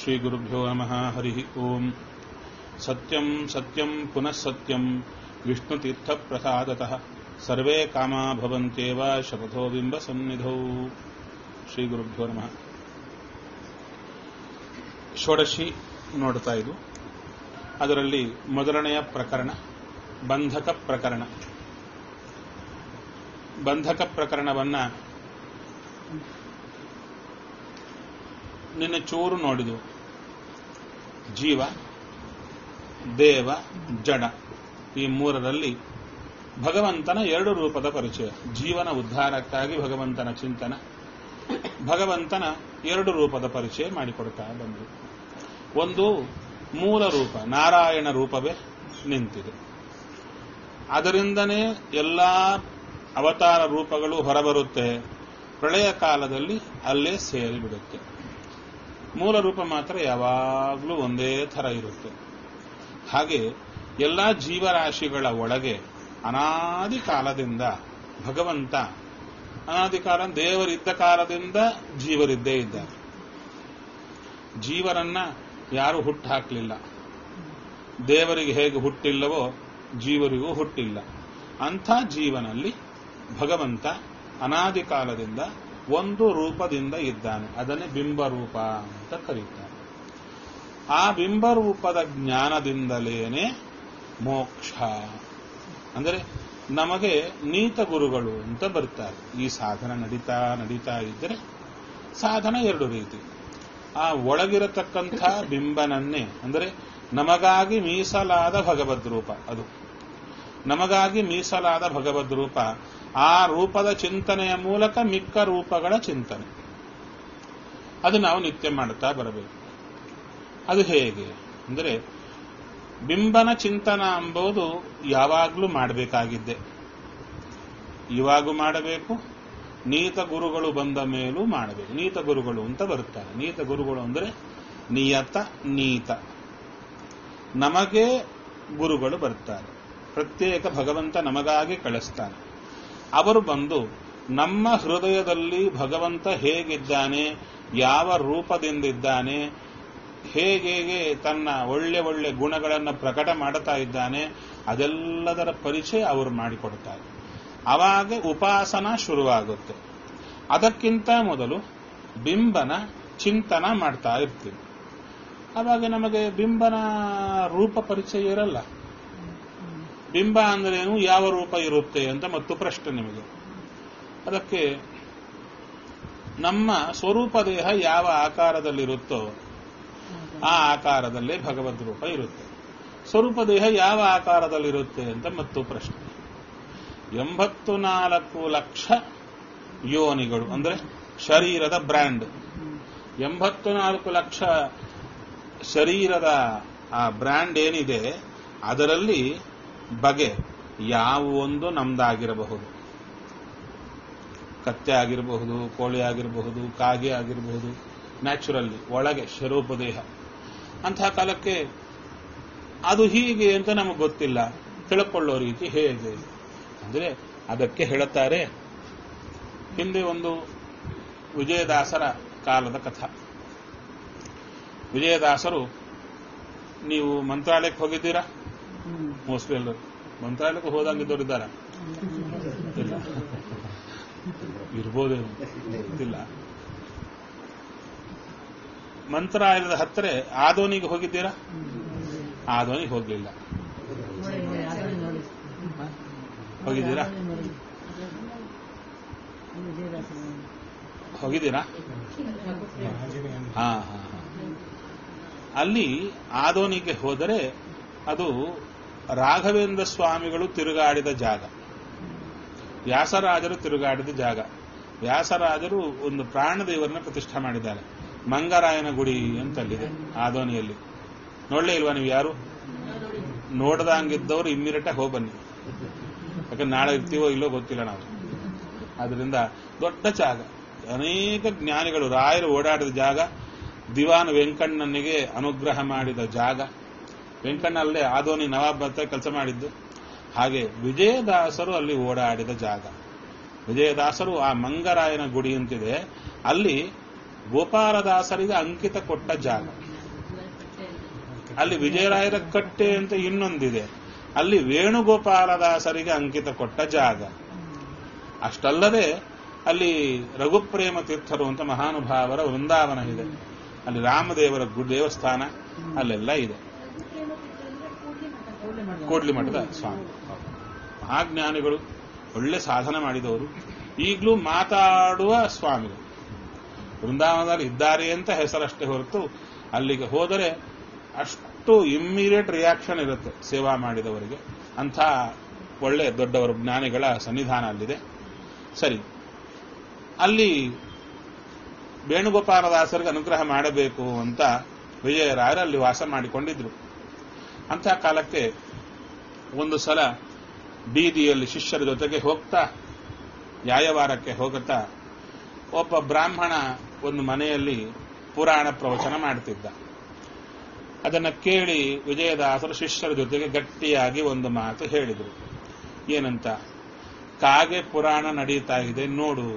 श्रीगुरुभ्यो नमः हरिः ओम् सत्यम् सत्यम् पुनः सत्यम् विष्णुतीर्थप्रसादतः सर्वे कामा भवन्त्येव शपथो बिम्बसन्निधौ ಶ್ರೀಗುರುಭ್ಯೋ ನಮಃ ಷೋಡಶಿ ನೋಡ್ತಾ ಇದು ಅದರಲ್ಲಿ ಮೊದಲನೆಯ ಪ್ರಕರಣ ಬಂಧಕ ಪ್ರಕರಣ ಬಂಧಕ ಪ್ರಕರಣವನ್ನ ನಿನ್ನೆ ಚೂರು ನೋಡಿದು ಜೀವ ದೇವ ಜಡ ಈ ಮೂರರಲ್ಲಿ ಭಗವಂತನ ಎರಡು ರೂಪದ ಪರಿಚಯ ಜೀವನ ಉದ್ಧಾರಕ್ಕಾಗಿ ಭಗವಂತನ ಚಿಂತನ ಭಗವಂತನ ಎರಡು ರೂಪದ ಪರಿಚಯ ಮಾಡಿಕೊಡ್ತಾ ಬಂದರು ಒಂದು ಮೂಲ ರೂಪ ನಾರಾಯಣ ರೂಪವೇ ನಿಂತಿದೆ ಅದರಿಂದನೇ ಎಲ್ಲ ಅವತಾರ ರೂಪಗಳು ಹೊರಬರುತ್ತೆ ಪ್ರಳಯ ಕಾಲದಲ್ಲಿ ಅಲ್ಲೇ ಸೇರಿಬಿಡುತ್ತೆ ಮೂಲ ರೂಪ ಮಾತ್ರ ಯಾವಾಗಲೂ ಒಂದೇ ಥರ ಇರುತ್ತೆ ಹಾಗೆ ಎಲ್ಲ ಜೀವರಾಶಿಗಳ ಒಳಗೆ ಅನಾದಿ ಕಾಲದಿಂದ ಭಗವಂತ ಅನಾದಿ ಕಾಲ ದೇವರಿದ್ದ ಕಾಲದಿಂದ ಜೀವರಿದ್ದೇ ಇದ್ದಾರೆ ಜೀವರನ್ನ ಯಾರು ಹುಟ್ಟು ಹಾಕಲಿಲ್ಲ ದೇವರಿಗೆ ಹೇಗೆ ಹುಟ್ಟಿಲ್ಲವೋ ಜೀವರಿಗೂ ಹುಟ್ಟಿಲ್ಲ ಅಂಥ ಜೀವನಲ್ಲಿ ಭಗವಂತ ಅನಾದಿ ಕಾಲದಿಂದ ಒಂದು ರೂಪದಿಂದ ಇದ್ದಾನೆ ಅದನ್ನೇ ಬಿಂಬರೂಪ ಅಂತ ಕರೀತಾರೆ ಆ ಬಿಂಬರೂಪದ ಜ್ಞಾನದಿಂದಲೇನೆ ಮೋಕ್ಷ ಅಂದರೆ ನಮಗೆ ನೀತ ಗುರುಗಳು ಅಂತ ಬರ್ತಾರೆ ಈ ಸಾಧನ ನಡೀತಾ ನಡೀತಾ ಇದ್ದರೆ ಸಾಧನ ಎರಡು ರೀತಿ ಆ ಒಳಗಿರತಕ್ಕಂಥ ಬಿಂಬನನ್ನೇ ಅಂದರೆ ನಮಗಾಗಿ ಮೀಸಲಾದ ಭಗವದ್ ರೂಪ ಅದು ನಮಗಾಗಿ ಮೀಸಲಾದ ಭಗವದ್ ರೂಪ ಆ ರೂಪದ ಚಿಂತನೆಯ ಮೂಲಕ ಮಿಕ್ಕ ರೂಪಗಳ ಚಿಂತನೆ ಅದು ನಾವು ನಿತ್ಯ ಮಾಡುತ್ತಾ ಬರಬೇಕು ಅದು ಹೇಗೆ ಅಂದರೆ ಬಿಂಬನ ಚಿಂತನ ಎಂಬುದು ಯಾವಾಗಲೂ ಮಾಡಬೇಕಾಗಿದ್ದೆ ಇವಾಗೂ ಮಾಡಬೇಕು ನೀತ ಗುರುಗಳು ಬಂದ ಮೇಲೂ ಮಾಡಬೇಕು ನೀತ ಗುರುಗಳು ಅಂತ ಬರುತ್ತಾರೆ ನೀತ ಗುರುಗಳು ಅಂದರೆ ನಿಯತ ನೀತ ನಮಗೆ ಗುರುಗಳು ಬರ್ತಾರೆ ಪ್ರತ್ಯೇಕ ಭಗವಂತ ನಮಗಾಗಿ ಕಳಿಸ್ತಾನೆ ಅವರು ಬಂದು ನಮ್ಮ ಹೃದಯದಲ್ಲಿ ಭಗವಂತ ಹೇಗಿದ್ದಾನೆ ಯಾವ ರೂಪದಿಂದಿದ್ದಾನೆ ಹೇಗೆ ತನ್ನ ಒಳ್ಳೆ ಒಳ್ಳೆ ಗುಣಗಳನ್ನು ಪ್ರಕಟ ಮಾಡುತ್ತಾ ಇದ್ದಾನೆ ಅದೆಲ್ಲದರ ಪರಿಚಯ ಅವರು ಮಾಡಿಕೊಡ್ತಾರೆ ಆವಾಗ ಉಪಾಸನ ಶುರುವಾಗುತ್ತೆ ಅದಕ್ಕಿಂತ ಮೊದಲು ಬಿಂಬನ ಚಿಂತನ ಮಾಡ್ತಾ ಇರ್ತೀವಿ ಆವಾಗ ನಮಗೆ ಬಿಂಬನ ರೂಪ ಪರಿಚಯ ಇರಲ್ಲ ಬಿಂಬ ಅಂದ್ರೇನು ಯಾವ ರೂಪ ಇರುತ್ತೆ ಅಂತ ಮತ್ತು ಪ್ರಶ್ನೆ ನಿಮಗೆ ಅದಕ್ಕೆ ನಮ್ಮ ಸ್ವರೂಪ ದೇಹ ಯಾವ ಆಕಾರದಲ್ಲಿರುತ್ತೋ ಆ ಆಕಾರದಲ್ಲೇ ಭಗವದ್ ರೂಪ ಇರುತ್ತೆ ಸ್ವರೂಪ ದೇಹ ಯಾವ ಆಕಾರದಲ್ಲಿರುತ್ತೆ ಅಂತ ಮತ್ತು ಪ್ರಶ್ನೆ ಎಂಬತ್ತು ನಾಲ್ಕು ಲಕ್ಷ ಯೋನಿಗಳು ಅಂದ್ರೆ ಶರೀರದ ಬ್ರ್ಯಾಂಡ್ ಎಂಬತ್ತು ನಾಲ್ಕು ಲಕ್ಷ ಶರೀರದ ಆ ಬ್ರ್ಯಾಂಡ್ ಏನಿದೆ ಅದರಲ್ಲಿ ಬಗೆ ಯಾವ ಒಂದು ನಮ್ದಾಗಿರಬಹುದು ಕತ್ತೆ ಆಗಿರಬಹುದು ಕೋಳಿ ಆಗಿರಬಹುದು ಕಾಗೆ ಆಗಿರಬಹುದು ನ್ಯಾಚುರಲ್ಲಿ ಒಳಗೆ ಸ್ವರೂಪ ದೇಹ ಅಂತಹ ಕಾಲಕ್ಕೆ ಅದು ಹೀಗೆ ಅಂತ ನಮಗೆ ಗೊತ್ತಿಲ್ಲ ತಿಳ್ಕೊಳ್ಳೋ ರೀತಿ ಹೇಗೆ ಅಂದ್ರೆ ಅದಕ್ಕೆ ಹೇಳುತ್ತಾರೆ ಹಿಂದೆ ಒಂದು ವಿಜಯದಾಸರ ಕಾಲದ ಕಥಾ ವಿಜಯದಾಸರು ನೀವು ಮಂತ್ರಾಲಯಕ್ಕೆ ಹೋಗಿದ್ದೀರಾ ಮೋಸ್ಟ್ಲಿ ಎಲ್ಲರೂ ಮಂತ್ರಾಲಯಕ್ಕೆ ಹೋದಂಗಿದ್ದವರಿದ್ದಾರ ಇಲ್ಲ ಇರ್ಬೋದೇನು ಗೊತ್ತಿಲ್ಲ ಮಂತ್ರಾಲಯದ ಹತ್ತಿರ ಆದೋನಿಗೆ ಹೋಗಿದ್ದೀರಾ ಆದೋನಿಗೆ ಹೋಗ್ಲಿಲ್ಲ ಹೋಗಿದ್ದೀರಾ ಹೋಗಿದ್ದೀರಾ ಹಾ ಹಾ ಅಲ್ಲಿ ಆದೋನಿಗೆ ಹೋದರೆ ಅದು ರಾಘವೇಂದ್ರ ಸ್ವಾಮಿಗಳು ತಿರುಗಾಡಿದ ಜಾಗ ವ್ಯಾಸರಾಜರು ತಿರುಗಾಡಿದ ಜಾಗ ವ್ಯಾಸರಾಜರು ಒಂದು ಪ್ರಾಣದೇವರನ್ನ ಪ್ರತಿಷ್ಠೆ ಮಾಡಿದ್ದಾರೆ ಮಂಗರಾಯನ ಗುಡಿ ಅಂತಲ್ಲಿದೆ ಆದೋನಿಯಲ್ಲಿ ನೋಡ್ಲೇ ಇಲ್ವಾ ನೀವು ಯಾರು ನೋಡ್ದಂಗಿದ್ದವರು ಇಮ್ಮಿಡಿಯೇಟ್ ಹೋಗಿ ಬನ್ನಿ ಯಾಕಂದ್ರೆ ನಾಳೆ ಇರ್ತೀವೋ ಇಲ್ಲೋ ಗೊತ್ತಿಲ್ಲ ನಾವು ಆದ್ರಿಂದ ದೊಡ್ಡ ಜಾಗ ಅನೇಕ ಜ್ಞಾನಿಗಳು ರಾಯರು ಓಡಾಡಿದ ಜಾಗ ದಿವಾನ್ ವೆಂಕಣ್ಣನಿಗೆ ಅನುಗ್ರಹ ಮಾಡಿದ ಜಾಗ ವೆಂಕಣ್ಣ ಅಲ್ಲೇ ಆದೋನಿ ನವಾಬ್ ಅಂತ ಕೆಲಸ ಮಾಡಿದ್ದು ಹಾಗೆ ವಿಜಯದಾಸರು ಅಲ್ಲಿ ಓಡಾಡಿದ ಜಾಗ ವಿಜಯದಾಸರು ಆ ಮಂಗರಾಯನ ಗುಡಿ ಅಂತಿದೆ ಅಲ್ಲಿ ಗೋಪಾಲದಾಸರಿಗೆ ಅಂಕಿತ ಕೊಟ್ಟ ಜಾಗ ಅಲ್ಲಿ ವಿಜಯರಾಯರ ಕಟ್ಟೆ ಅಂತ ಇನ್ನೊಂದಿದೆ ಅಲ್ಲಿ ವೇಣುಗೋಪಾಲದಾಸರಿಗೆ ಅಂಕಿತ ಕೊಟ್ಟ ಜಾಗ ಅಷ್ಟಲ್ಲದೆ ಅಲ್ಲಿ ರಘುಪ್ರೇಮ ತೀರ್ಥರು ಅಂತ ಮಹಾನುಭಾವರ ವೃಂದಾವನ ಇದೆ ಅಲ್ಲಿ ರಾಮದೇವರ ಗು- ದೇವಸ್ಥಾನ ಅಲ್ಲೆಲ್ಲ ಇದೆ ಕೋಡ್ಲಿ ಮಠದ ಸ್ವಾಮಿ ಮಹಾಜ್ಞಾನಿಗಳು ಒಳ್ಳೆ ಸಾಧನೆ ಮಾಡಿದವರು ಈಗಲೂ ಮಾತಾಡುವ ಸ್ವಾಮಿಗಳು ವೃಂದಾವನದಲ್ಲಿ ಇದ್ದಾರೆ ಅಂತ ಹೆಸರಷ್ಟೇ ಹೊರತು ಅಲ್ಲಿಗೆ ಹೋದರೆ ಅಷ್ಟು ಇಮ್ಮಿಡಿಯೇಟ್ ರಿಯಾಕ್ಷನ್ ಇರುತ್ತೆ ಸೇವಾ ಮಾಡಿದವರಿಗೆ ಅಂಥ ಒಳ್ಳೆ ದೊಡ್ಡವರ ಜ್ಞಾನಿಗಳ ಸನ್ನಿಧಾನ ಅಲ್ಲಿದೆ ಸರಿ ಅಲ್ಲಿ ವೇಣುಗೋಪಾಲದಾಸರಿಗೆ ಅನುಗ್ರಹ ಮಾಡಬೇಕು ಅಂತ ವಿಜಯರಾಯರು ಅಲ್ಲಿ ವಾಸ ಮಾಡಿಕೊಂಡಿದ್ರು ಅಂಥ ಕಾಲಕ್ಕೆ ಒಂದು ಸಲ ಬೀದಿಯಲ್ಲಿ ಶಿಷ್ಯರ ಜೊತೆಗೆ ಹೋಗ್ತಾ ಯಾಯವಾರಕ್ಕೆ ಹೋಗುತ್ತಾ ಒಬ್ಬ ಬ್ರಾಹ್ಮಣ ಒಂದು ಮನೆಯಲ್ಲಿ ಪುರಾಣ ಪ್ರವಚನ ಮಾಡ್ತಿದ್ದ ಅದನ್ನ ಕೇಳಿ ವಿಜಯದಾಸರು ಶಿಷ್ಯರ ಜೊತೆಗೆ ಗಟ್ಟಿಯಾಗಿ ಒಂದು ಮಾತು ಹೇಳಿದರು ಏನಂತ ಕಾಗೆ ಪುರಾಣ ನಡೀತಾ ಇದೆ ನೋಡು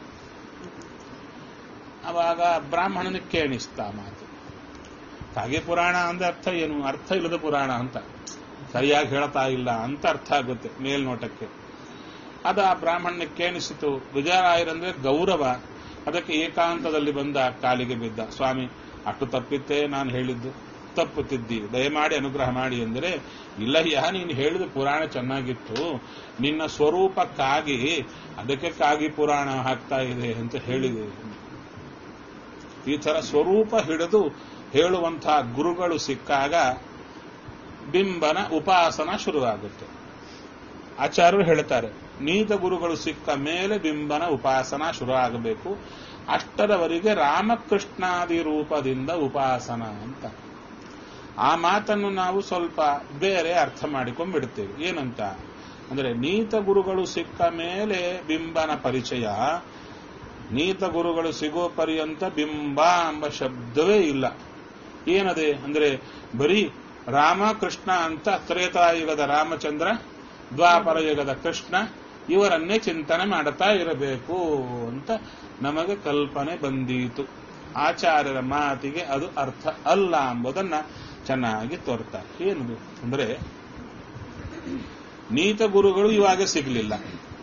ಅವಾಗ ಬ್ರಾಹ್ಮಣನಿಗೆ ಕೇಳಿಸ್ತಾ ಮಾತು ಕಾಗೆ ಪುರಾಣ ಅಂದ್ರೆ ಅರ್ಥ ಏನು ಅರ್ಥ ಇಲ್ಲದ ಪುರಾಣ ಅಂತ ಸರಿಯಾಗಿ ಹೇಳ್ತಾ ಇಲ್ಲ ಅಂತ ಅರ್ಥ ಆಗುತ್ತೆ ಮೇಲ್ನೋಟಕ್ಕೆ ಅದ ಆ ಬ್ರಾಹ್ಮಣನಿಗೆ ಕೇಳಿಸಿತು ವಿಜಯರಾಯರಂದ್ರೆ ಗೌರವ ಅದಕ್ಕೆ ಏಕಾಂತದಲ್ಲಿ ಬಂದ ಕಾಲಿಗೆ ಬಿದ್ದ ಸ್ವಾಮಿ ಅಷ್ಟು ತಪ್ಪಿತ್ತೇ ನಾನು ಹೇಳಿದ್ದು ತಪ್ಪುತ್ತಿದ್ದಿ ದಯಮಾಡಿ ಅನುಗ್ರಹ ಮಾಡಿ ಎಂದರೆ ಇಲ್ಲಯ್ಯ ನೀನು ಹೇಳಿದ ಪುರಾಣ ಚೆನ್ನಾಗಿತ್ತು ನಿನ್ನ ಸ್ವರೂಪಕ್ಕಾಗಿ ಅದಕ್ಕೆ ಕಾಗಿ ಪುರಾಣ ಹಾಕ್ತಾ ಇದೆ ಅಂತ ಹೇಳಿದೆ ಈ ತರ ಸ್ವರೂಪ ಹಿಡಿದು ಹೇಳುವಂತಹ ಗುರುಗಳು ಸಿಕ್ಕಾಗ ಬಿಂಬನ ಉಪಾಸನ ಶುರುವಾಗುತ್ತೆ ಆಚಾರ್ಯರು ಹೇಳ್ತಾರೆ ನೀತ ಗುರುಗಳು ಸಿಕ್ಕ ಮೇಲೆ ಬಿಂಬನ ಉಪಾಸನ ಶುರು ಆಗಬೇಕು ಅಷ್ಟರವರೆಗೆ ರಾಮಕೃಷ್ಣಾದಿ ರೂಪದಿಂದ ಉಪಾಸನ ಅಂತ ಆ ಮಾತನ್ನು ನಾವು ಸ್ವಲ್ಪ ಬೇರೆ ಅರ್ಥ ಮಾಡಿಕೊಂಡ್ಬಿಡ್ತೇವೆ ಏನಂತ ಅಂದ್ರೆ ನೀತ ಗುರುಗಳು ಸಿಕ್ಕ ಮೇಲೆ ಬಿಂಬನ ಪರಿಚಯ ನೀತ ಗುರುಗಳು ಸಿಗೋ ಪರ್ಯಂತ ಬಿಂಬ ಎಂಬ ಶಬ್ದವೇ ಇಲ್ಲ ಏನದೆ ಅಂದ್ರೆ ಬರೀ ರಾಮ ಕೃಷ್ಣ ಅಂತ ತ್ರೇತಾಯುಗದ ರಾಮಚಂದ್ರ ದ್ವಾಪರ ಯುಗದ ಕೃಷ್ಣ ಇವರನ್ನೇ ಚಿಂತನೆ ಮಾಡುತ್ತಾ ಇರಬೇಕು ಅಂತ ನಮಗೆ ಕಲ್ಪನೆ ಬಂದೀತು ಆಚಾರ್ಯರ ಮಾತಿಗೆ ಅದು ಅರ್ಥ ಅಲ್ಲ ಎಂಬುದನ್ನ ಚೆನ್ನಾಗಿ ತೋರ್ತಾರೆ ಏನದು ಅಂದ್ರೆ ನೀತ ಗುರುಗಳು ಇವಾಗ ಸಿಗಲಿಲ್ಲ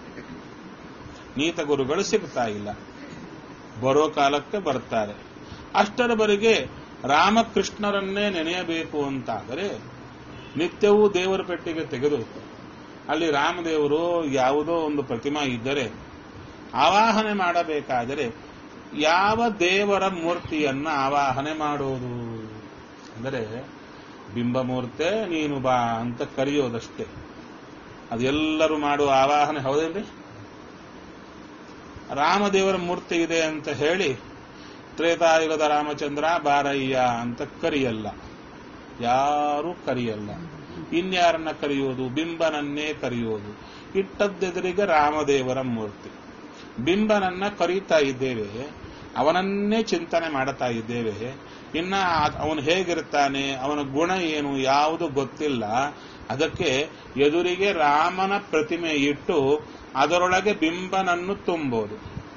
ನೀತ ಗುರುಗಳು ಸಿಗ್ತಾ ಇಲ್ಲ ಬರೋ ಕಾಲಕ್ಕೆ ಬರ್ತಾರೆ ಅಷ್ಟರವರೆಗೆ ರಾಮಕೃಷ್ಣರನ್ನೇ ನೆನೆಯಬೇಕು ಅಂತಾದರೆ ನಿತ್ಯವೂ ದೇವರ ಪೆಟ್ಟಿಗೆ ತೆಗೆದು ಅಲ್ಲಿ ರಾಮದೇವರು ಯಾವುದೋ ಒಂದು ಪ್ರತಿಮಾ ಇದ್ದರೆ ಆವಾಹನೆ ಮಾಡಬೇಕಾದರೆ ಯಾವ ದೇವರ ಮೂರ್ತಿಯನ್ನ ಆವಾಹನೆ ಮಾಡೋದು ಅಂದರೆ ಬಿಂಬಮೂರ್ತೆ ನೀನು ಬಾ ಅಂತ ಕರೆಯೋದಷ್ಟೇ ಅದೆಲ್ಲರೂ ಮಾಡುವ ಆವಾಹನೆ ಹೌದೇನ್ರಿ ರಾಮದೇವರ ಮೂರ್ತಿ ಇದೆ ಅಂತ ಹೇಳಿ ತ್ರೇತಾಯುಗದ ರಾಮಚಂದ್ರ ಬಾರಯ್ಯ ಅಂತ ಕರೆಯಲ್ಲ ಯಾರೂ ಕರೆಯಲ್ಲ ಇನ್ಯಾರನ್ನ ಕರೆಯೋದು ಬಿಂಬನನ್ನೇ ಕರೆಯೋದು ಇಟ್ಟದ್ದೆದುರಿಗೆ ರಾಮದೇವರ ಮೂರ್ತಿ ಬಿಂಬನನ್ನ ಕರೀತಾ ಇದ್ದೇವೆ ಅವನನ್ನೇ ಚಿಂತನೆ ಮಾಡುತ್ತಾ ಇದ್ದೇವೆ ಇನ್ನ ಅವನು ಹೇಗಿರ್ತಾನೆ ಅವನ ಗುಣ ಏನು ಯಾವುದು ಗೊತ್ತಿಲ್ಲ ಅದಕ್ಕೆ ಎದುರಿಗೆ ರಾಮನ ಪ್ರತಿಮೆ ಇಟ್ಟು ಅದರೊಳಗೆ ಬಿಂಬನನ್ನು ತುಂಬೋದು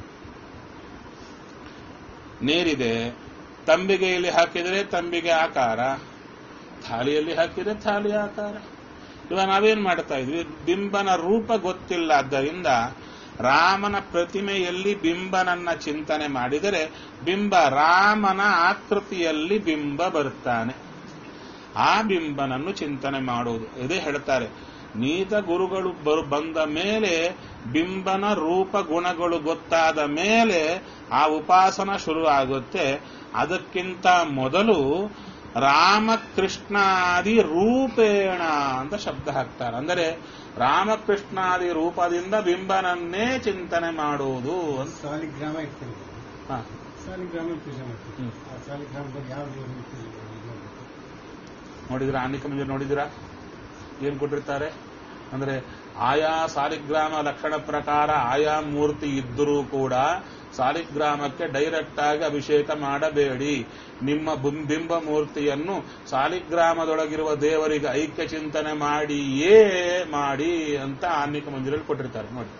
ನೀರಿದೆ ತಂಬಿಗೆಯಲ್ಲಿ ಹಾಕಿದರೆ ತಂಬಿಗೆ ಆಕಾರ ಥಾಲಿಯಲ್ಲಿ ಹಾಕಿದರೆ ಥಾಲಿ ಆಕಾರ ಇವಾಗ ನಾವೇನ್ ಮಾಡ್ತಾ ಇದ್ವಿ ಬಿಂಬನ ರೂಪ ಗೊತ್ತಿಲ್ಲ ಆದ್ದರಿಂದ ರಾಮನ ಪ್ರತಿಮೆಯಲ್ಲಿ ಬಿಂಬನನ್ನ ಚಿಂತನೆ ಮಾಡಿದರೆ ಬಿಂಬ ರಾಮನ ಆಕೃತಿಯಲ್ಲಿ ಬಿಂಬ ಬರ್ತಾನೆ ಆ ಬಿಂಬನನ್ನು ಚಿಂತನೆ ಮಾಡುವುದು ಇದೇ ಹೇಳ್ತಾರೆ ನೀತ ಗುರುಗಳು ಬರು ಬಂದ ಮೇಲೆ ಬಿಂಬನ ರೂಪ ಗುಣಗಳು ಗೊತ್ತಾದ ಮೇಲೆ ಆ ಉಪಾಸನ ಶುರು ಆಗುತ್ತೆ ಅದಕ್ಕಿಂತ ಮೊದಲು ರಾಮಕೃಷ್ಣಾದಿ ರೂಪೇಣ ಅಂತ ಶಬ್ದ ಹಾಕ್ತಾರೆ ಅಂದರೆ ರಾಮಕೃಷ್ಣಾದಿ ರೂಪದಿಂದ ಬಿಂಬನನ್ನೇ ಚಿಂತನೆ ಮಾಡುವುದು ಅಂತ ಸಾಲಿಗ್ರಾಮ ಇರ್ತದೆ ಹ. ಸಾಲಿಗ್ರಾಮ ಪೂಜೆ ಮಾಡ್ತೀವಿ ಹ್ಮ್. ಆ ಸಾಲಿಗ್ರಾಮದಲ್ಲಿ ಯಾವ ದೇವರನ್ನು ಪೂಜೆ ಮಾಡೋದು ನೋಡಿದ್ರ ಆನಿಕ ಮುಂಜೆ ನೋಡಿದಿರಾ ಏನ್ ಕೊಟ್ಟಿರ್ತಾರೆ ಅಂದ್ರೆ ಆಯಾ ಸಾಲಿಗ್ರಾಮ ಲಕ್ಷಣ ಪ್ರಕಾರ ಆಯಾ ಮೂರ್ತಿ ಇದ್ದರೂ ಕೂಡ ಸಾಲಿಗ್ರಾಮಕ್ಕೆ ಡೈರೆಕ್ಟ್ ಆಗಿ ಅಭಿಷೇಕ ಮಾಡಬೇಡಿ ನಿಮ್ಮ ಬಿಂ- ಬಿಂಬ ಮೂರ್ತಿಯನ್ನು ಸಾಲಿಗ್ರಾಮದೊಳಗಿರುವ ದೇವರಿಗೆ ಐಕ್ಯ ಚಿಂತನೆ ಮಾಡಿಯೇ ಮಾಡಿ ಅಂತ ಆನ್ನಿಕ ಮಂದಿರಲ್ಲಿ ಕೊಟ್ಟಿರ್ತಾರೆ ನೋಡಿ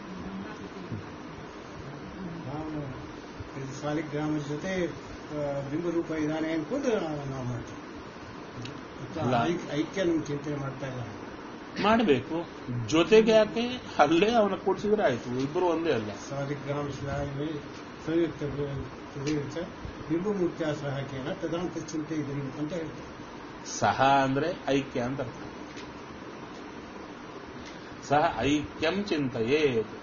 ನಾವು ಇದು ಸಾಲಿಗ್ರಾಮದ ಜೊತೆ ಆ, ಬಿಂಬರೂಪ ಇದ್ದಾನೆ ಅನ್ಕೊಂಡು ನಾವು ಮಾಡ್ತೀವಿ ಮತ್ತು ಅಲ್ಲ. ಐಕ್- ಐಕ್ಯ ನಿಮ್ಗೆ ಚಿಂತನೆ ಮಾಡ್ತಾ ಇಲ್ಲ ಮಾಡಬೇಕು ಜೊತೆಗೆ ಯಾಕೆ ಅಲ್ಲೇ ಅವನ ಕೂಡಿಸಿದ್ರೆ ಆಯ್ತು ಇಬ್ಬರು ಒಂದೇ ಅಲ್ಲ ಸಾಲಿಗ್ರಾಮ ಶಿಲಾಯೇ ಸಂಯುಕ್ತ ಪ್ರತಿಯುಕ್ತ ವಿಭುಮುಕ್ತ ಸಹಕೇನ ತದಂತ ಚಿಂತೆ ಇದ್ರಿ ಅಂತ ಹೇಳ್ತಾರೆ ಸಹ ಅಂದ್ರೆ ಐಕ್ಯ ಅಂತ ಅರ್ಥ ಸಹ ಐಕ್ಯಂ ಚಿಂತೆಯೇ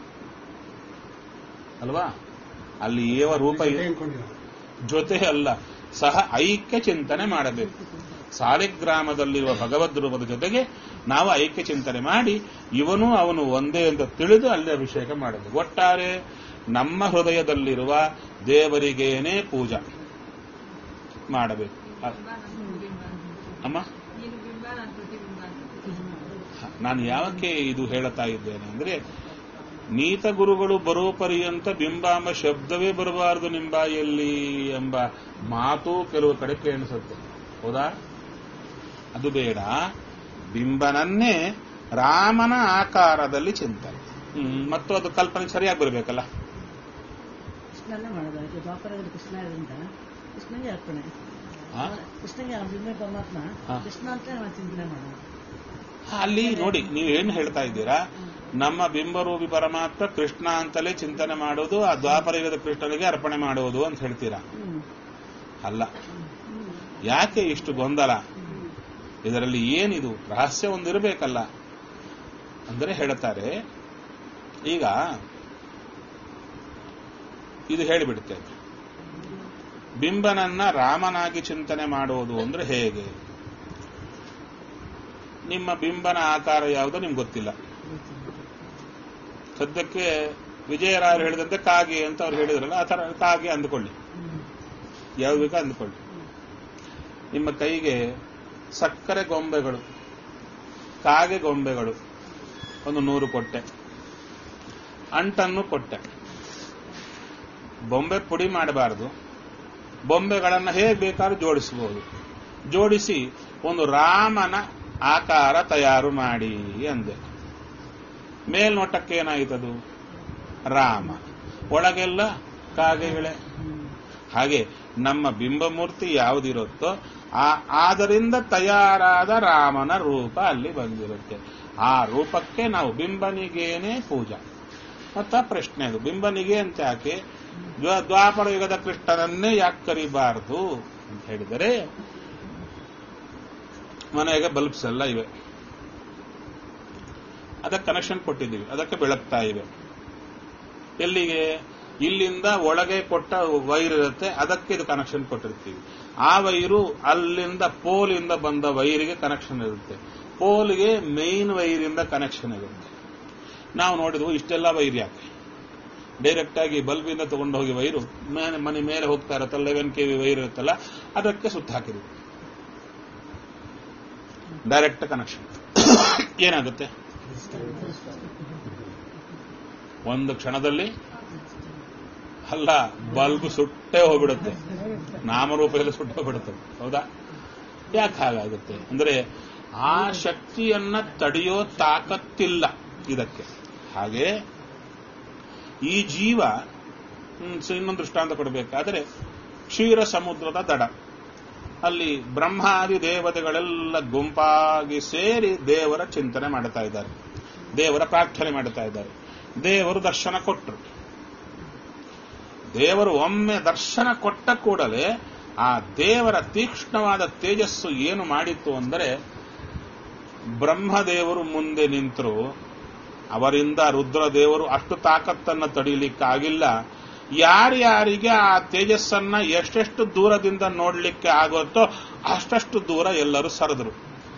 ಅಲ್ವಾ ಅಲ್ಲಿ ಏವ ರೂಪ ಜೊತೆ ಇದೆ. ಅನ್ಕೊಂಡಿಲ್ಲ ಜೊತೆ ಅಲ್ಲ ಸಹ ಐಕ್ಯ ಚಿಂತನೆ ಮಾಡಬೇಕು ಸಾಲಿಗ್ರಾಮದಲ್ಲಿರುವ ಭಗವದ್ ರೂಪದ ಜೊತೆಗೆ ನಾವು ಐಕ್ಯ ಚಿಂತನೆ ಮಾಡಿ ಇವನು ಅವನು ಒಂದೇ ಅಂತ ತಿಳಿದು ಅಲ್ಲಿ ಅಭಿಷೇಕ ಮಾಡಬೇಕು ಒಟ್ಟಾರೆ ನಮ್ಮ ಹೃದಯದಲ್ಲಿರುವ ದೇವರಿಗೇನೆ ಪೂಜಾ ಮಾಡಬೇಕು ಅ- ಅಮ್ಮ ನೀನು ಬಿಂಬ ನಾನು ಪ್ರತಿಬಿಂಬ ಅಂತ ನಾನು ಯಾವಕ್ಕೆ ಇದು ಹೇಳುತ್ತಾ ಇದ್ದೇನೆ ಅಂದ್ರೆ ನೀತ ಗುರುಗಳು ಬರೋ ಪರ್ಯಂತ ಬಿಂಬ ಎಂಬ ಶಬ್ದವೇ ಬರಬಾರದು ನಿಂಬಾಯಲ್ಲಿ ಎಂಬ ಮಾತು ಕೆಲವು ಕಡೆ ಕೇಳಿಸುತ್ತೆ ಹೌದಾ ಅದು ಬೇಡ ಬಿಂಬನನ್ನೇ ರಾಮನ ಆಕಾರದಲ್ಲಿ ಚಿಂತನೆ ಹ್ಮ್, ಮತ್ತು ಅದು ಕಲ್ಪನೆ ಸರಿಯಾಗಿ ಬರಬೇಕಲ್ಲ ಕೃಷ್ಣನ್ನೇ ಮಾಡೋದು ಆಯ್ತು ದ್ವಾಪರದಲ್ಲಿ ಕೃಷ್ಣ ಇರೋದ್ರಿಂದ ಕೃಷ್ಣನಿಗೆ ಅರ್ಪಣೆ ಆ? ಕೃಷ್ಣನಿಗೆ ಬಿಂಬೆ ಪರಮಾತ್ಮ ಹಾ. ಕೃಷ್ಣ ಅಂತ ನಾವು ಚಿಂತನೆ ಮಾಡೋಣ ಅಲ್ಲಿ ನೋಡಿ ನೀವು ಏನು ಹೇಳ್ತಾ ಇದ್ದೀರಾ ನಮ್ಮ ಬಿಂಬರೂಪಿ ಪರಮಾತ್ಮ ಕೃಷ್ಣ ಅಂತಲೇ ಚಿಂತನೆ ಮಾಡೋದು ಆ ದ್ವಾಪರಯುಗದ ಕೃಷ್ಣನಿಗೆ ಅರ್ಪಣೆ ಮಾಡುವುದು ಅಂತ ಹೇಳ್ತೀರಾ ಹ್ಮ್ ಅಲ್ಲ ಯಾಕೆ ಇಷ್ಟು ಗೊಂದಲ ಇದರಲ್ಲಿ ಏನಿದು ರಹಸ್ಯ ಒಂದಿರಬೇಕಲ್ಲ ಅಂದರೆ ಹೇಳುತ್ತಾರೆ ಈಗ ಇದು ಹೇಳಿಬಿಡ್ತೇವೆ ಬಿಂಬನನ್ನ ರಾಮನಾಗಿ ಚಿಂತನೆ ಮಾಡುವುದು ಅಂದ್ರೆ ಹೇಗೆ ನಿಮ್ಮ ಬಿಂಬನ ಆಕಾರ ಯಾವುದೋ ನಿಮ್ಗೆ ಗೊತ್ತಿಲ್ಲ ಸದ್ಯಕ್ಕೆ ವಿಜಯರಾಯರು ಹೇಳಿದಂತೆ ಕಾಗೆ ಅಂತ ಅವ್ರು ಹೇಳಿದ್ರಲ್ಲ ಆ ತರ ಕಾಗೆ ಅಂದುಕೊಳ್ಳಿ ಹ್ಮ್ ಯಾವ್ದು ಬೇಕಾ ಅಂದುಕೊಳ್ಳಿ ನಿಮ್ಮ ಕೈಗೆ ಸಕ್ಕರೆ ಗೊಂಬೆಗಳು ಕಾಗೆ ಗೊಂಬೆಗಳು ಒಂದು ನೂರು ಕೊಟ್ಟೆ ಅಂಟನ್ನು ಕೊಟ್ಟೆ ಬೊಂಬೆ ಪುಡಿ ಮಾಡಬಾರದು ಬೊಂಬೆಗಳನ್ನು ಹೇಗೆ ಬೇಕಾದ್ರೂ ಜೋಡಿಸಬಹುದು ಜೋಡಿಸಿ ಒಂದು ರಾಮನ ಆಕಾರ ತಯಾರು ಮಾಡಿ ಅಂದೆ ಮೇಲ್ನೋಟಕ್ಕೆ ಏನಾಯ್ತದು ರಾಮ ಒಳಗೆಲ್ಲ ಕಾಗೆಗಳೇ ಹ್ಮ್ ಹಾಗೆ ನಮ್ಮ ಬಿಂಬಮೂರ್ತಿ ಯಾವುದಿರುತ್ತೋ ಆ ಆದ್ದರಿಂದ ತಯಾರಾದ ರಾಮನ ರೂಪ ಅಲ್ಲಿ ಬಂದಿರುತ್ತೆ ಆ ರೂಪಕ್ಕೆ ನಾವು ಬಿಂಬನಿಗೇನೆ ಪೂಜಾ ಮತ್ತ ಪ್ರಶ್ನೆ ಅದು ಬಿಂಬನಿಗೆ ಅಂತ ಯಾಕೆ ದ್ವ- ದ್ವಾಪರ ಯುಗದ ಕೃಷ್ಣನನ್ನೇ ಯಾಕೆ ಕರಿಬಾರದು ಅಂತ ಹೇಳಿದರೆ ಮನೆಗೆ ಬಲ್ಬ್ಸ್ ಎಲ್ಲ ಇವೆ ಅದಕ್ಕೆ ಕನೆಕ್ಷನ್ ಕೊಟ್ಟಿದ್ದೀವಿ ಅದಕ್ಕೆ ಬೆಳಗ್ತಾ ಇವೆ ಎಲ್ಲಿಗೆ ಇಲ್ಲಿಂದ ಒಳಗೆ ಕೊಟ್ಟ ವೈರ್ ಇರುತ್ತೆ ಅದಕ್ಕೆ ಇದು ಕನೆಕ್ಷನ್ ಕೊಟ್ಟಿರ್ತೀವಿ ಆ ವೈರು ಅಲ್ಲಿಂದ ಪೋಲಿಂದ ಬಂದ ವೈರಿಗೆ ಕನೆಕ್ಷನ್ ಇರುತ್ತೆ ಪೋಲ್ಗೆ ಮೇನ್ ವೈರಿಂದ ಕನೆಕ್ಷನ್ ಇರುತ್ತೆ ನಾವು ನೋಡಿದ್ವು ಇಷ್ಟೆಲ್ಲ ವೈರ್ ಯಾಕೆ ಡೈರೆಕ್ಟ್ ಆಗಿ ಬಲ್ಬ್ ಇಂದ ತಗೊಂಡು ಹೋಗಿ ವೈರು ಮೇಲೆ ಮನೆ ಮೇಲೆ ಹೋಗ್ತಾ ಇರುತ್ತಲ್ಲ ಲೆವೆನ್ ಕೆ ವಿ ವೈರ್ ಇರುತ್ತಲ್ಲ ಅದಕ್ಕೆ ಸುತ್ತ ಹಾಕಿದ್ವಿ ಡೈರೆಕ್ಟ್ ಕನೆಕ್ಷನ್ ಏನಾಗುತ್ತೆ ಒಂದು ಕ್ಷಣದಲ್ಲಿ ಅಲ್ಲ ಬಲ್ಬ್ ಸುಟ್ಟೇ ಹೋಗ್ಬಿಡುತ್ತೆ ನಾಮರೂಪ ಎಲ್ಲ ಸುಟ್ಟೇ ಹೋಗ್ಬಿಡುತ್ತೆ ಹೌದಾ ಯಾಕೆ ಹಾಗಾಗುತ್ತೆ ಅಂದ್ರೆ ಆ ಶಕ್ತಿಯನ್ನ ತಡೆಯೋ ತಾಕತ್ತಿಲ್ಲ ಇದಕ್ಕೆ ಹಾಗೆ ಈ ಜೀವ ಹ್ಮ್, ಸೊ ಇನ್ನೊಂದು ದೃಷ್ಟಾಂತ ಕೊಡಬೇಕಾದ್ರೆ ಕ್ಷೀರ ಸಮುದ್ರದ ದಡ ಅಲ್ಲಿ ಬ್ರಹ್ಮಾದಿ ದೇವತೆಗಳೆಲ್ಲ ಗುಂಪಾಗಿ ಸೇರಿ ದೇವರ ಚಿಂತನೆ ಮಾಡ್ತಾ ಇದ್ದಾರೆ ದೇವರ ಪ್ರಾರ್ಥನೆ ಮಾಡ್ತಾ ಇದ್ದಾರೆ ದೇವರು ದರ್ಶನ ಕೊಟ್ಟರು ದೇವರು ಒಮ್ಮೆ ದರ್ಶನ ಕೊಟ್ಟ ಕೂಡಲೇ ಆ ದೇವರ ತೀಕ್ಷ್ಣವಾದ ತೇಜಸ್ಸು ಏನು ಮಾಡಿತ್ತು ಅಂದರೆ ಬ್ರಹ್ಮದೇವರು ಮುಂದೆ ನಿಂತರು ಅವರಿಂದ ರುದ್ರದೇವರು ಅಷ್ಟು ತಾಕತ್ತನ್ನು ತಡೀಲಿಕ್ಕಾಗಿಲ್ಲ ಯಾರ್ಯಾರಿಗೆ ಆ ತೇಜಸ್ಸನ್ನ ಎಷ್ಟೆಷ್ಟು ದೂರದಿಂದ ನೋಡ್ಲಿಕ್ಕೆ ಆಗುತ್ತೋ ಅಷ್ಟಷ್ಟು ದೂರ ಎಲ್ಲರೂ ಸರಿದ್ರು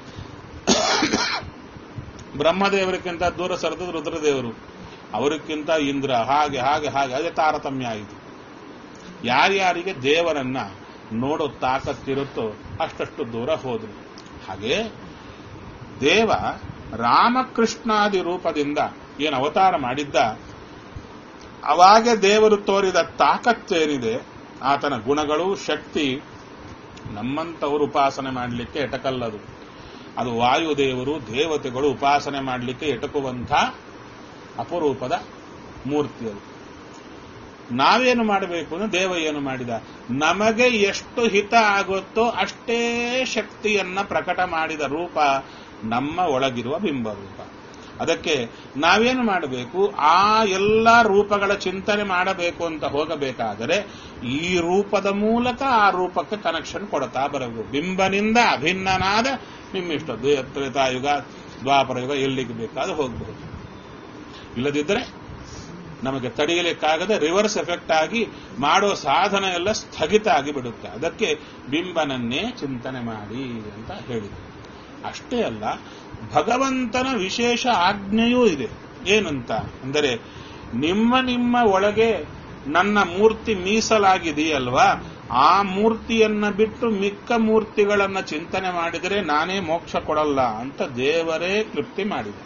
ಬ್ರಹ್ಮದೇವರಿಗಿಂತ ದೂರ ಸರಿದ್ರು ರುದ್ರದೇವರು ಅವರಿಗಿಂತ ಇಂದ್ರ ಹಾಗೆ ಹಾಗೆ ಹಾಗೆ ಅದೇ ತಾರತಮ್ಯ ಆಯಿತು ಯಾರ್ಯಾರಿಗೆ ದೇವರನ್ನ ನೋಡೋ ತಾಕತ್ತಿರುತ್ತೋ ಅಷ್ಟಷ್ಟು ದೂರ ಹೋದ್ರು ಹಾಗೆ ದೇವ ರಾಮಕೃಷ್ಣಾದಿ ರೂಪದಿಂದ ಏನು ಅವತಾರ ಮಾಡಿದ್ದ ಅವಾಗೆ ದೇವರು ತೋರಿದ ತಾಕತ್ತೇನಿದೆ ಆತನ ಗುಣಗಳು ಶಕ್ತಿ ನಮ್ಮಂತವರು ಉಪಾಸನೆ ಮಾಡಲಿಕ್ಕೆ ಎಟಕಲ್ಲದು ಅದು ವಾಯುದೇವರು ದೇವತೆಗಳು ಉಪಾಸನೆ ಮಾಡಲಿಕ್ಕೆ ಎಟಕುವಂಥ ಅಪರೂಪದ ಮೂರ್ತಿ ಅದು ನಾವೇನು ಮಾಡಬೇಕು ಅಂದ್ರೆ ದೇವ ಏನು ಮಾಡಿದ ನಮಗೆ ಎಷ್ಟು ಹಿತ ಆಗುತ್ತೋ ಅಷ್ಟೇ ಶಕ್ತಿಯನ್ನ ಪ್ರಕಟ ಮಾಡಿದ ರೂಪ ನಮ್ಮ ಒಳಗಿರುವ ಬಿಂಬ ರೂಪ ಅದಕ್ಕೆ ನಾವೇನು ಮಾಡಬೇಕು ಆ ಎಲ್ಲ ರೂಪಗಳ ಚಿಂತನೆ ಮಾಡಬೇಕು ಅಂತ ಹೋಗಬೇಕಾದರೆ ಈ ರೂಪದ ಮೂಲಕ ಆ ರೂಪಕ್ಕೆ ಕನೆಕ್ಷನ್ ಕೊಡ್ತಾ ಬರಬೇಕು ಬಿಂಬನಿಂದ ಅಭಿನ್ನನಾದ ನಿಮ್ಮಿಷ್ಟ ದ್ವೇ- ತ್ರೇತಾಯುಗ ದ್ವಾಪರ ಯುಗ ಎಲ್ಲಿಗೆ ಬೇಕಾದ್ರೂ ಹೋಗಬಹುದು ಇಲ್ಲದಿದ್ದರೆ ನಮಗೆ ತಡೆಯಲಿಕ್ಕಾಗದೆ ರಿವರ್ಸ್ ಎಫೆಕ್ಟ್ ಆಗಿ ಮಾಡೋ ಸಾಧನ ಎಲ್ಲ ಸ್ಥಗಿತ ಆಗಿ ಬಿಡುತ್ತೆ ಅದಕ್ಕೆ ಬಿಂಬನನ್ನೇ ಚಿಂತನೆ ಮಾಡಿ ಅಂತ ಹೇಳಿದೆ ಅಷ್ಟೇ ಅಲ್ಲ ಭಗವಂತನ ವಿಶೇಷ ಆಜ್ಞೆಯೂ ಇದೆ ಏನಂತ ಅಂದರೆ ನಿಮ್ಮ ನಿಮ್ಮ ಒಳಗೆ ನನ್ನ ಮೂರ್ತಿ ಮೀಸಲಾಗಿದೆಯಲ್ವಾ ಆ ಮೂರ್ತಿಯನ್ನ ಬಿಟ್ಟು ಮಿಕ್ಕ ಮೂರ್ತಿಗಳನ್ನ ಚಿಂತನೆ ಮಾಡಿದರೆ ನಾನೇ ಮೋಕ್ಷ ಕೊಡಲ್ಲ ಅಂತ ದೇವರೇ ಕ್ಲೃಪ್ತಿ ಮಾಡಿದೆ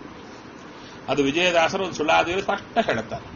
ಅದು ವಿಜಯದಾಸರು ಒಂದು ಸುಳಾದಿಗಳು ಸ್ಪಷ್ಟ ಹೇಳ್ತಾರೆ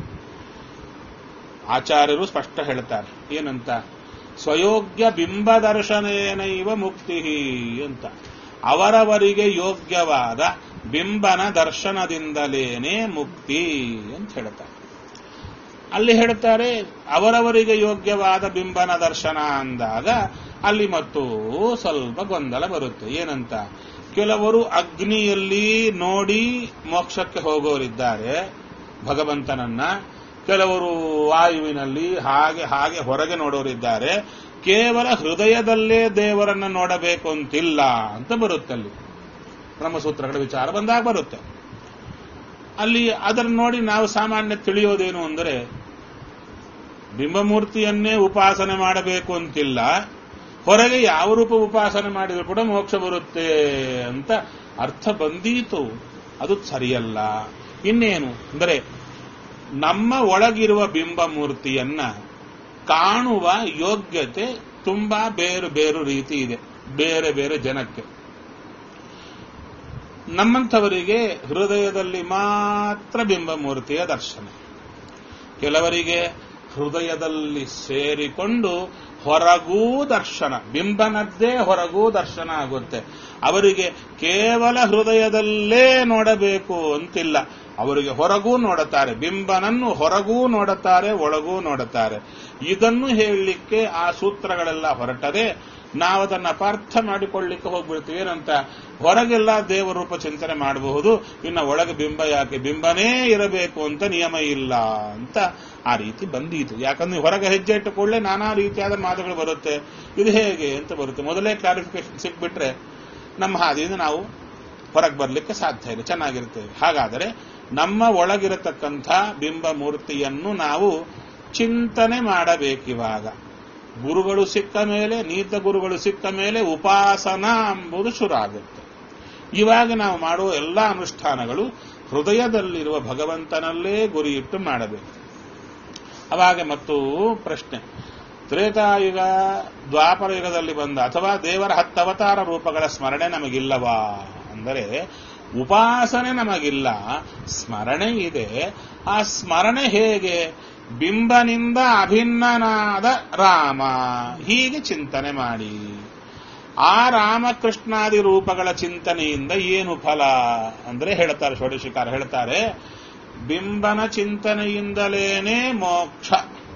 ಆಚಾರ್ಯರು ಸ್ಪಷ್ಟ ಹೇಳ್ತಾರೆ ಏನಂತ ಸ್ವಯೋಗ್ಯ ಬಿಂಬ ದರ್ಶನೇನೈವ ಮುಕ್ತಿ ಅಂತ ಅವರವರಿಗೆ ಯೋಗ್ಯವಾದ ಬಿಂಬನ ದರ್ಶನದಿಂದಲೇನೆ ಮುಕ್ತಿ ಅಂತ ಹೇಳ್ತಾರೆ ಅಲ್ಲಿ ಹೇಳ್ತಾರೆ ಅವರವರಿಗೆ ಯೋಗ್ಯವಾದ ಬಿಂಬನ ದರ್ಶನ ಅಂದಾಗ ಅಲ್ಲಿ ಮತ್ತು ಸ್ವಲ್ಪ ಗೊಂದಲ ಬರುತ್ತೆ ಏನಂತ ಕೆಲವರು ಅಗ್ನಿಯಲ್ಲಿ ನೋಡಿ ಮೋಕ್ಷಕ್ಕೆ ಹೋಗೋರಿದ್ದಾರೆ ಭಗವಂತನನ್ನ ಕೆಲವರು ವಾಯುವಿನಲ್ಲಿ ಹಾಗೆ ಹಾಗೆ ಹೊರಗೆ ನೋಡೋರಿದ್ದಾರೆ ಕೇವಲ ಹೃದಯದಲ್ಲೇ ದೇವರನ್ನ ನೋಡಬೇಕು ಅಂತಿಲ್ಲ ಅಂತ ಬರುತ್ತೆ ಅಲ್ಲಿ ಬ್ರಹ್ಮಸೂತ್ರಗಳ ವಿಚಾರ ಬಂದಾಗ ಬರುತ್ತೆ ಅಲ್ಲಿ ಅದನ್ನು ನೋಡಿ ನಾವು ಸಾಮಾನ್ಯ ತಿಳಿಯೋದೇನು ಅಂದರೆ ಬಿಂಬಮೂರ್ತಿಯನ್ನೇ ಉಪಾಸನೆ ಮಾಡಬೇಕು ಅಂತಿಲ್ಲ ಹೊರಗೆ ಯಾವ ರೂಪ ಉಪಾಸನೆ ಮಾಡಿದ್ರು ಕೂಡ ಮೋಕ್ಷ ಬರುತ್ತೆ ಅಂತ ಅರ್ಥ ಬಂದೀತು ಅದು ಸರಿಯಲ್ಲ ಇನ್ನೇನು ಅಂದರೆ ನಮ್ಮ ಒಳಗಿರುವ ಬಿಂಬ ಮೂರ್ತಿಯನ್ನ ಕಾಣುವ ಯೋಗ್ಯತೆ ತುಂಬಾ ಬೇರೆ ಬೇರೆ ರೀತಿ ಇದೆ ಬೇರೆ ಬೇರೆ ಜನಕ್ಕೆ ನಮ್ಮಂಥವರಿಗೆ ಹೃದಯದಲ್ಲಿ ಮಾತ್ರ ಬಿಂಬ ಮೂರ್ತಿಯ ದರ್ಶನ ಕೆಲವರಿಗೆ ಹೃದಯದಲ್ಲಿ ಸೇರಿಕೊಂಡು ಹೊರಗೂ ದರ್ಶನ ಬಿಂಬನದ್ದೇ ಹೊರಗೂ ದರ್ಶನ ಆಗುತ್ತೆ ಅವರಿಗೆ ಕೇವಲ ಹೃದಯದಲ್ಲೇ ನೋಡಬೇಕು ಅಂತಿಲ್ಲ ಅವರಿಗೆ ಹೊರಗೂ ನೋಡುತ್ತಾರೆ ಬಿಂಬನನ್ನು ಹೊರಗೂ ನೋಡುತ್ತಾರೆ ಒಳಗೂ ನೋಡುತ್ತಾರೆ ಇದನ್ನು ಹೇಳಲಿಕ್ಕೆ ಆ ಸೂತ್ರಗಳೆಲ್ಲ ಹೊರಟದೆ ನಾವು ಅದನ್ನ ಅಪಾರ್ಥ ಮಾಡಿಕೊಳ್ಳಿಕ್ಕೆ ಹೋಗ್ಬಿಡ್ತೀವಿ ಏನಂತ ಹೊರಗೆಲ್ಲ ದೇವರೂಪ ಚಿಂತನೆ ಮಾಡಬಹುದು ಇನ್ನು ಒಳಗೆ ಬಿಂಬ ಯಾಕೆ ಬಿಂಬನೇ ಇರಬೇಕು ಅಂತ ನಿಯಮ ಇಲ್ಲ ಅಂತ ಆ ರೀತಿ ಬಂದೀತು ಯಾಕಂದ್ರೆ ಹೊರಗೆ ಹೆಜ್ಜೆ ಇಟ್ಟ ಕೂಡಲೇ ನಾನಾ ರೀತಿಯಾದ ಮಾತುಗಳು ಬರುತ್ತೆ ಇದು ಹೇಗೆ ಅಂತ ಬರುತ್ತೆ ಮೊದಲೇ ಕ್ಲಾರಿಫಿಕೇಶನ್ ಸಿಕ್ಬಿಟ್ರೆ ನಮ್ಮ ಹಾದಿಯಿಂದ ನಾವು ಹೊರಗೆ ಬರಲಿಕ್ಕೆ ಸಾಧ್ಯ ಇಲ್ಲ ಚೆನ್ನಾಗಿರ್ತೇವೆ ಹಾಗಾದರೆ ನಮ್ಮ ಒಳಗಿರತಕ್ಕಂಥ ಬಿಂಬ ಮೂರ್ತಿಯನ್ನು ನಾವು ಚಿಂತನೆ ಮಾಡಬೇಕಿವಾಗ ಗುರುಗಳು ಸಿಕ್ಕ ಮೇಲೆ ನೀತ ಗುರುಗಳು ಸಿಕ್ಕ ಮೇಲೆ ಉಪಾಸನ ಎಂಬುದು ಶುರು ಆಗುತ್ತೆ ಇವಾಗ ನಾವು ಮಾಡುವ ಎಲ್ಲ ಅನುಷ್ಠಾನಗಳು ಹೃದಯದಲ್ಲಿರುವ ಭಗವಂತನಲ್ಲೇ ಗುರಿಯಿಟ್ಟು ಮಾಡಬೇಕು ಅವಾಗ ಮತ್ತು ಪ್ರಶ್ನೆ ತ್ರೇತಾಯುಗ ದ್ವಾಪರ ಯುಗದಲ್ಲಿ ಬಂದ ಅಥವಾ ದೇವರ ಹತ್ತವತಾರ ರೂಪಗಳ ಸ್ಮರಣೆ ನಮಗಿಲ್ಲವಾ ಅಂದರೆ ಉಪಾಸನೆ ನಮಗಿಲ್ಲ ಸ್ಮರಣೆ ಇದೆ ಆ ಸ್ಮರಣೆ ಹೇಗೆ ಬಿಂಬನಿಂದ ಅಭಿನ್ನನಾದ ರಾಮ ಹೀಗೆ ಚಿಂತನೆ ಮಾಡಿ ಆ ರಾಮಕೃಷ್ಣಾದಿ ರೂಪಗಳ ಚಿಂತನೆಯಿಂದ ಏನು ಫಲ ಅಂದ್ರೆ ಹೇಳ್ತಾರೆ ಷೋಡಶಿಕಾರ ಹೇಳ್ತಾರೆ ಬಿಂಬನ ಚಿಂತನೆಯಿಂದಲೇನೆ ಮೋಕ್ಷ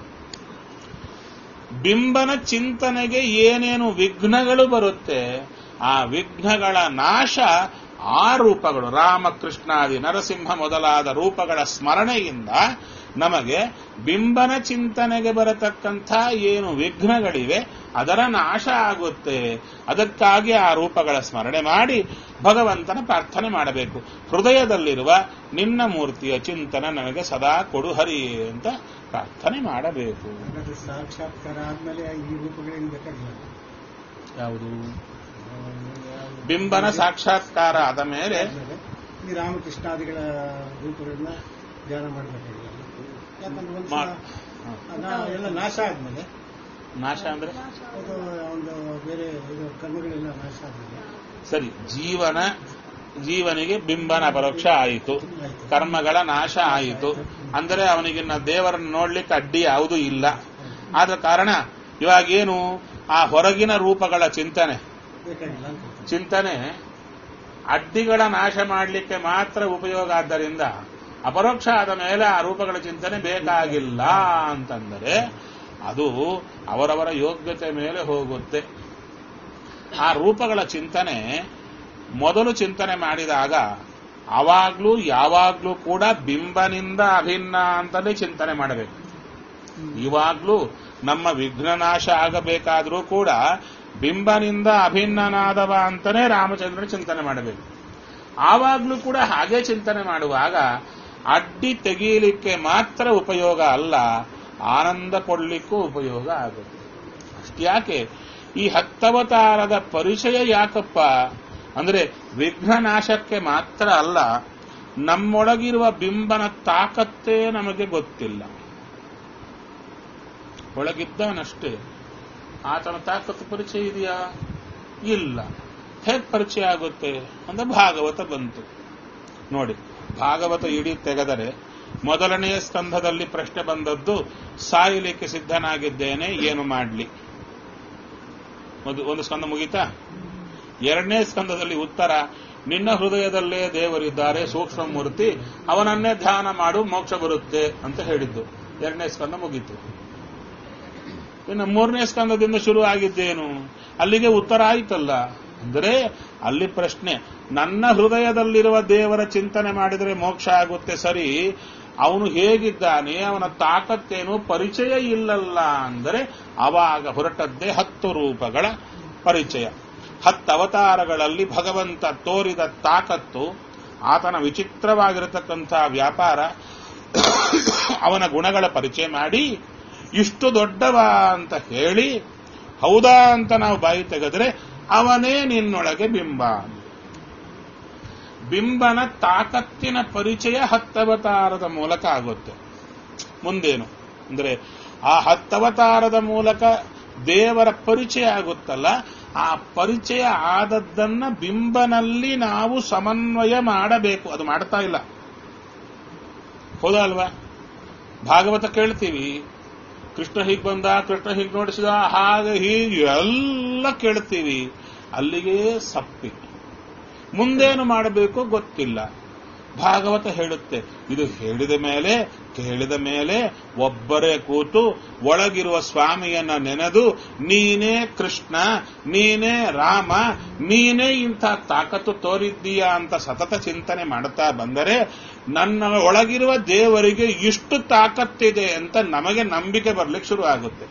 ಬಿಂಬನ ಚಿಂತನೆಗೆ ಏನೇನು ವಿಘ್ನಗಳು ಬರುತ್ತೆ ಆ ವಿಘ್ನಗಳ ನಾಶ ಆ ರೂಪಗಳು ರಾಮಕೃಷ್ಣಾದಿ ನರಸಿಂಹ ಮೊದಲಾದ ರೂಪಗಳ ಸ್ಮರಣೆಯಿಂದ ನಮಗೆ ಬಿಂಬನ ಚಿಂತನೆಗೆ ಬರತಕ್ಕಂಥ ಏನು ವಿಘ್ನಗಳಿವೆ ಅದರ ನಾಶ ಆಗುತ್ತೆ ಅದಕ್ಕಾಗಿ ಆ ರೂಪಗಳ ಸ್ಮರಣೆ ಮಾಡಿ ಭಗವಂತನ ಪ್ರಾರ್ಥನೆ ಮಾಡಬೇಕು ಹೃದಯದಲ್ಲಿರುವ ನಿನ್ನ ಮೂರ್ತಿಯ ಚಿಂತನೆ ನನಗೆ ಸದಾ ಕೊಡು ಹರಿ ಅಂತ ಪ್ರಾರ್ಥನೆ ಮಾಡಬೇಕು ಹಾಗಾದ್ರೆ ಸಾಕ್ಷಾತ್ಕಾರ ಆದ್ಮೇಲೆ ಈ ರೂಪಗಳೇನು ಬೇಕಾಗಿಲ್ಲ ಯಾವುದು ಬಿಂಬನ ಸಾಕ್ಷಾತ್ಕಾರ ಆದ ಮೇಲೆ ಆದ್ಮೇಲೆ ಈ ರಾಮಕೃಷ್ಣಾದಿಗಳ ರೂಪಗಳನ್ನ ಧ್ಯಾನ ಮಾಡಬೇಕಾಗಿಲ್ಲ ಯಾಕಂದ್ರೆ ಒಂದು ಮಾಡ್- ಎಲ್ಲ ನಾಶ ಆದ್ಮೇಲೆ ನಾಶ ಅಂದ್ರೆ ಅದು ಒಂದು ಬೇರೆ ಇದು ಕರ್ಮಗಳೆಲ್ಲ ನಾಶ ಆದ್ಮೇಲೆ ಸರಿ ಜೀವನ ಜೀವನಿಗೆ ಬಿಂಬನ ಅಪರೋಕ್ಷ ಆಯಿತು ಆಯ್ತು. ಕರ್ಮಗಳ ನಾಶ ಆಯಿತು ಅಂದರೆ ಅವನಿಗಿನ್ನ ದೇವರನ್ನು ನೋಡ್ಲಿಕ್ಕೆ ಅಡ್ಡಿ ಯಾವುದೂ ಇಲ್ಲ ಆದ ಕಾರಣ ಇವಾಗೇನು ಆ ಹೊರಗಿನ ರೂಪಗಳ ಚಿಂತನೆ ಬೇಕಾಗಿಲ್ಲ ಅಂತ ಚಿಂತನೆ ಅಡ್ಡಿಗಳ ನಾಶ ಮಾಡಲಿಕ್ಕೆ ಮಾತ್ರ ಉಪಯೋಗ ಆದ್ದರಿಂದ ಅಪರೋಕ್ಷ ಆದ ಮೇಲೆ ಆ ರೂಪಗಳ ಚಿಂತನೆ ಬೇಕಾಗಿಲ್ಲ ಅಂತಂದರೆ ಅದು ಅವರವರ ಯೋಗ್ಯತೆ ಮೇಲೆ ಹೋಗುತ್ತೆ ಆ ರೂಪಗಳ ಚಿಂತನೆ ಮೊದಲು ಚಿಂತನೆ ಮಾಡಿದಾಗ ಅವಾಗ್ಲೂ ಯಾವಾಗ್ಲೂ ಕೂಡ ಬಿಂಬನಿಂದ ಅಭಿನ್ನ ಅಂತಲೇ ಚಿಂತನೆ ಮಾಡಬೇಕು ಇವಾಗ್ಲೂ ನಮ್ಮ ವಿಘ್ನನಾಶ ಆಗಬೇಕಾದ್ರೂ ಕೂಡ ಬಿಂಬನಿಂದ ಅಭಿನ್ನನಾದವ ಅಂತಾನೆ ರಾಮಚಂದ್ರ ಚಿಂತನೆ ಮಾಡಬೇಕು ಆವಾಗ್ಲೂ ಕೂಡ ಹಾಗೆ ಚಿಂತನೆ ಮಾಡುವಾಗ ಅಡ್ಡಿ ತೆಗೀಲಿಕ್ಕೆ ಮಾತ್ರ ಉಪಯೋಗ ಅಲ್ಲ ಆನಂದ ಕೊಡ್ಲಿಕ್ಕೂ ಉಪಯೋಗ ಆಗುತ್ತೆ ಅಷ್ಟ್ಯಾಕೆ ಈ ಹತ್ತವತಾರದ ಪರಿಚಯ ಯಾಕಪ್ಪ ಅಂದ್ರೆ ವಿಘ್ನನಾಶಕ್ಕೆ ಮಾತ್ರ ಅಲ್ಲ ನಮ್ಮೊಳಗಿರುವ ಬಿಂಬನ ತಾಕತ್ತೇ ನಮಗೆ ಗೊತ್ತಿಲ್ಲ ಒಳಗಿದ್ದವನಷ್ಟೇ ಆತನ ತಾಕತ್ತು ಪರಿಚಯ ಇದೆಯಾ ಇಲ್ಲ ಹೇಗೆ ಪರಿಚಯ ಆಗುತ್ತೆ ಅಂದ್ರೆ ಭಾಗವತ ಬಂತು ನೋಡಿ ಭಾಗವತ ಇಡೀ ತೆಗೆದರೆ ಮೊದಲನೆಯ ಸ್ಕಂಧದಲ್ಲಿ ಪ್ರಶ್ನೆ ಬಂದದ್ದು ಸಾಯಲಿಕ್ಕೆ ಸಿದ್ಧನಾಗಿದ್ದೇನೆ ಏನು ಮಾಡಲಿ ಒಂದು ಒಂದು ಸ್ಕಂದ ಮುಗೀತಾ ಎರಡನೇ ಸ್ಕಂದದಲ್ಲಿ ಉತ್ತರ ನಿನ್ನ ಹೃದಯದಲ್ಲೇ ದೇವರಿದ್ದಾರೆ ಸೂಕ್ಷ್ಮ ಮೂರ್ತಿ ಅವನನ್ನೇ ಧ್ಯಾನ ಮಾಡು ಮೋಕ್ಷ ಬರುತ್ತೆ ಅಂತ ಹೇಳಿದ್ದು ಎರಡನೇ ಸ್ಕಂದ ಮುಗೀತು ಇನ್ನು ಮೂರನೇ ಸ್ಕಂದದಿಂದ ಶುರು ಆಗಿದ್ದೇನು ಅಲ್ಲಿಗೆ ಉತ್ತರ ಆಯ್ತಲ್ಲ ಅಂದರೆ ಅಲ್ಲಿ ಪ್ರಶ್ನೆ ನನ್ನ ಹೃದಯದಲ್ಲಿರುವ ದೇವರ ಚಿಂತನೆ ಮಾಡಿದರೆ ಮೋಕ್ಷ ಆಗುತ್ತೆ ಸರಿ ಅವನು ಹೇಗಿದ್ದಾನೆ ಅವನ ತಾಕತ್ತೇನು ಪರಿಚಯ ಇಲ್ಲಲ್ಲ ಅಂದರೆ ಅವಾಗ ಹೊರಟದ್ದೇ ಹತ್ತು ರೂಪಗಳ ಪರಿಚಯ ಹತ್ತು ಅವತಾರಗಳಲ್ಲಿ ಭಗವಂತ ತೋರಿದ ತಾಕತ್ತು ಆತನ ವಿಚಿತ್ರವಾಗಿರತಕ್ಕಂಥ ವ್ಯಾಪಾರ ಅವನ ಗುಣಗಳ ಪರಿಚಯ ಮಾಡಿ ಇಷ್ಟು ದೊಡ್ಡವ ಅಂತ ಹೇಳಿ ಹೌದಾ ಅಂತ ನಾವು ಬಾಯಿ ತೆಗೆದ್ರೆ ಅವನೇ ನಿನ್ನೊಳಗೆ ಬಿಂಬ ಬಿಂಬನ ತಾಕತ್ತಿನ ಪರಿಚಯ ಹತ್ತವತಾರದ ಮೂಲಕ ಆಗುತ್ತೆ ಮುಂದೇನು ಅಂದ್ರೆ ಆ ಹತ್ತವತಾರದ ಮೂಲಕ ದೇವರ ಪರಿಚಯ ಆಗುತ್ತಲ್ಲ ಆ ಪರಿಚಯ ಆದದ್ದನ್ನ ಬಿಂಬನಲ್ಲಿ ನಾವು ಸಮನ್ವಯ ಮಾಡಬೇಕು ಅದು ಮಾಡ್ತಾ ಇಲ್ಲ ಹೌದಾ ಅಲ್ವಾ ಭಾಗವತ ಕೇಳ್ತೀವಿ ಕೃಷ್ಣ ಹೀಗ್ ಬಂದ ಕೃಷ್ಣ ಹೀಗ್ ನೋಡಿಸಿದ ಹಾಗೆ ಹೀಗೆ ಎಲ್ಲ ಕೇಳ್ತೀವಿ ಅಲ್ಲಿಗೆ ಸಪ್ಪಿ ಮುಂದೇನು ಮಾಡಬೇಕು ಗೊತ್ತಿಲ್ಲ ಭಾಗವತ ಹೇಳುತ್ತೆ ಇದು ಹೇಳಿದ ಮೇಲೆ ಕೇಳಿದ ಮೇಲೆ ಒಬ್ಬರೇ ಕೂತು ಒಳಗಿರುವ ಸ್ವಾಮಿಯನ್ನ ನೆನೆದು ನೀನೇ ಕೃಷ್ಣ ನೀನೇ ರಾಮ ನೀನೇ ಇಂಥ ತಾಕತ್ತು ತೋರಿದ್ದೀಯಾ ಅಂತ ಸತತ ಚಿಂತನೆ ಮಾಡ್ತಾ ಬಂದರೆ ನನ್ನ ಒಳಗಿರುವ ದೇವರಿಗೆ ಇಷ್ಟು ತಾಕತ್ತಿದೆ ಅಂತ ನಮಗೆ ನಂಬಿಕೆ ಬರ್ಲಿಕ್ಕೆ ಶುರು ಆಗುತ್ತೆ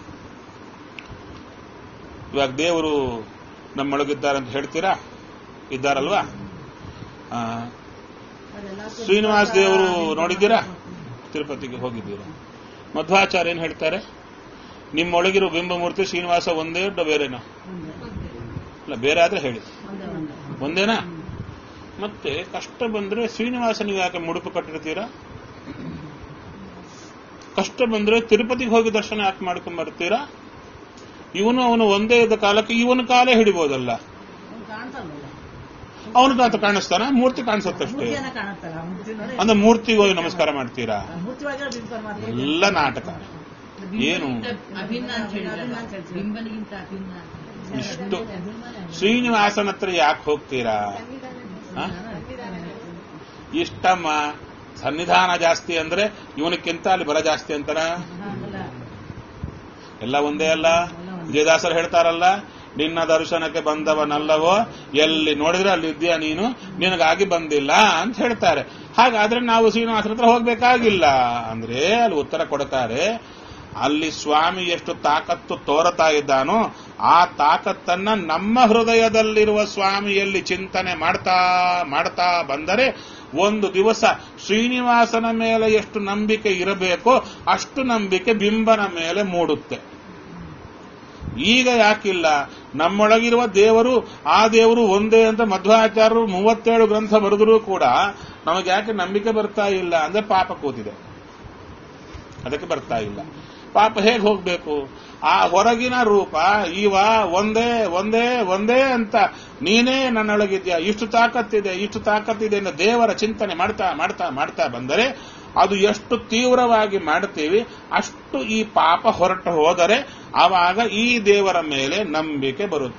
ಇವಾಗ ದೇವರು ನಮ್ಮೊಳಗಿದ್ದಾರೆ ಅಂತ ಹೇಳ್ತೀರಾ ಇದ್ದಾರಲ್ವಾ ಆ, ಶ್ರೀನಿವಾಸ ದೇವರು ನೋಡಿದ್ದೀರಾ ತಿರುಪತಿಗೆ ಹೋಗಿದ್ದೀರಾ ಮಧ್ವಾಚಾರ್ಯ ಏನ್ ಹೇಳ್ತಾರೆ ನಿಮ್ಮೊಳಗಿರೋ ಬಿಂಬಮೂರ್ತಿ ಶ್ರೀನಿವಾಸ ಒಂದೇ ದೊಡ್ಡ ಬೇರೆನಾ ಅಲ್ಲ ಬೇರೆ ಆದ್ರೆ ಹೇಳಿ ಒಂದೇ ಒಂದೇ ಒಂದೇನಾ ಮತ್ತೆ ಕಷ್ಟ ಬಂದ್ರೆ ಶ್ರೀನಿವಾಸನಿಗೆ ಯಾಕೆ ಮುಡುಪು ಕಟ್ಟಿರ್ತೀರಾ ಕಷ್ಟ ಬಂದ್ರೆ ತಿರುಪತಿಗೆ ಹೋಗಿ ದರ್ಶನ ಯಾಕೆ ಮಾಡ್ಕೊಂಡ್ ಬರ್ತೀರಾ ಇವನು ಅವನು ಒಂದೇ ಇದ್ದ ಕಾಲಕ್ಕೆ ಇವನ ಕಾಲೇ ಹಿಡಿಬೋದಲ್ಲ ಅವ್ನು ಕಾಣ್ತಾನಲ್ಲ ಅವನು ಕಾಂತ ಕಾಣಿಸ್ತಾನ ಮೂರ್ತಿ ಕಾಣಿಸುತ್ತಷ್ಟೇ ಮೂರ್ತಿಯನ್ನ ಕಾಣುತ್ತಲ್ಲ ಆ ಮೂರ್ತಿ ನೋಡಿ ಅಂದ್ರೆ ಮೂರ್ತಿಗೆ ಹೋಗಿ ನಮಸ್ಕಾರ ಮಾಡ್ತೀರಾ ಆ ಮೂರ್ತಿ ಒಳಗೆ ಬಿಂಬ ಮಾತ್ರ ಎಲ್ಲ ನಾಟಕ ಏನು ಅಭಿನ್ನ ಅಂತ ಹೇಳಿದ್ರಲ್ಲ. ಅಭಿನ್ನ ಅಂತ ಹೇಳ್ತೀವಿ. ಬಿಂಬನಿಗಿಂತ ಅಭಿನ್ನ ಇಷ್ಟು ಶ್ರೀನಿವಾಸನ ಹತ್ರ ಯಾಕೆ ಹೋಗ್ತೀರಾ ಹ? ಇಷ್ಟಮ್ಮ ಸನ್ನಿಧಾನ ಜಾಸ್ತಿ ಅಂದ್ರೆ ಇವನಕ್ಕಿಂತ ಅಲ್ಲಿ ಬಲ ಜಾಸ್ತಿ ಅಂತನ ಹಾಗಲ್ಲ. ಎಲ್ಲ ಒಂದೇ ಅಲ್ಲ ವಿಜಯದಾಸರು ಹೇಳ್ತಾರಲ್ಲ ನಿನ್ನ ದರ್ಶನಕ್ಕೆ ಬಂದವನಲ್ಲವೋ ಎಲ್ಲಿ ನೋಡಿದ್ರೆ ಅಲ್ಲಿ ಇದ್ದೀಯ ನೀನು ನಿನಗಾಗಿ ಬಂದಿಲ್ಲ ಅಂತ ಹೇಳ್ತಾರೆ ಹಾಗಾದ್ರೆ ನಾವು ಶ್ರೀನಿವಾಸನ ಹತ್ರ ಹೋಗ್ಬೇಕಾಗಿಲ್ಲ ಅಂದ್ರೆ ಅಲ್ಲಿ ಉತ್ತರ ಕೊಡ್ತಾರೆ ಅಲ್ಲಿ ಸ್ವಾಮಿ ಎಷ್ಟು ತಾಕತ್ತು ತೋರತಾ ಇದ್ದಾನೋ ಆ ತಾಕತ್ತನ್ನ ನಮ್ಮ ಹೃದಯದಲ್ಲಿರುವ ಸ್ವಾಮಿಯಲ್ಲಿ ಚಿಂತನೆ ಮಾಡ್ತಾ ಮಾಡ್ತಾ ಬಂದರೆ ಒಂದು ದಿವಸ ಶ್ರೀನಿವಾಸನ ಮೇಲೆ ಎಷ್ಟು ನಂಬಿಕೆ ಇರಬೇಕೋ ಅಷ್ಟು ನಂಬಿಕೆ ಬಿಂಬನ ಮೇಲೆ ಮೂಡುತ್ತೆ ಈಗ ಯಾಕಿಲ್ಲ ನಮ್ಮೊಳಗಿರುವ ದೇವರು ಆ ದೇವರು ಒಂದೇ ಅಂತ ಮಧ್ವಾಚಾರ್ಯರು ಮೂವತ್ತೇಳು ಗ್ರಂಥ ಬರೆದರೂ ಕೂಡ ನಮಗೆ ಯಾಕೆ ನಂಬಿಕೆ ಬರ್ತಾ ಇಲ್ಲ ಅಂದ್ರೆ ಪಾಪ ಕೂತಿದೆ ಅದಕ್ಕೆ ಬರ್ತಾ ಇಲ್ಲ ಪಾಪ ಹೇಗೆ ಹೋಗ್ಬೇಕು ಆ ಹೊರಗಿನ ರೂಪ ಇವ ಒಂದೇ ಒಂದೇ ಒಂದೇ ಅಂತ ನೀನೇ ನನ್ನೊಳಗಿದ್ಯಾ ಇಷ್ಟು ತಾಕತ್ತಿದೆ ಇಷ್ಟು ತಾಕತ್ತಿದೆ ಅಂತ ದೇವರ ಚಿಂತನೆ ಮಾಡ್ತಾ ಮಾಡ್ತಾ ಮಾಡ್ತಾ ಬಂದರೆ ಅದು ಎಷ್ಟು ತೀವ್ರವಾಗಿ ಮಾಡ್ತೀವಿ ಅಷ್ಟು ಈ ಪಾಪ ಹೊರಟು ಹೋದರೆ ಆವಾಗ ಈ ದೇವರ ಮೇಲೆ ನಂಬಿಕೆ ಬರುತ್ತೆ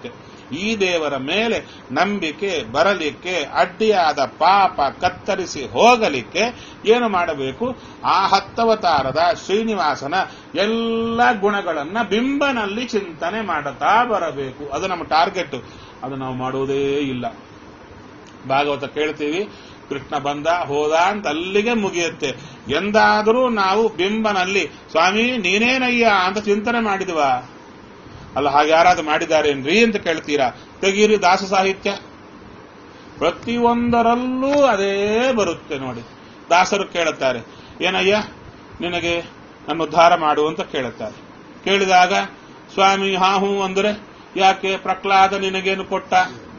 ಈ ದೇವರ ಮೇಲೆ ನಂಬಿಕೆ ಬರಲಿಕ್ಕೆ ಅಡ್ಡಿಯಾದ ಪಾಪ ಕತ್ತರಿಸಿ ಹೋಗಲಿಕ್ಕೆ ಏನು ಮಾಡಬೇಕು ಆ ಹತ್ತವತಾರದ ಶ್ರೀನಿವಾಸನ ಎಲ್ಲ ಗುಣಗಳನ್ನ ಬಿಂಬನಲ್ಲಿ ಚಿಂತನೆ ಮಾಡುತ್ತಾ ಬರಬೇಕು ಅದು ನಮ್ಮ ಟಾರ್ಗೆಟ್ ಅದು ನಾವು ಮಾಡುವುದೇ ಇಲ್ಲ ಭಾಗವತ ಕೇಳ್ತೀವಿ ಕೃಷ್ಣ ಬಂದ ಹೋದ ಅಂತ ಅಲ್ಲಿಗೆ ಮುಗಿಯುತ್ತೆ ಎಂದಾದರೂ ನಾವು ಬಿಂಬನಲ್ಲಿ ಸ್ವಾಮಿ ನೀನೇನಯ್ಯ ಅಂತ ಚಿಂತನೆ ಮಾಡಿದ್ವಾ ಅಲ್ಲ ಹಾಗೆ ಯಾರಾದ್ರೂ ಮಾಡಿದಾರೇನ್ರಿ ಅಂತ ಕೇಳ್ತೀರಾ ತೆಗೀರಿ ದಾಸ ಸಾಹಿತ್ಯ ಪ್ರತಿಯೊಂದರಲ್ಲೂ ಅದೇ ಬರುತ್ತೆ ನೋಡಿ ದಾಸರು ಕೇಳುತ್ತಾರೆ ಏನಯ್ಯ ನಿನಗೆ ನನ್ನ ಉದ್ಧಾರ ಮಾಡು ಅಂತ ಕೇಳುತ್ತಾರೆ ಕೇಳಿದಾಗ ಸ್ವಾಮಿ ಹಾ ಹೂ ಅಂದರೆ ಯಾಕೆ ಪ್ರಹ್ಲಾದ ನಿನಗೇನು ಕೊಟ್ಟ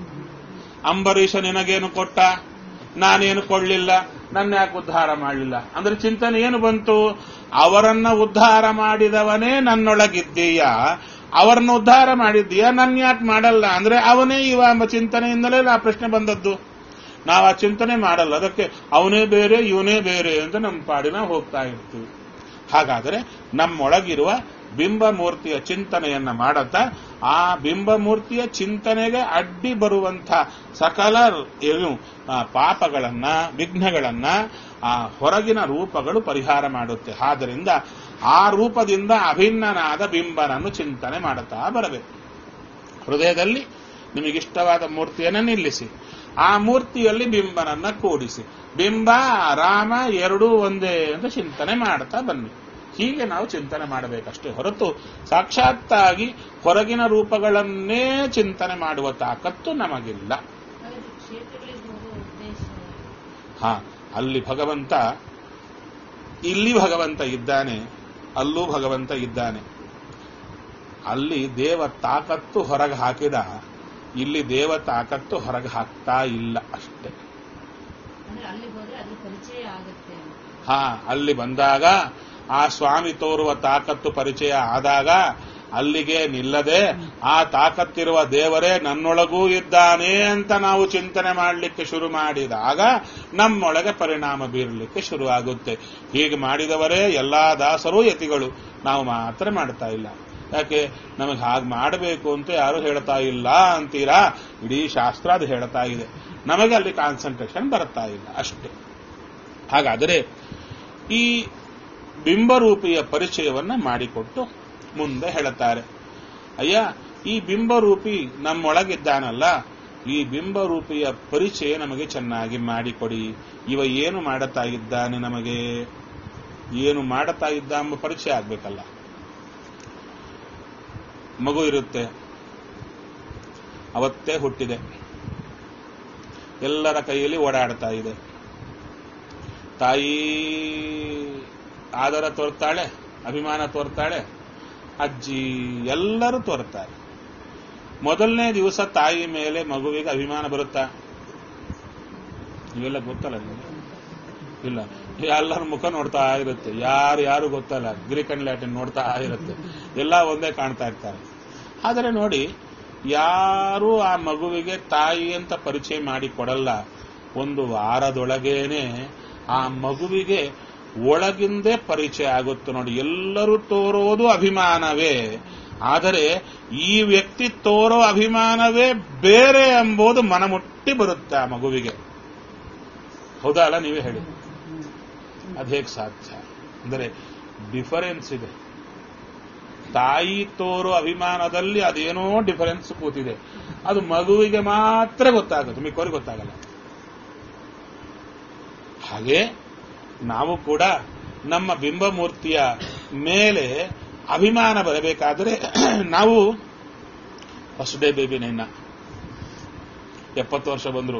ಅಂಬರೀಷ ನಿನಗೇನು ಕೊಟ್ಟ ನಾನೇನು ಕೊಳ್ಳಿಲ್ಲ ನನ್ನ ಯಾಕೆ ಉದ್ಧಾರ ಮಾಡಲಿಲ್ಲ ಅಂದ್ರೆ ಚಿಂತನೆ ಏನು ಬಂತು ಅವರನ್ನ ಉದ್ಧಾರ ಮಾಡಿದವನೇ ನನ್ನೊಳಗಿದ್ದೀಯ ಅವರನ್ನ ಉದ್ಧಾರ ಮಾಡಿದ್ದೀಯ ನನ್ನ ಯಾಕೆ ಮಾಡಲ್ಲ ಅಂದ್ರೆ ಅವನೇ ಇವ ಎಂಬ ಚಿಂತನೆಯಿಂದಲೇ ಆ ಪ್ರಶ್ನೆ ಬಂದದ್ದು ನಾವು ಆ ಚಿಂತನೆ ಮಾಡಲ್ಲ ಅದಕ್ಕೆ ಅವನೇ ಬೇರೆ ಇವನೇ ಬೇರೆ ಅಂತ ನಮ್ಮ ಪಾಡಿನ ಹೋಗ್ತಾ ಇರ್ತೀವಿ ಹಾಗಾದರೆ ನಮ್ಮೊಳಗಿರುವ ಬಿಂಬಮೂರ್ತಿಯ ಚಿಂತನೆಯನ್ನ ಮಾಡುತ್ತಾ ಆ ಬಿಂಬಮೂರ್ತಿಯ ಚಿಂತನೆಗೆ ಅಡ್ಡಿ ಬರುವಂಥ ಸಕಲ ಏನು ಆ, ಪಾಪಗಳನ್ನ ವಿಘ್ನಗಳನ್ನ ಆ ಹೊರಗಿನ ರೂಪಗಳು ಪರಿಹಾರ ಮಾಡುತ್ತೆ ಆದ್ದರಿಂದ ಆ ರೂಪದಿಂದ ಅಭಿನ್ನನಾದ ಬಿಂಬನನ್ನು ಚಿಂತನೆ ಮಾಡುತ್ತಾ ಬರಬೇಕು ಹೃದಯದಲ್ಲಿ ನಿಮಗಿಷ್ಟವಾದ ಮೂರ್ತಿಯನ್ನು ನಿಲ್ಲಿಸಿ ಆ ಮೂರ್ತಿಯಲ್ಲಿ ಬಿಂಬನನ್ನ ಕೂಡಿಸಿ ಬಿಂಬ ರಾಮ ಎರಡೂ ಒಂದೇ ಅಂತ ಚಿಂತನೆ ಮಾಡ್ತಾ ಬನ್ನಿ ಹೀಗೆ ನಾವು ಚಿಂತನೆ ಮಾಡಬೇಕಷ್ಟೇ ಹೊರತು ಸಾಕ್ಷಾತ್ತಾಗಿ ಹೊರಗಿನ ರೂಪಗಳನ್ನೇ ಚಿಂತನೆ ಮಾಡುವ ತಾಕತ್ತು ನಮಗಿಲ್ಲ ಹಾಗಾದ್ರೆ ಕ್ಷೇತ್ರಗಳಿಗೆ ಹೋಗೋ ಉದ್ದೇಶ ಹಾ ಅಲ್ಲಿ ಭಗವಂತ ಇಲ್ಲಿ ಭಗವಂತ ಇದ್ದಾನೆ ಅಲ್ಲೂ ಭಗವಂತ ಇದ್ದಾನೆ ಅಲ್ಲಿ ದೇವ ತಾಕತ್ತು ಹೊರಗೆ ಹಾಕಿದ ಇಲ್ಲಿ ದೇವ ತಾಕತ್ತು ಹೊರಗೆ ಹಾಕ್ತಾ ಇಲ್ಲ ಅಷ್ಟೇ ಅಂದ್ರೆ ಅಲ್ಲಿಗೆ ಹೋದ್ರೆ ಅದ್ರ ಪರಿಚಯ ಆಗುತ್ತೆ ಅಂತ. ಹಾ ಅಲ್ಲಿ ಬಂದಾಗ ಆ ಸ್ವಾಮಿ ತೋರುವ ತಾಕತ್ತು ಪರಿಚಯ ಆದಾಗ ಅಲ್ಲಿಗೆ ನಿಲ್ಲದೆ ಆ ತಾಕತ್ತಿರುವ ದೇವರೇ ನನ್ನೊಳಗೂ ಇದ್ದಾನೆ ಅಂತ ನಾವು ಚಿಂತನೆ ಮಾಡಲಿಕ್ಕೆ ಶುರು ಮಾಡಿದಾಗ ನಮ್ಮೊಳಗೆ ಪರಿಣಾಮ ಬೀರಲಿಕ್ಕೆ ಶುರು ಆಗುತ್ತೆ ಹೀಗೆ ಮಾಡಿದವರೇ ಎಲ್ಲಾ ದಾಸರು ಯತಿಗಳು ನಾವು ಮಾತ್ರ ಮಾಡ್ತಾ ಇಲ್ಲ ಯಾಕೆ ನಮಗೆ ಹಾಗೆ ಮಾಡಬೇಕು ಅಂತ ಯಾರು ಹೇಳ್ತಾ ಇಲ್ಲ ಅಂತೀರಾ ಇಡೀ ಶಾಸ್ತ್ರ ಅದು ಹೇಳ್ತಾ ಇದೆ ನಮಗೆ ಅಲ್ಲಿ ಕಾನ್ಸಂಟ್ರೇಷನ್ ಬರ್ತಾ ಇಲ್ಲ ಅಷ್ಟೇ ಹಾಗಾದರೆ ಈ ಬಿಂಬರೂಪಿಯ ಪರಿಚಯವನ್ನ ಮಾಡಿಕೊಟ್ಟು ಮುಂದೆ ಹೇಳುತ್ತಾರೆ ಅಯ್ಯ ಈ ಬಿಂಬರೂಪಿ ನಮ್ಮೊಳಗಿದ್ದಾನಲ್ಲ ಈ ಬಿಂಬರೂಪಿಯ ಪರಿಚಯ ನಮಗೆ ಚೆನ್ನಾಗಿ ಮಾಡಿಕೊಡಿ ಇವ ಏನು ಮಾಡುತ್ತಾ ಇದ್ದಾನೆ ನಮಗೆ ಏನು ಮಾಡುತ್ತಾ ಇದ್ದ ಎಂಬ ಪರಿಚಯ ಆಗ್ಬೇಕಲ್ಲ ಮಗು ಇರುತ್ತೆ ಅವತ್ತೇ ಹುಟ್ಟಿದೆ ಎಲ್ಲರ ಕೈಯಲ್ಲಿ ಓಡಾಡ್ತಾ ಇದೆ ತಾಯಿ ಆದರ ತೋರ್ತಾಳೆ ಅಭಿಮಾನ ತೋರ್ತಾಳೆ ಅಜ್ಜಿ ಎಲ್ಲರೂ ತೋರ್ತಾರೆ ಮೊದಲನೇ ದಿವಸ ತಾಯಿ ಮೇಲೆ ಮಗುವಿಗೆ ಅಭಿಮಾನ ಬರುತ್ತಾ ಇವೆಲ್ಲ ಗೊತ್ತಲ್ಲ ನಿಮಗೆ ಇಲ್ಲ ಎಲ್ಲರ ಮುಖ ನೋಡ್ತಾ ಇರುತ್ತೆ ಯಾರು ಯಾರು ಗೊತ್ತಲ್ಲ ಗ್ರೀಕನ್ ಲ್ಯಾಟಿನ್ ನೋಡ್ತಾ ಇರುತ್ತೆ ಎಲ್ಲ ಒಂದೇ ಕಾಣ್ತಾ ಇರ್ತಾರೆ ಆದರೆ ನೋಡಿ ಯಾರು ಆ ಮಗುವಿಗೆ ತಾಯಿ ಅಂತ ಪರಿಚಯ ಮಾಡಿ ಕೊಡಲ್ಲ ಒಂದು ವಾರದೊಳಗೇನೆ ಆ ಮಗುವಿಗೆ ಒಳಗಿಂದೇ ಪರಿಚಯ ಆಗುತ್ತೆ ನೋಡಿ ಎಲ್ಲರೂ ತೋರೋದು ಅಭಿಮಾನವೇ ಆದರೆ ಈ ವ್ಯಕ್ತಿ ತೋರೋ ಅಭಿಮಾನವೇ ಬೇರೆ ಎಂಬುದು ಮನಮುಟ್ಟಿ ಬರುತ್ತೆ ಆ ಮಗುವಿಗೆ ಹೌದಾ ಅಲ್ಲ ನೀವೇ ಹೇಳಿ ಅದೇಗೆ ಸಾಧ್ಯ ಅಂದರೆ ಡಿಫರೆನ್ಸ್ ಇದೆ ತಾಯಿ ತೋರೋ ಅಭಿಮಾನದಲ್ಲಿ ಅದೇನೋ ಡಿಫರೆನ್ಸ್ ಕೂತಿದೆ ಅದು ಮಗುವಿಗೆ ಮಾತ್ರ ಗೊತ್ತಾಗುತ್ತೆ ಮಿಕ್ಕವರಿಗೆ ಗೊತ್ತಾಗಲ್ಲ ಹಾಗೆ ನಾವು ಕೂಡ ನಮ್ಮ ಬಿಂಬಮೂರ್ತಿಯ ಮೇಲೆ ಅಭಿಮಾನ ಬರಬೇಕಾದರೆ ನಾವು ಫಸ್ಟ್ ಡೇ ಬೇಬಿನ ಇನ್ನ ಎಪ್ಪತ್ತು ವರ್ಷ ಬಂದ್ರು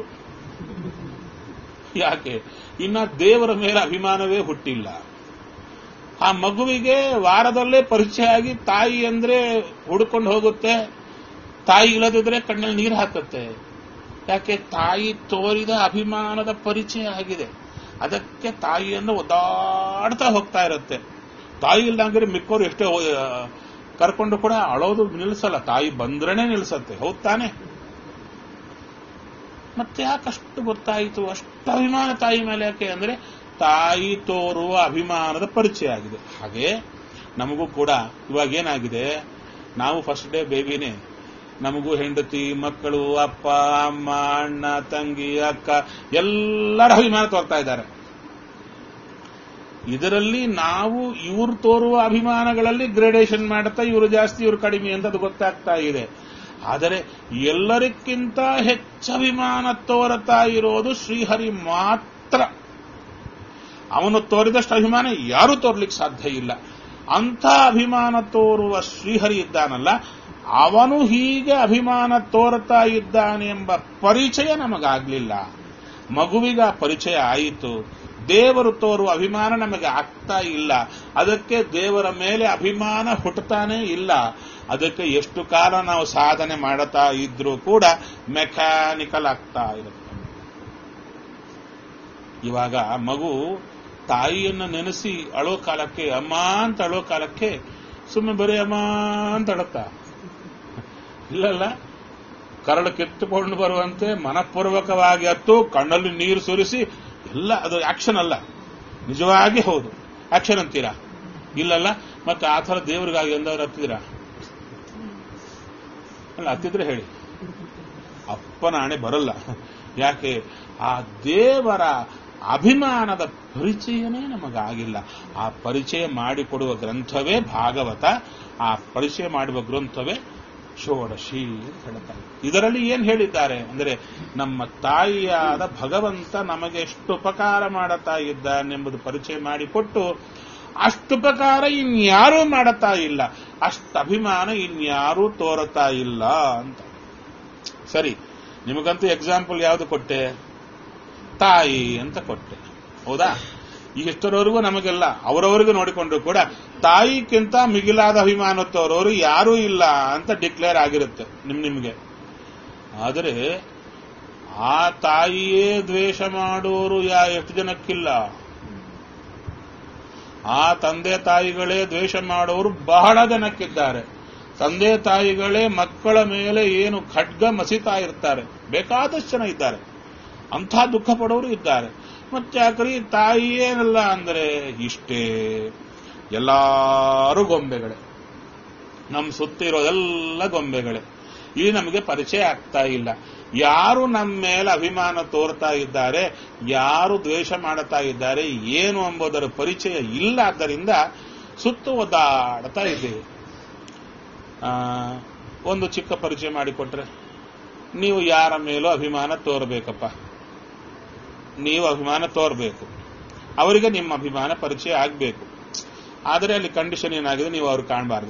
ಯಾಕೆ ಇನ್ನ ದೇವರ ಮೇಲೆ ಅಭಿಮಾನವೇ ಹುಟ್ಟಿಲ್ಲ ಆ ಮಗುವಿಗೆ ವಾರದಲ್ಲೇ ಪರಿಚಯ ಆಗಿ ತಾಯಿ ಅಂದ್ರೆ ಹುಡ್ಕೊಂಡು ಹೋಗುತ್ತೆ ತಾಯಿ ಇಲ್ಲದಿದ್ರೆ ಕಣ್ಣಲ್ಲಿ ನೀರು ಹಾಕುತ್ತೆ ಯಾಕೆ ತಾಯಿ ತೋರಿದ ಅಭಿಮಾನದ ಪರಿಚಯ ಆಗಿದೆ ಅದಕ್ಕೆ ತಾಯಿಯನ್ನು ಒದ್ದಾಡ್ತಾ ಹೋಗ್ತಾ ಇರುತ್ತೆ ತಾಯಿ ಇಲ್ದಂದ್ರೆ ಮಿಕ್ಕವರು ಎಷ್ಟೇ ಆ, ಕರ್ಕೊಂಡು ಕೂಡ ಅಳೋದು ನಿಲ್ಲಿಸಲ್ಲ ತಾಯಿ ಬಂದ್ರೇನೆ ನಿಲ್ಲಿಸತ್ತೆ ಹೌದ್ ತಾನೆ ಮತ್ತೆ ಯಾಕಷ್ಟು ಗೊತ್ತಾಯಿತು ಅಷ್ಟು ಅಭಿಮಾನ ತಾಯಿ ಮೇಲೆ ಯಾಕೆ ಅಂದ್ರೆ ತಾಯಿ ತೋರುವ ಅಭಿಮಾನದ ಪರಿಚಯ ಆಗಿದೆ ಹಾಗೆ ನಮಗೂ ಕೂಡ ಇವಾಗ ಏನಾಗಿದೆ ನಾವು ಫಸ್ಟ್ ಡೇ ಬೇಬಿನೇ ನಮಗೂ ಹೆಂಡತಿ ಮಕ್ಕಳು ಅಪ್ಪ ಅಮ್ಮ ಅಣ್ಣ ತಂಗಿ ಅಕ್ಕ ಎಲ್ಲರ ಅಭಿಮಾನ ತೋರ್ತಾ ಇದ್ದಾರೆ ಇದರಲ್ಲಿ ನಾವು ಇವರು ತೋರುವ ಅಭಿಮಾನಗಳಲ್ಲಿ ಗ್ರೇಡೇಷನ್ ಮಾಡುತ್ತಾ ಇವರು ಜಾಸ್ತಿ ಇವರು ಕಡಿಮೆ ಅಂತ ಅದು ಗೊತ್ತಾಗ್ತಾ ಇದೆ ಆದರೆ ಎಲ್ಲರಿಗಿಂತ ಹೆಚ್ಚು ಅಭಿಮಾನ ತೋರುತ್ತಾ ಇರೋದು ಶ್ರೀಹರಿ ಮಾತ್ರ ಅವನು ತೋರಿದಷ್ಟು ಅಭಿಮಾನ ಯಾರೂ ತೋರ್ಲಿಕ್ಕೆ ಸಾಧ್ಯ ಇಲ್ಲ ಅಂಥ ಅಭಿಮಾನ ತೋರುವ ಶ್ರೀಹರಿ ಇದ್ದಾನಲ್ಲ ಅವನು ಹೀಗೆ ಅಭಿಮಾನ ತೋರುತ್ತಾ ಇದ್ದಾನೆ ಎಂಬ ಪರಿಚಯ ನಮಗಾಗ್ಲಿಲ್ಲ ಮಗುವಿಗ ಪರಿಚಯ ಆಯಿತು ದೇವರು ತೋರುವ ಅಭಿಮಾನ ನಮಗೆ ಆಗ್ತಾ ಇಲ್ಲ ಅದಕ್ಕೆ ದೇವರ ಮೇಲೆ ಅಭಿಮಾನ ಹುಟ್ಟುತ್ತಾನೇ ಇಲ್ಲ ಅದಕ್ಕೆ ಎಷ್ಟು ಕಾಲ ನಾವು ಸಾಧನೆ ಮಾಡುತ್ತಾ ಇದ್ರೂ ಕೂಡ ಮೆಕ್ಯಾನಿಕಲ್ ಆಗ್ತಾ ಇರುತ್ತೆ ಇವಾಗ ಮಗು ತಾಯಿಯನ್ನ ನೆನೆಸಿ ಅಳೋ ಕಾಲಕ್ಕೆ ಅಮ್ಮ ಅಂತ ಅಳೋ ಕಾಲಕ್ಕೆ ಸುಮ್ಮನೆ ಬರೀ ಅಮ್ಮ ಅಂತ ಅಳುತ್ತಾ ಇಲ್ಲಲ್ಲ ಕರಳು ಕಿತ್ತುಕೊಂಡು ಬರುವಂತೆ ಮನಪೂರ್ವಕವಾಗಿ ಹತ್ತು ಕಣ್ಣಲ್ಲಿ ನೀರು ಸುರಿಸಿ ಎಲ್ಲ ಅದು ಆಕ್ಷನ್ ಅಲ್ಲ ನಿಜವಾಗಿ ಹೌದು ಆಕ್ಷನ್ ಅಂತೀರಾ ಇಲ್ಲಲ್ಲ ಮತ್ತೆ ಆ ಥರ ದೇವರಿಗಾಗಿ ಎಂದವ್ರು ಹತ್ತಿದ್ದೀರಾ ಅಲ್ಲ ಹತ್ತಿದ್ರೆ ಹೇಳಿ ಅಪ್ಪನ ಹಣೆ ಬರಲ್ಲ ಯಾಕೆ ಆ ದೇವರ ಅಭಿಮಾನದ ಪರಿಚಯನೇ ನಮಗಾಗಿಲ್ಲ ಆ ಪರಿಚಯ ಮಾಡಿಕೊಡುವ ಗ್ರಂಥವೇ ಭಾಗವತ ಆ ಪರಿಚಯ ಮಾಡುವ ಗ್ರಂಥವೇ ಷೋಡಶಿ ಅಂತ ಹೇಳ್ತಾರೆ ಇದರಲ್ಲಿ ಏನ್ ಹೇಳಿದ್ದಾರೆ ಅಂದರೆ ನಮ್ಮ ತಾಯಿಯಾದ ಭಗವಂತ ನಮಗೆ ಎಷ್ಟು ಉಪಕಾರ ಮಾಡುತ್ತಾ ಇದ್ದಾನೆಂಬುದು ಪರಿಚಯ ಮಾಡಿಕೊಟ್ಟು ಅಷ್ಟುಪಕಾರ ಇನ್ಯಾರೂ ಮಾಡುತ್ತಾ ಇಲ್ಲ ಅಷ್ಟು ಅಭಿಮಾನ ಇನ್ಯಾರೂ ತೋರುತ್ತಾ ಇಲ್ಲ ಅಂತ ಸರಿ ನಿಮಗಂತೂ ಎಕ್ಸಾಂಪಲ್ ಯಾವುದು ಕೊಟ್ಟೆ ತಾಯಿ ಅಂತ ಕೊಟ್ಟೆ ಹೌದಾ ಇಷ್ಟರವರೆಗೂ ನಮಗೆಲ್ಲ ಅವರವರಿಗೂ ನೋಡಿಕೊಂಡ್ರು ಕೂಡ ತಾಯಿಗಿಂತ ಮಿಗಿಲಾದ ಅಭಿಮಾನ ತೋರೋರು ಯಾರೂ ಇಲ್ಲ ಅಂತ ಡಿಕ್ಲೇರ್ ಆಗಿರುತ್ತೆ ನಿಮ್ ನಿಮ್ಗೆ ಆದರೆ ಆ ತಾಯಿಯೇ ದ್ವೇಷ ಮಾಡೋರು ಯಾ ಎಷ್ಟು ಜನಕ್ಕಿಲ್ಲ ಆ ತಂದೆ ತಾಯಿಗಳೇ ದ್ವೇಷ ಮಾಡೋರು ಬಹಳ ಜನಕ್ಕಿದ್ದಾರೆ ತಂದೆ ತಾಯಿಗಳೇ ಮಕ್ಕಳ ಮೇಲೆ ಏನು ಖಡ್ಗ ಮಸಿತಾ ಇರ್ತಾರೆ ಬೇಕಾದಷ್ಟು ಜನ ಇದ್ದಾರೆ ಅಂಥ ದುಃಖ ಪಡೋರು ಇದ್ದಾರೆ ಮತ್ತೆ ಯಾಕ್ರಿ ತಾಯಿ ಏನಲ್ಲ ಅಂದ್ರೆ ಇಷ್ಟೇ ಎಲ್ಲಾರು ಗೊಂಬೆಗಳೇ ನಮ್ಮ ಸುತ್ತಿರೋದೆಲ್ಲ ಗೊಂಬೆಗಳೇ ಇಲ್ಲಿ ನಮಗೆ ಪರಿಚಯ ಆಗ್ತಾ ಇಲ್ಲ ಯಾರು ನಮ್ಮ ಮೇಲೆ ಅಭಿಮಾನ ತೋರ್ತಾ ಇದ್ದಾರೆ ಯಾರು ದ್ವೇಷ ಮಾಡುತ್ತಾ ಇದ್ದಾರೆ ಏನು ಎಂಬುದರ ಪರಿಚಯ ಇಲ್ಲ ಆದ್ದರಿಂದ ಸುತ್ತು ಒದ್ದಾಡ್ತಾ ಇದ್ದೇವೆ ಆ, ಒಂದು ಚಿಕ್ಕ ಪರಿಚಯ ಮಾಡಿಕೊಟ್ರೆ ನೀವು ಯಾರ ಮೇಲೂ ಅಭಿಮಾನ ತೋರಬೇಕಪ್ಪ ನೀವು ಅಭಿಮಾನ ತೋರಬೇಕು ಅವರಿಗೆ ನಿಮ್ಮ ಅಭಿಮಾನ ಪರಿಚಯ ಆಗಬೇಕು ಆದರೆ ಅಲ್ಲಿ ಕಂಡೀಷನ್ ಏನಾಗಿದೆ ನೀವು ಅವ್ರಿಗೆ ಕಾಣಬಾರದು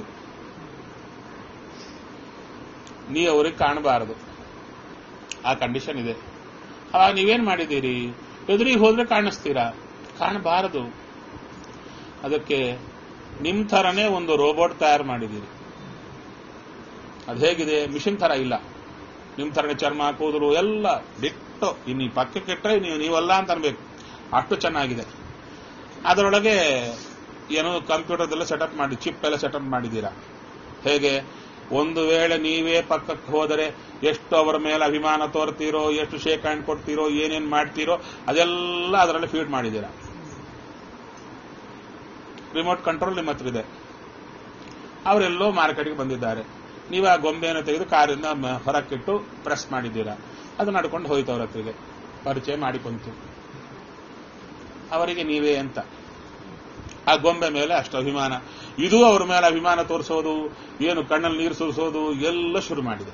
ನೀವು ಅವ್ರಿಗೆ ಕಾಣಬಾರದು ಆ ಕಂಡೀಷನ್ ಇದೆ ಅವಾಗ ನೀವೇನ್ ಮಾಡಿದ್ದೀರಿ ಎದುರಿಗೆ ಹೋದ್ರೆ ಕಾಣಿಸ್ತೀರಾ ಕಾಣಬಾರದು ಅದಕ್ಕೆ ನಿಮ್ ಥರನೇ ಒಂದು ರೋಬೋಟ್ ತಯಾರು ಮಾಡಿದ್ದೀರಿ ಅದು ಹೇಗಿದೆ ಮಿಷಿನ್ ತರ ಇಲ್ಲ ನಿಮ್ ಥರನೇ ಚರ್ಮ ಕೂದಲು ಎಲ್ಲ ಬಿಟ್ಟು ಇನ್ನು ಈ ಪಕ್ಕಕ್ಕೆ ಇಟ್ಟರೆ ನೀವು ನೀವಲ್ಲ ಅಂತ ಅನ್ಬೇಕು ಅಷ್ಟು ಚೆನ್ನಾಗಿದೆ ಅದರೊಳಗೆ ಏನೋ ಕಂಪ್ಯೂಟರ್ದೆಲ್ಲ ಸೆಟಪ್ ಮಾಡಿ ಚಿಪ್ ಎಲ್ಲ ಸೆಟಪ್ ಮಾಡಿದ್ದೀರಾ ಹೇಗೆ ಒಂದು ವೇಳೆ ನೀವೇ ಪಕ್ಕಕ್ಕೆ ಹೋದರೆ ಎಷ್ಟು ಅವರ ಮೇಲೆ ಅಭಿಮಾನ ತೋರ್ತೀರೋ ಎಷ್ಟು ಶೇಕ್ ಹ್ಯಾಂಡ್ ಕೊಡ್ತೀರೋ ಏನೇನ್ ಮಾಡ್ತೀರೋ ಅದೆಲ್ಲ ಅದರಲ್ಲಿ ಫೀಡ್ ಮಾಡಿದ್ದೀರಾ ರಿಮೋಟ್ ಕಂಟ್ರೋಲ್ ನಿಮ್ಮ ಹತ್ರ ಇದೆ ಅವರೆಲ್ಲೋ ಮಾರ್ಕೆಟ್ಗೆ ಬಂದಿದ್ದಾರೆ ನೀವು ಆ ಗೊಂಬೆಯನ್ನು ತೆಗೆದು ಕಾರಿಂದ ಮ- ಹೊರಕ್ಕಿಟ್ಟು ಪ್ರೆಸ್ ಮಾಡಿದ್ದೀರಾ ಅದು ನಡ್ಕೊಂಡು ಹೋಯ್ತು ಅವ್ರ ಹತ್ರಿಗೆ ಪರಿಚಯ ಮಾಡಿಕೊಂತು ಅವರಿಗೆ ನೀವೇ ಅಂತ ಆ ಗೊಂಬೆ ಮೇಲೆ ಅಷ್ಟು ಅಭಿಮಾನ ಇದು ಅವ್ರ ಮೇಲೆ ಅಭಿಮಾನ ತೋರಿಸೋದು ಏನು ಕಣ್ಣಲ್ಲಿ ನೀರು ಸುರಿಸೋದು ಎಲ್ಲ ಶುರು ಮಾಡಿದೆ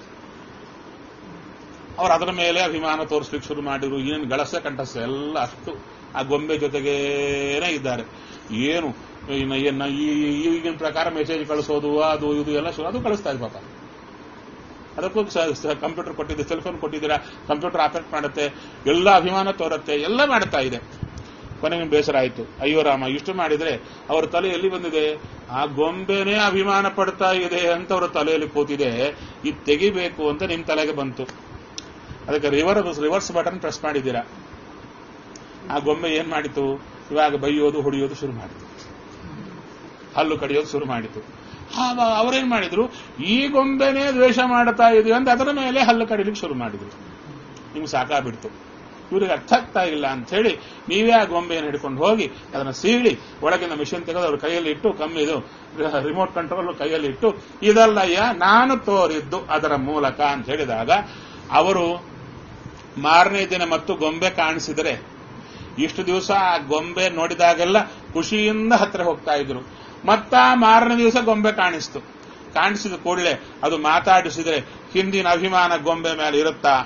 ಅವ್ರು ಅದರ ಮೇಲೆ ಅಭಿಮಾನ ತೋರಿಸ್ಲಿಕ್ಕೆ ಶುರು ಮಾಡಿದ್ರು ಏನು ಗಳಸ ಕಂಠಸ ಎಲ್ಲ ಅಷ್ಟು ಆ ಗೊಂಬೆ ಜೊತೆಗೇನೆ ಇದ್ದಾರೆ ಏನು ಇನ್ನು ಏನ ಈ ಈಗಿನ ಪ್ರಕಾರ ಮೆಸೇಜ್ ಕಳಿಸೋದು ಅದು ಇದು ಎಲ್ಲ ಶುರು ಅದು ಕಳಿಸ್ತಾ ಇದೆ ಪಾಪ ಅದಕ್ಕೂ ಕಂಪ್ಯೂಟರ್ ಕೊಟ್ಟಿದ್ದೆ ಸೆಲ್ ಫೋನ್ ಕೊಟ್ಟಿದ್ದೀರಾ ಕಂಪ್ಯೂಟರ್ ಆಪರೇಟ್ ಮಾಡುತ್ತೆ ಎಲ್ಲ ಅಭಿಮಾನ ತೋರುತ್ತೆ ಎಲ್ಲ ಮಾಡ್ತಾ ಇದೆ ಕೊನೆಗೆ ಬೇಸರ ಆಯ್ತು ಅಯ್ಯೋ ರಾಮ ಇಷ್ಟು ಮಾಡಿದ್ರೆ ಅವ್ರ ತಲೆ ಎಲ್ಲಿ ಬಂದಿದೆ ಆ ಗೊಂಬೆನೇ ಅಭಿಮಾನ ಪಡ್ತಾ ಇದೆ ಅಂತ ಅವ್ರ ತಲೆಯಲ್ಲಿ ಕೂತಿದೆ ಇದು ತೆಗಿಬೇಕು ಅಂತ ನಿಮ್ ತಲೆಗೆ ಬಂತು ಅದಕ್ಕೆ ರಿವರ್ಸ್ ರಿವರ್ಸ್ ಬಟನ್ ಪ್ರೆಸ್ ಮಾಡಿದ್ದೀರಾ ಆ ಗೊಂಬೆ ಏನ್ ಮಾಡಿತು ಇವಾಗ ಬೈಯೋದು ಹೊಡೆಯೋದು ಶುರು ಮಾಡಿತು ಹಲ್ಲು ಕಡಿಯೋದು ಶುರು ಮಾಡಿತು ಆವಾಗ ಅವರೇನ್ ಮಾಡಿದ್ರು ಈ ಗೊಂಬೆನೇ ದ್ವೇಷ ಮಾಡ್ತಾ ಇದೆ ಅಂತ ಅದರ ಮೇಲೆ ಹಲ್ಲು ಕಡಿಲಿಕ್ಕೆ ಶುರು ಮಾಡಿದ್ರು ನಿಮ್ಗೆ ಸಾಕಾಗ್ಬಿಡ್ತು ಇವ್ರಿಗೆ ಅರ್ಥ ಆಗ್ತಾ ಇಲ್ಲ ಅಂತ ಹೇಳಿ ನೀವೇ ಆ ಗೊಂಬೆಯನ್ನು ಹಿಡ್ಕೊಂಡು ಹೋಗಿ ಅದನ್ನ ಸೀಳಿ ಒಳಗಿನ ಮಿಷನ್ ತೆಗೆದು ಅವ್ರ ಕೈಯಲ್ಲಿ ಇಟ್ಟು ಕಮ್ಮಿದು ರಿಮೋಟ್ ಕಂಟ್ರೋಲ್ ಕೈಯಲ್ಲಿ ಇಟ್ಟು ಇದಲ್ಲಯ್ಯ ನಾನು ತೋರಿದ್ದು ಅದರ ಮೂಲಕ ಅಂತ ಹೇಳಿದಾಗ ಅವರು ಮಾರನೇ ದಿನ ಮತ್ತು ಗೊಂಬೆ ಕಾಣಿಸಿದರೆ ಇಷ್ಟು ದಿವಸ ಆ ಗೊಂಬೆ ನೋಡಿದಾಗೆಲ್ಲ ಖುಷಿಯಿಂದ ಹತ್ರ ಹೋಗ್ತಾ ಇದ್ರು ಮತ್ತ ಮಾರನೇ ದಿವಸ ಗೊಂಬೆ ಕಾಣಿಸ್ತು ಕಾಣಿಸಿದ ಕೂಡಲೇ ಅದು ಮಾತಾಡಿಸಿದ್ರೆ ಹಿಂದಿನ ಅಭಿಮಾನ ಗೊಂಬೆ ಮೇಲೆ ಇರುತ್ತಾ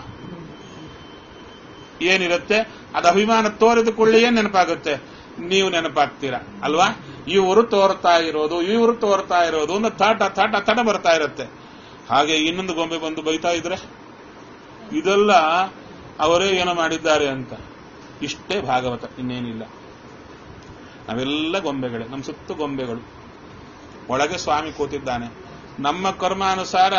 ಏನಿರುತ್ತೆ ಅದು ಅಭಿಮಾನ ತೋರಿದ ಕೂಡಲೇ ಏನ್ ನೆನಪಾಗುತ್ತೆ ನೀವು ನೆನಪಾಗ್ತೀರಾ ಅಲ್ವಾ ಇವರು ತೋರ್ತಾ ಇರೋದು ಇವರು ತೋರ್ತಾ ಇರೋದು ಒಂದು ಥಾಟ ಥಾಟ ಥಟ ಬರ್ತಾ ಇರುತ್ತೆ ಹಾಗೆ ಇನ್ನೊಂದು ಗೊಂಬೆ ಬಂದು ಬೈತಾ ಇದ್ರೆ ಇದೆಲ್ಲ ಅವರೇ ಏನೋ ಮಾಡಿದ್ದಾರೆ ಅಂತ ಇಷ್ಟೇ ಭಾಗವತ ಇನ್ನೇನಿಲ್ಲ ನಾವೆಲ್ಲ ಗೊಂಬೆಗಳೇ ನಮ್ಮ ಸುತ್ತು ಗೊಂಬೆಗಳು ಒಳಗೆ ಸ್ವಾಮಿ ಕೂತಿದ್ದಾನೆ ನಮ್ಮ ಕರ್ಮಾನುಸಾರ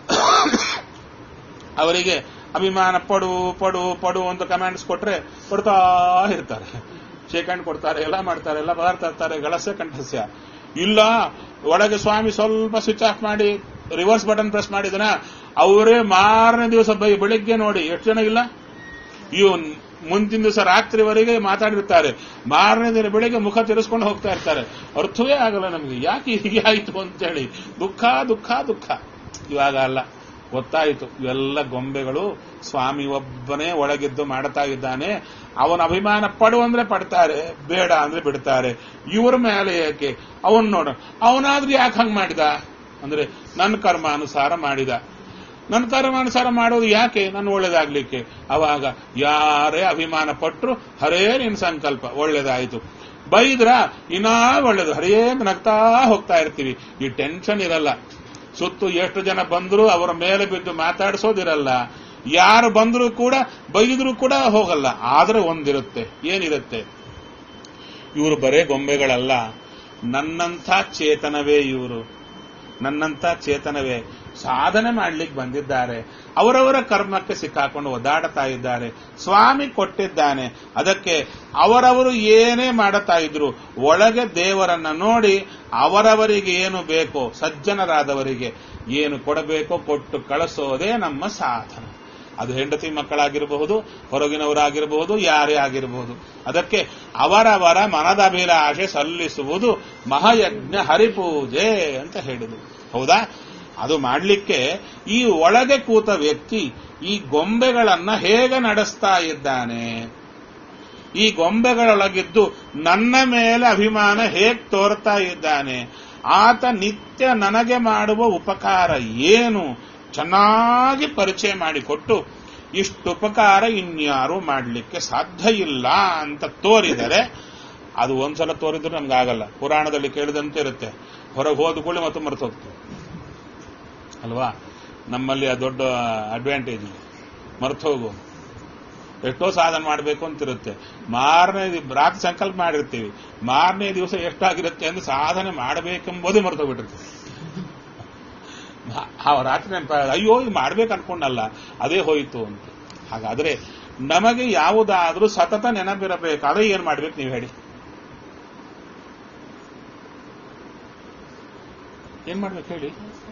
ಅವರಿಗೆ ಅಭಿಮಾನ ಪಡು ಪಡು ಪಡು ಅಂತ ಕಮೆಂಟ್ಸ್ ಕೊಟ್ರೆ ಕೊಡ್ತಾ ಇರ್ತಾರೆ ಶೇಖಂಡ್ ಕೊಡ್ತಾರೆ ಎಲ್ಲ ಮಾಡ್ತಾರೆ ಎಲ್ಲ ಪದಾರ್ಥ ತರ್ತಾರೆ ಗಳಸೆ ಕಂಠಸ್ಯ ಇಲ್ಲ ಒಳಗೆ ಸ್ವಾಮಿ ಸ್ವಲ್ಪ ಸ್ವಿಚ್ ಆಫ್ ಮಾಡಿ ರಿವರ್ಸ್ ಬಟನ್ ಪ್ರೆಸ್ ಮಾಡಿದನ ಅವರೇ ಮಾರನೇ ದಿವಸ ಬೈ ಬೆಳಿಗ್ಗೆ ನೋಡಿ ಎಷ್ಟು ಜನ ಇಲ್ಲ ಇವನ್ ಮುಂದಿನ ದಿವಸ ರಾತ್ರಿವರೆಗೆ ಮಾತಾಡಿರ್ತಾರೆ ಮಾರನೇ ದಿನ ಬೆಳಿಗ್ಗೆ ಮುಖ ತಿರ್ಸ್ಕೊಂಡು ಹೋಗ್ತಾ ಇರ್ತಾರೆ ಅರ್ಥವೇ ಆಗಲ್ಲ ನಮಗೆ ಯಾಕೆ ಹೀಗೆ ಆಯಿತು ಅಂತೇಳಿ ದುಃಖ ದುಃಖ ದುಃಖ ಇವಾಗ ಅಲ್ಲ ಗೊತ್ತಾಯಿತು ಇವೆಲ್ಲ ಗೊಂಬೆಗಳು ಸ್ವಾಮಿ ಒಬ್ಬನೇ ಒಳಗಿದ್ದು ಮಾಡ್ತಾ ಇದ್ದಾನೆ ಅವನ ಅಭಿಮಾನ ಪಡು ಅಂದ್ರೆ ಪಡ್ತಾರೆ ಬೇಡ ಅಂದ್ರೆ ಬಿಡ್ತಾರೆ ಇವ್ರ ಮೇಲೆ ಏಕೆ ಅವನ್ ನೋಡ ಅವನಾದ್ರೂ ಯಾಕೆ ಹಂಗ್ ಮಾಡಿದ ಅಂದ್ರೆ ನನ್ನ ಕರ್ಮಾನುಸಾರ ಮಾಡಿದ ನನ್ನ ಕರ್ಮಾನುಸಾರ ಮಾಡೋದು ಯಾಕೆ ನಾನು ಒಳ್ಳೇದಾಗ್ಲಿಕ್ಕೆ ಅವಾಗ ಯಾರೇ ಅಭಿಮಾನ ಪಟ್ರು ಹರೇ ನಿನ್ ಸಂಕಲ್ಪ ಒಳ್ಳೇದಾಯ್ತು ಬೈದ್ರ ಇನ್ನ ಒಳ್ಳೇದು ಹರೇ ನಗ್ತಾ ಹೋಗ್ತಾ ಇರ್ತೀವಿ ಈ ಟೆನ್ಷನ್ ಇರಲ್ಲ ಸುತ್ತು ಎಷ್ಟು ಜನ ಬಂದ್ರು ಅವರ ಮೇಲೆ ಬಿದ್ದು ಮಾತಾಡಿಸೋದಿರಲ್ಲ ಯಾರು ಬಂದರೂ ಕೂಡ ಬೈದಿದ್ರು ಕೂಡ ಹೋಗಲ್ಲ ಆದ್ರೆ ಒಂದಿರುತ್ತೆ ಏನಿರುತ್ತೆ ಇವರು ಬರೇ ಗೊಂಬೆಗಳಲ್ಲ ನನ್ನಂಥ ಚೇತನವೇ ಇವರು ನನ್ನಂಥ ಚೇತನವೇ ಸಾಧನೆ ಮಾಡ್ಲಿಕ್ಕೆ ಬಂದಿದ್ದಾರೆ ಅವರವರ ಕರ್ಮಕ್ಕೆ ಸಿಕ್ಕಾಕೊಂಡು ಒದಾಡ್ತಾ ಇದ್ದಾರೆ ಸ್ವಾಮಿ ಕೊಟ್ಟಿದ್ದಾನೆ ಅದಕ್ಕೆ ಅವರವರು ಏನೇ ಮಾಡುತ್ತಾ ಇದ್ರು ಒಳಗೆ ದೇವರನ್ನ ನೋಡಿ ಅವರವರಿಗೆ ಏನು ಬೇಕೋ ಸಜ್ಜನರಾದವರಿಗೆ ಏನು ಕೊಡಬೇಕೋ ಕೊಟ್ಟು ಕಳಿಸೋದೇ ನಮ್ಮ ಸಾಧನ ಅದು ಹೆಂಡತಿ ಮಕ್ಕಳಾಗಿರಬಹುದು ಹೊರಗಿನವರಾಗಿರಬಹುದು ಯಾರೇ ಆಗಿರಬಹುದು ಅದಕ್ಕೆ ಅವರವರ ಮನದ ಅಭಿಲಾಷೆ ಸಲ್ಲಿಸುವುದು ಮಹಾಯಜ್ಞ ಹರಿಪೂಜೆ ಅಂತ ಹೇಳಿದರು ಹೌದಾ ಅದು ಮಾಡಲಿಕ್ಕೆ ಈ ಒಳಗೆ ಕೂತ ವ್ಯಕ್ತಿ ಈ ಗೊಂಬೆಗಳನ್ನ ಹೇಗೆ ನಡೆಸ್ತಾ ಇದ್ದಾನೆ ಈ ಗೊಂಬೆಗಳೊಳಗಿದ್ದು ನನ್ನ ಮೇಲೆ ಅಭಿಮಾನ ಹೇಗೆ ತೋರ್ತಾ ಇದ್ದಾನೆ ಆತ ನಿತ್ಯ ನನಗೆ ಮಾಡುವ ಉಪಕಾರ ಏನು ಚೆನ್ನಾಗಿ ಪರಿಚಯ ಮಾಡಿಕೊಟ್ಟು ಇಷ್ಟು ಉಪಕಾರ ಇನ್ಯಾರು ಮಾಡಲಿಕ್ಕೆ ಸಾಧ್ಯ ಇಲ್ಲ ಅಂತ ತೋರಿದರೆ ಅದು ಒಂದ್ಸಲ ತೋರಿದ್ರೆ ನಮ್ಗಾಗಲ್ಲ ಪುರಾಣದಲ್ಲಿ ಕೇಳಿದಂತೆ ಇರುತ್ತೆ ಹೊರಗೆ ಹೋದ ಕೂಡಲೇ ಮತ್ತೆ ಮರೆತು ಹೋಗ್ತದೆ ಅಲ್ವಾ ನಮ್ಮಲ್ಲಿ ಆ ದೊಡ್ಡ ಅಡ್ವಾಂಟೇಜ್ ಇದೆ ಮರೆತು ಹೋಗು ಎಷ್ಟೋ ಸಾಧನೆ ಮಾಡಬೇಕು ಅಂತಿರುತ್ತೆ ಮಾರನೇ ದಿ- ರಾತ್ರಿ ಸಂಕಲ್ಪ ಮಾಡಿರ್ತೀವಿ ಮಾರನೇ ದಿವಸ ಎಷ್ಟಾಗಿರುತ್ತೆ ಅಂದ್ರೆ ಸಾಧನೆ ಮಾಡಬೇಕೆಂಬುದು ಮರೆತು ಬಿಟ್ಟಿರ್ತೀವಿ ಆ ರಾತ್ರಿ ನೆನಪ ಅಯ್ಯೋ ಇದು ಮಾಡ್ಬೇಕು ಅನ್ಕೊಂಡಲ್ಲ ಅದೇ ಹೋಯಿತು ಅಂತ ಹಾಗಾದ್ರೆ ನಮಗೆ ಯಾವುದಾದ್ರೂ ಸತತ ನೆನಪಿರಬೇಕು ಅದೇ ಏನ್ ಮಾಡ್ಬೇಕು ನೀವು ಹೇಳಿ ಏನ್ ಮಾಡ್ಬೇಕು ಹೇಳಿ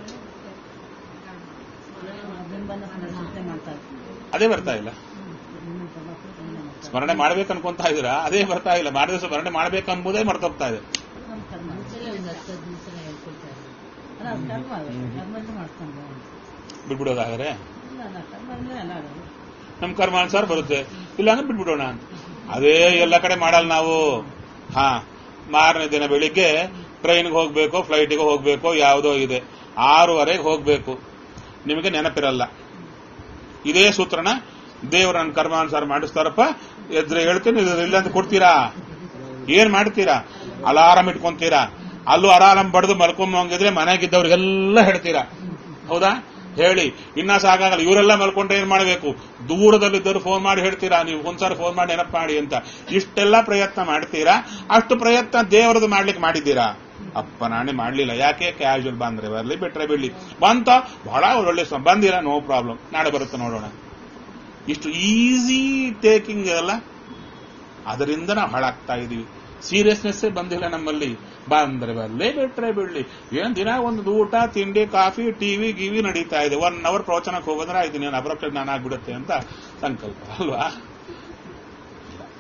ಬೆಂಬಲ ಸ್ಮರಣೆ ಮಾಡ್ತಾ ಇರ್ತೀನಿ ಅದೇ ಬರ್ತಾ ಇಲ್ಲ ಸ್ಮರಣೆ ಮಾಡ್ಬೇಕು ಅನ್ಕೊಂತಾ ಇದೀರಾ ಅದೇ ಬರ್ತಾ ಇಲ್ಲ ಮಾಡಿದ ಸ್ಮರಣೆ ಮಾಡ್ಬೇಕೆಂಬುದೇ ಮರ್ತೋಗ್ತಾ ಇದೆ ನಮ್ಮ ಕರ್ಮ ಒಂದು ಹತ್ತು ಹದಿನೈದು ಸಲ ಹೇಳ್ಕೊಳ್ತಾ ಇದ್ರು ಅಲ್ಲ ಅದು ಕರ್ಮ ಅದು ಕರ್ಮದಿಂದ ಮಾಡ್ಕೊಂಡು ಬಿಟ್ಬಿಡೋದಾದ್ರೆ ಇಲ್ಲ ಅಲ್ಲ ಕರ್ಮದಿಂದ ಎಲ್ಲ ಆಗೋದು ನಮ್ ಕರ್ಮಾನುಸಾರ ಬರುತ್ತೆ ಇಲ್ಲ ಅಂದ್ರೆ ಬಿಟ್ಬಿಡೋಣ ಅಂತ ಅದೇ ಎಲ್ಲ ಕಡೆ ಮಾಡಲ್ಲ ನಾವು ಹಾ ಮಾರನೇ ದಿನ ಬೆಳಿಗ್ಗೆ ಟ್ರೈನ್ಗೆ ಹೋಗ್ಬೇಕು ಫ್ಲೈಟಿಗೆ ಹೋಗ್ಬೇಕು ಯಾವುದೋ ಇದೆ ಆರೂವರೆಗೆ ಹೋಗ್ಬೇಕು ನಿಮಗೆ ನೆನಪಿರಲ್ಲ ಇದೇ ಸೂತ್ರನ ದೇವರು ನನ್ನ ಕರ್ಮಾನುಸಾರ ಮಾಡಿಸ್ತಾರಪ್ಪ ಎದ್ರೆ ಹೇಳ್ತೀನಿ ಇದು ಇಲ್ಲ ಅಂತ ಕೊಡ್ತೀರಾ ಏನ್ ಮಾಡ್ತೀರಾ ಅಲಾರಂ ಇಟ್ಕೊಂತೀರಾ ಅಲ್ಲೂ ಅಲಾರಂ ಬಡ್ದು ಮಲ್ಕೊಂಬಂಗಿದ್ರೆ ಮನೆಗಿದ್ದವ್ರಿಗೆಲ್ಲ ಹೇಳ್ತೀರಾ ಹೌದಾ ಹೇಳಿ ಇನ್ನ ಸಾಕಾಗಲ್ಲ ಇವರೆಲ್ಲ ಮಲ್ಕೊಂಡ್ರೆ ಏನ್ ಮಾಡಬೇಕು ದೂರದಲ್ಲಿದ್ದರು ಫೋನ್ ಮಾಡಿ ಹೇಳ್ತೀರಾ ನೀವು ಒಂದ್ಸಾರಿ ಫೋನ್ ಮಾಡಿ ನೆನಪು ಮಾಡಿ ಅಂತ ಇಷ್ಟೆಲ್ಲ ಪ್ರಯತ್ನ ಮಾಡ್ತೀರಾ ಅಷ್ಟು ಪ್ರಯತ್ನ ದೇವರದು ಮಾಡ್ಲಿಕ್ಕೆ ಮಾಡಿದ್ದೀರಾ ಅಪ್ಪ ನಾನೇ ಮಾಡ್ಲಿಲ್ಲ ಯಾಕೆ ಕ್ಯಾಶುವಲ್ ಬಂದ್ರೆ ಬರಲಿ ಬಿಟ್ರೆ ಬಿಡ್ಲಿ ಬಂತ ಬಹಳ ಒಳ್ಳೆ ಸ- ಬಂದಿಲ್ಲ ನೋ ಪ್ರಾಬ್ಲಮ್ ನಾಳೆ ಬರುತ್ತೆ ನೋಡೋಣ ಇಷ್ಟು ಈಸಿ ಟೇಕಿಂಗ್ ಅಲ್ಲ ಅದರಿಂದ ನಾವು ಹಾಳಾಗ್ತಾ ಇದೀವಿ ಸೀರಿಯಸ್ನೆಸ್ ಬಂದಿಲ್ಲ ನಮ್ಮಲ್ಲಿ ಬಂದ್ರೆ ಬರಲೇ ಬಿಟ್ರೆ ಬಿಡ್ಲಿ ಏನ್ ದಿನ ಒಂದು ಊಟ ತಿಂಡಿ ಕಾಫಿ ಟಿವಿ ಗಿವಿ ನಡೀತಾ ಇದೆ ಒನ್ ಅವರ್ ಪ್ರವಚನಕ್ಕೆ ಹೋಗೋದ್ರೆ ಆಯ್ತು ನೀನು ಅಪರೋಕ್ಷ ಜ್ಞಾನ ಆಗ್ಬಿಡುತ್ತೆ ಅಂತ ಸಂಕಲ್ಪ ಅಲ್ವಾ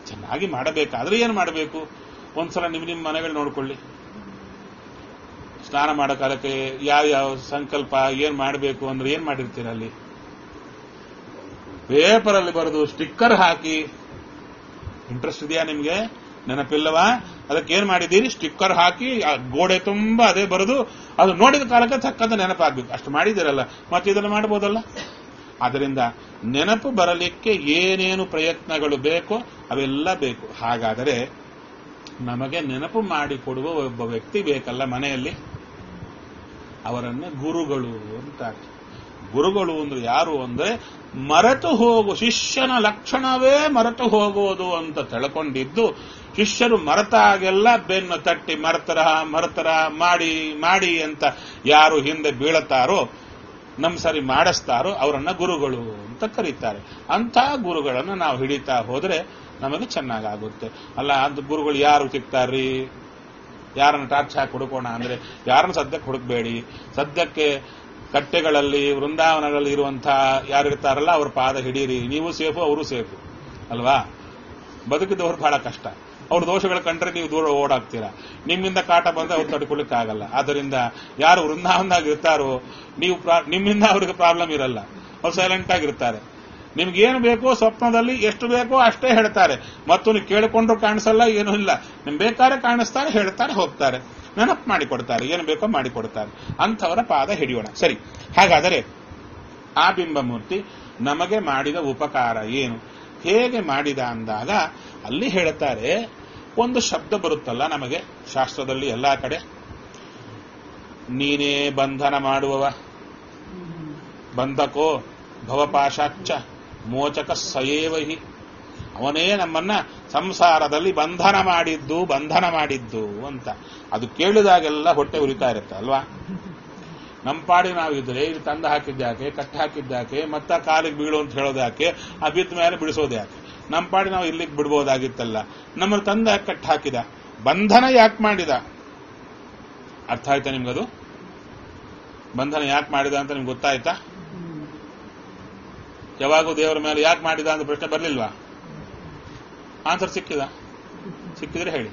ಚೆನ್ನಾಗಿ ಮಾಡಬೇಕಾದ್ರೆ ಏನು ಮಾಡಬೇಕು ಒಂದ್ಸಲ ನಿಮ್ಮ ನಿಮ್ಮ ಮನೆಗಳು ನೋಡ್ಕೊಳ್ಳಿ ಸ್ನಾನ ಮಾಡೋ ಕಾಲಕ್ಕೆ ಯಾವ ಯಾವ ಸಂಕಲ್ಪ ಏನ್ ಮಾಡಬೇಕು ಅಂದ್ರೆ ಏನ್ ಮಾಡಿರ್ತೀರ ಅಲ್ಲಿ ಪೇಪರಲ್ಲಿ ಬರೆದು ಸ್ಟಿಕ್ಕರ್ ಹಾಕಿ ಇಂಟ್ರೆಸ್ಟ್ ಇದೆಯಾ ನಿಮ್ಗೆ ನೆನಪಿಲ್ಲವಾ ಅದಕ್ಕೆ ಏನ್ ಮಾಡಿದ್ದೀರಿ ಸ್ಟಿಕ್ಕರ್ ಹಾಕಿ ಆ ಗೋಡೆ ತುಂಬಾ ಅದೇ ಬರೆದು ಅದು ನೋಡಿದ ಕಾಲಕ್ಕೆ ತಕ್ಕಂತ ನೆನಪಾಗ್ಬೇಕು ಅಷ್ಟು ಮಾಡಿದಿರಲ್ಲ ಮತ್ತೆ ಇದನ್ನು ಮಾಡಬಹುದಲ್ಲ ಆದ್ದರಿಂದ ನೆನಪು ಬರಲಿಕ್ಕೆ ಏನೇನು ಪ್ರಯತ್ನಗಳು ಬೇಕೋ ಅವೆಲ್ಲ ಬೇಕು ಹಾಗಾದರೆ ನಮಗೆ ನೆನಪು ಮಾಡಿಕೊಡುವ ಒಬ್ಬ ವ್ಯಕ್ತಿ ಬೇಕಲ್ಲ ಮನೆಯಲ್ಲಿ ಅವರನ್ನ ಗುರುಗಳು ಅಂತಾರೆ ಗುರುಗಳು ಅಂದ್ರೆ ಯಾರು ಅಂದ್ರೆ ಮರೆತು ಹೋಗು ಶಿಷ್ಯನ ಲಕ್ಷಣವೇ ಮರೆತು ಹೋಗುವುದು ಅಂತ ತಿಳ್ಕೊಂಡಿದ್ದು ಶಿಷ್ಯರು ಮರೆತಾಗೆಲ್ಲ ಬೆನ್ನು ತಟ್ಟಿ ಮರತರ ಮರತರ ಮಾಡಿ ಮಾಡಿ ಅಂತ ಯಾರು ಹಿಂದೆ ಬೀಳುತ್ತಾರೋ ನಮ್ ಸರಿ ಮಾಡಿಸ್ತಾರೋ ಅವರನ್ನ ಗುರುಗಳು ಅಂತ ಕರೀತಾರೆ ಅಂಥ ಗುರುಗಳನ್ನು ನಾವು ಹಿಡಿತಾ ಹೋದ್ರೆ ನಮಗೆ ಚೆನ್ನಾಗಾಗುತ್ತೆ ಅಲ್ಲ ಅದು ಗುರುಗಳು ಯಾರು ಸಿಗ್ತಾರ್ರಿ ಯಾರನ್ನ ಟಾರ್ಚ್ ಹಾಕಿ ಹುಡುಕೋಣ ಅಂದ್ರೆ ಯಾರನ್ನ ಸದ್ಯಕ್ಕೆ ಹುಡುಕ್ಬೇಡಿ ಸದ್ಯಕ್ಕೆ ಕಟ್ಟೆಗಳಲ್ಲಿ ವೃಂದಾವನಗಳಲ್ಲಿ ಇರುವಂತಹ ಯಾರಿರ್ತಾರಲ್ಲ ಅವ್ರ ಪಾದ ಹಿಡೀರಿ ನೀವು ಸೇಫು ಅವರು ಸೇಫು ಅಲ್ವಾ ಬದುಕಿದವರು ಬಹಳ ಕಷ್ಟ ಅವ್ರ ದೋಷಗಳು ಕಂಡ್ರೆ ನೀವು ದೂರ ಓಡಾಗ್ತೀರಾ ನಿಮ್ಮಿಂದ ಕಾಟ ಬಂದ್ರೆ ಅವ್ರು ತಡ್ಕೊಳ್ಳಿಕ್ಕಾಗಲ್ಲ ಆದ್ದರಿಂದ ಯಾರು ವೃಂದಾವನದಾಗ ಇರ್ತಾರೋ ನೀವು ಪ್ರಾ- ನಿಮ್ಮಿಂದ ಅವ್ರಿಗೆ ಪ್ರಾಬ್ಲಮ್ ಇರಲ್ಲ ಅವ್ರು ಸೈಲೆಂಟ್ ಆಗಿರ್ತಾರೆ ನಿಮ್ಗೆ ಏನು ಬೇಕೋ ಸ್ವಪ್ನದಲ್ಲಿ ಎಷ್ಟು ಬೇಕೋ ಅಷ್ಟೇ ಹೇಳ್ತಾರೆ ಮತ್ತು ನೀವು ಕೇಳಿಕೊಂಡ್ರು ಕಾಣಿಸಲ್ಲ ಏನೂ ಇಲ್ಲ ನಿಮ್ ಬೇಕಾದ್ರೆ ಕಾಣಿಸ್ತಾರೆ ಹೇಳ್ತಾರೆ ಹೋಗ್ತಾರೆ ನೆನಪು ಮಾಡಿಕೊಡ್ತಾರೆ ಏನು ಬೇಕೋ ಮಾಡಿಕೊಡ್ತಾರೆ ಅಂಥವರ ಪಾದ ಹಿಡಿಯೋಣ ಸರಿ ಹಾಗಾದರೆ ಆ ಬಿಂಬಮೂರ್ತಿ ನಮಗೆ ಮಾಡಿದ ಉಪಕಾರ ಏನು ಹೇಗೆ ಮಾಡಿದ ಅಂದಾಗ ಅಲ್ಲಿ ಹೇಳುತ್ತಾರೆ ಒಂದು ಶಬ್ದ ಬರುತ್ತಲ್ಲ ನಮಗೆ ಶಾಸ್ತ್ರದಲ್ಲಿ ಎಲ್ಲಾ ಕಡೆ ನೀನೇ ಬಂಧನ ಮಾಡುವವ ಬಂಧಕೋ ಭವಪಾಶಾಚ್ಚ ಮೋಚಕ ಸಯೇವಹಿ ಅವನೇ ನಮ್ಮನ್ನ ಸಂಸಾರದಲ್ಲಿ ಬಂಧನ ಮಾಡಿದ್ದು ಬಂಧನ ಮಾಡಿದ್ದು ಅಂತ ಅದು ಕೇಳಿದಾಗೆಲ್ಲ ಹೊಟ್ಟೆ ಉರಿತಾ ಇರುತ್ತೆ ಅಲ್ವಾ ನಮ್ಮ ಪಾಡಿ ನಾವಿದ್ರೆ ಇಲ್ಲಿ ತಂದು ಹಾಕಿದ್ಯಾಕೆ ಕಟ್ಟಿ ಹಾಕಿದ್ಯಾಕೆ ಮತ್ತ ಕಾಲಿಗೆ ಬೀಳು ಅಂತ ಹೇಳೋದ್ಯಾಕೆ ಆ ಬಿದ್ದ ಮೇಲೆ ಬಿಡಿಸೋದು ಯಾಕೆ ನಮ್ಮ ಪಾಡಿ ನಾವು ಇಲ್ಲಿಗೆ ಬಿಡ್ಬೋದಾಗಿತ್ತಲ್ಲ ನಮ್ಮನ್ನು ತಂದ ಯಾಕೆ ಕಟ್ಟಿ ಹಾಕಿದ ಬಂಧನ ಯಾಕೆ ಮಾಡಿದ ಅರ್ಥ ಆಯ್ತಾ ನಿಮ್ಗದು ಬಂಧನ ಯಾಕೆ ಮಾಡಿದ ಅಂತ ನಿಮ್ಗೆ ಗೊತ್ತಾಯ್ತಾ ಯಾವಾಗೂ ದೇವರ ಮೇಲೆ ಯಾಕೆ ಮಾಡಿದ ಅಂತ ಪ್ರಶ್ನೆ ಬರ್ಲಿಲ್ವಾ ಆನ್ಸರ್ ಸಿಕ್ಕಿದ ಸಿಕ್ಕಿದ್ರೆ ಹೇಳಿ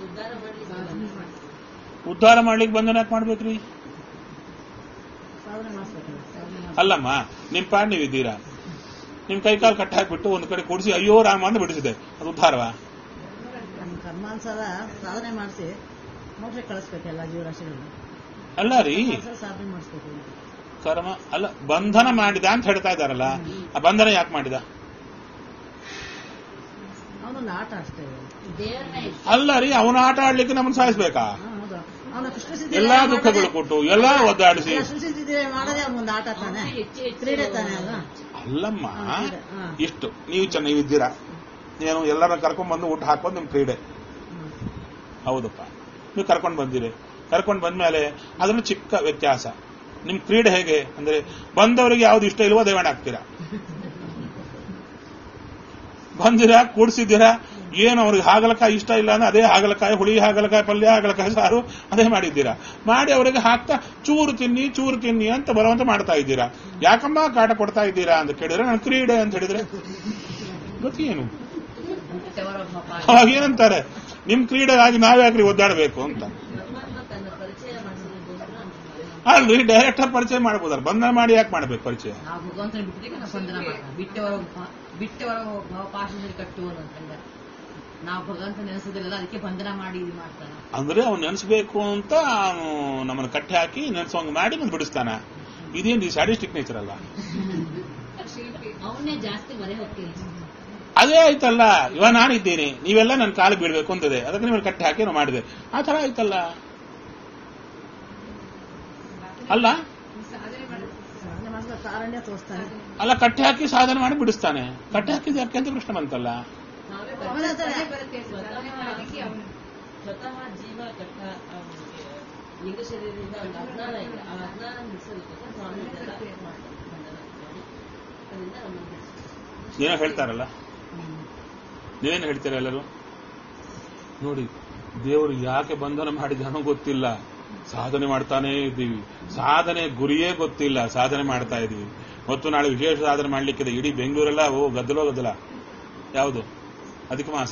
ಉದ್ಧಾರ ಮಾಡ್ಲಿಕ್ಕೆ ಬಂಧನ ಯಾಕೆ ಮಾಡ್ಬೇಕ್ರಿ ಸಾಧನೆ ಮಾಡಿಸ್ಬೇಕಲ್ಲ ಸಾಧನೆ ಮಾಡ್ಬೇಕು. ಅಲ್ಲಮ್ಮ ನಿಮ್ ಪಾಡ್ ನೀವಿದ್ದೀರಾ ನಿಮ್ ಕೈ ಕಾಲು ಕಟ್ಟ ಹಾಕ್ಬಿಟ್ಟು ಒಂದು ಕಡೆ ಕೂಡಿಸಿ ಅಯ್ಯೋ ರಾಮ ಅಂತ ಬಿಡಿಸಿದೆ ಅದು ಉದ್ಧಾರವಾ ನಮ್ಮ ಕರ್ಮಾನುಸಾರ ಸಾಧನೆ ಮಾಡಿಸಿ ಮೋಕ್ಷಕ್ಕೆ ಕಳಿಸ್ಬೇಕೆಲ್ಲ ಜೀವರಾಶಿಗಳನ್ನ ಅಲ್ಲ ರೀ ಕರ್ಮಾನುಸಾರ ಸಾಧನೆ ಮಾಡಿಸ್ಬೇಕು ಕರ್ಮ ಅಲ್ಲ ಬಂಧನ ಮಾಡಿದ ಅಂತ ಹೇಳ್ತಾ ಇದಾರಲ್ಲ ಆ ಬಂಧನ ಯಾಕೆ ಮಾಡಿದ ಅವನೊಂದು ಆಟ ಅಷ್ಟೇ ದೇವರನ್ನ ಅಲ್ಲ ರೀ ಅವನ ಆಟ ಆಡ್ಲಿಕ್ಕೆ ನಮ್ಮನ್ನ ಸಾಯಿಸ್ಬೇಕಾ ಹಾ, ಹೌದು ಅವನ ಕೃಷ್ಣ ಸಿದ್ಧಿ ಎಲ್ಲಾ ದುಃಖಗಳು ಕೊಟ್ಟು ಎಲ್ಲಾ ಒದ್ದಾಡಿಸಿ ಕೃಷ್ಣ ಸಿದ್ಧಿ ಮಾಡೋದೇ ಅವನೊಂದು ಆಟ ತಾನೆ ಹೆಚ್ಚು ಹೆಚ್ಚು ಕ್ರೀಡೆ ತಾನೆ ಅಲ್ಲ ಅಲ್ಲಮ್ಮ ಹಾ, ಕ್ರೀಡೆ, ಹಾ. ಇಷ್ಟು ನೀವು ಚೆನ್ನಾಗಿದ್ದೀರಾ ಏನು ಎಲ್ಲರನ್ನ ಕರ್ಕೊಂಡ್ ಬಂದು ಊಟ ಹಾಕೋದು ನಿಮ್ ಕ್ರೀಡೆ ಹ್ಮ್. ಹೌದಪ್ಪ ನೀವು ಕರ್ಕೊಂಡು ಬಂದಿರಿ ಕರ್ಕೊಂಡು ಬಂದ್ಮೇಲೆ ಅದ್ರಲ್ಲಿ ಚಿಕ್ಕ ವ್ಯತ್ಯಾಸ ನಿಮ್ ಕ್ರೀಡೆ ಹೇಗೆ ಅಂದ್ರೆ ಬಂದವರಿಗೆ ಯಾವ್ದು ಇಷ್ಟ ಇಲ್ವೋ ಅದೇ ಹಾಕ್ತೀರಾ ಬಂದಿರಾ ಕೂಡ್ಸಿದ್ದೀರಾ ಏನು ಅವ್ರಿಗೆ ಹಾಗಲಕಾಯಿ ಇಷ್ಟ ಇಲ್ಲ ಅಂದ್ರೆ ಅದೇ ಹಾಗಲಕಾಯಿ ಹುಳಿ ಹಾಗಲಕಾಯಿ ಪಲ್ಯ ಹಾಗಲಕಾಯಿ ಸಾರು ಅದೇ ಮಾಡಿದ್ದೀರಾ ಮಾಡಿ ಅವರಿಗೆ ಹಾಕ್ತಾ ಚೂರು ತಿನ್ನಿ ಚೂರು ತಿನ್ನಿ ಅಂತ ಬಲವಂತ ಮಾಡ್ತಾ ಇದ್ದೀರಾ ಯಾಕಮ್ಮ ಕಾಟ ಕೊಡ್ತಾ ಇದ್ದೀರಾ ಅಂತ ಕೇಳಿದ್ರೆ ನಾನು ಕ್ರೀಡೆ ಅಂತ ಹೇಳಿದ್ರೆ ಗೊತ್ತೇನು ಅವಾಗ ಏನಂತಾರೆ ನಿಮ್ ಕ್ರೀಡೆಗಾಗಿ ನಾವ್ಯಾಕ್ರಿ ಒದ್ದಾಡಬೇಕು ಅಂತ ಪರಮಾತ್ಮ ತನ್ನ ಪರಿಚಯ ಮಾಡಿಸೋದಕ್ಕೋಸ್ಕರ ಅಲ್ರಿ ಡೈರೆಕ್ಟ್ ಆಗಿ ಪರಿಚಯ ಮಾಡ್ಬೋದಲ್ಲ ಬಂಧನ ಮಾಡಿ ಯಾಕೆ ಮಾಡ್ಬೇಕು ಪರಿಚಯ ನಾವು ಭಗವಂತನ ಬಿಟ್ಟಿದ್ದಕ್ಕೆ ನಾವು ಬಂಧನ ಮಾಡ್ತಾರೆ ಬಿಟ್ಟವರ ಬಿಟ್ಟವರ ಪಾಶದಲ್ಲಿ ಕಟ್ಟುವನು ಅಂತಂದ ನಾವು ಭಗವಂತ ನೆನೆಸೋದಿಲ್ಲ ಅದಕ್ಕೆ ಬಂಧನ ಮಾಡಿ ಇದು ಮಾಡ್ತಾನೆ ಅಂದ್ರೆ ಅವ್ನು ನೆನೆಸ್ಬೇಕು ಅಂತ ಅವನು ನಮ್ಮನ್ನ ಕಟ್ಟಿ ಹಾಕಿ ನೆನೆಸೋಂಗ್ ಮಾಡಿ ಬಂದು ಬಿಡಿಸ್ತಾನ ಇದೇನು ಸ್ಯಾಡಿಸ್ಟಿಕ್ ನೇಚರ್ ಅಲ್ಲ ಅವನ್ನೇ ಜಾಸ್ತಿ ಮರೆ ಹೋಗ್ತೀನಿ ಅದೇ ಆಯ್ತಲ್ಲ ಇವ ನಾನಿದ್ದೀನಿ ನೀವೆಲ್ಲ ನನ್ನ ಕಾಲು ಬೀಳ್ಬೇಕು ಅಂತದೆ ಅದಕ್ಕೆ ನಿಮ್ಮನ್ನ ಕಟ್ಟಿ ಹಾಕಿ ನಾವು ಮಾಡಿದೆ ಆ ತರ ಆಯ್ತಲ್ಲ ಅಲ್ಲ ಸಾಧನೆ ಮಾಡಿದ್ರೆ ಕಾರಣ್ಯ ತೋರಿಸ್ತಾನೆ ಅಲ್ಲ ಕಟ್ಟಿ ಹಾಕಿ ಸಾಧನೆ ಮಾಡಿ ಬಿಡಿಸ್ತಾನೆ ಕಟ್ಟಿ ಹಾಕಿದ ಯಾಕೆ ಅಂತ ಪ್ರಶ್ನೆ ಬಂತಲ್ಲ ನಾವೇ ಅವನ ಹತ್ರ ಸ್ವತಃ ಜೀವ ಕಟ್ಟ ಅವ್ನಿಗೆ ಲಿಂಗ ಶರೀರದಿಂದ ಒಂದು ಅಜ್ಞಾನ ಇದೆ ಆ ಅಜ್ಞಾನ ಬಿಡಿಸೋದಕ್ಕೋಸ್ಕರ ಸ್ವಾಮಿ ಇದೆಲ್ಲ ಮಾಡ್ತಾರೆ ಬಂಧನ ಮಾಡಿ ಅದರಿಂದ ನಮ್ಮನ್ನು ಬಿಡಿಸ್ತಾರೆ ಏನೋ ಹೇಳ್ತಾರಲ್ಲ ನೀವೇನು ಹೇಳ್ತೀರಾ ಎಲ್ಲರೂ ನೋಡಿ ದೇವರು ಯಾಕೆ ಬಂಧನ ಮಾಡಿದಾನೋ ಗೊತ್ತಿಲ್ಲ ಸಾಧನೆ ಮಾಡ್ತಾನೇ ಇದ್ದೀವಿ ಸಾಧನೆ ಗುರಿಯೇ ಗೊತ್ತಿಲ್ಲ ಸಾಧನೆ ಮಾಡ್ತಾ ಇದ್ದೀವಿ ಮತ್ತು ನಾಳೆ ವಿಶೇಷ ಸಾಧನೆ ಮಾಡ್ಲಿಕ್ಕಿದೆ ಇಡೀ ಬೆಂಗಳೂರೆಲ್ಲ ಓ ಗದ್ದಲೋ ಗದ್ದಲ ಯಾವುದು ಅಧಿಕ ಮಾಸ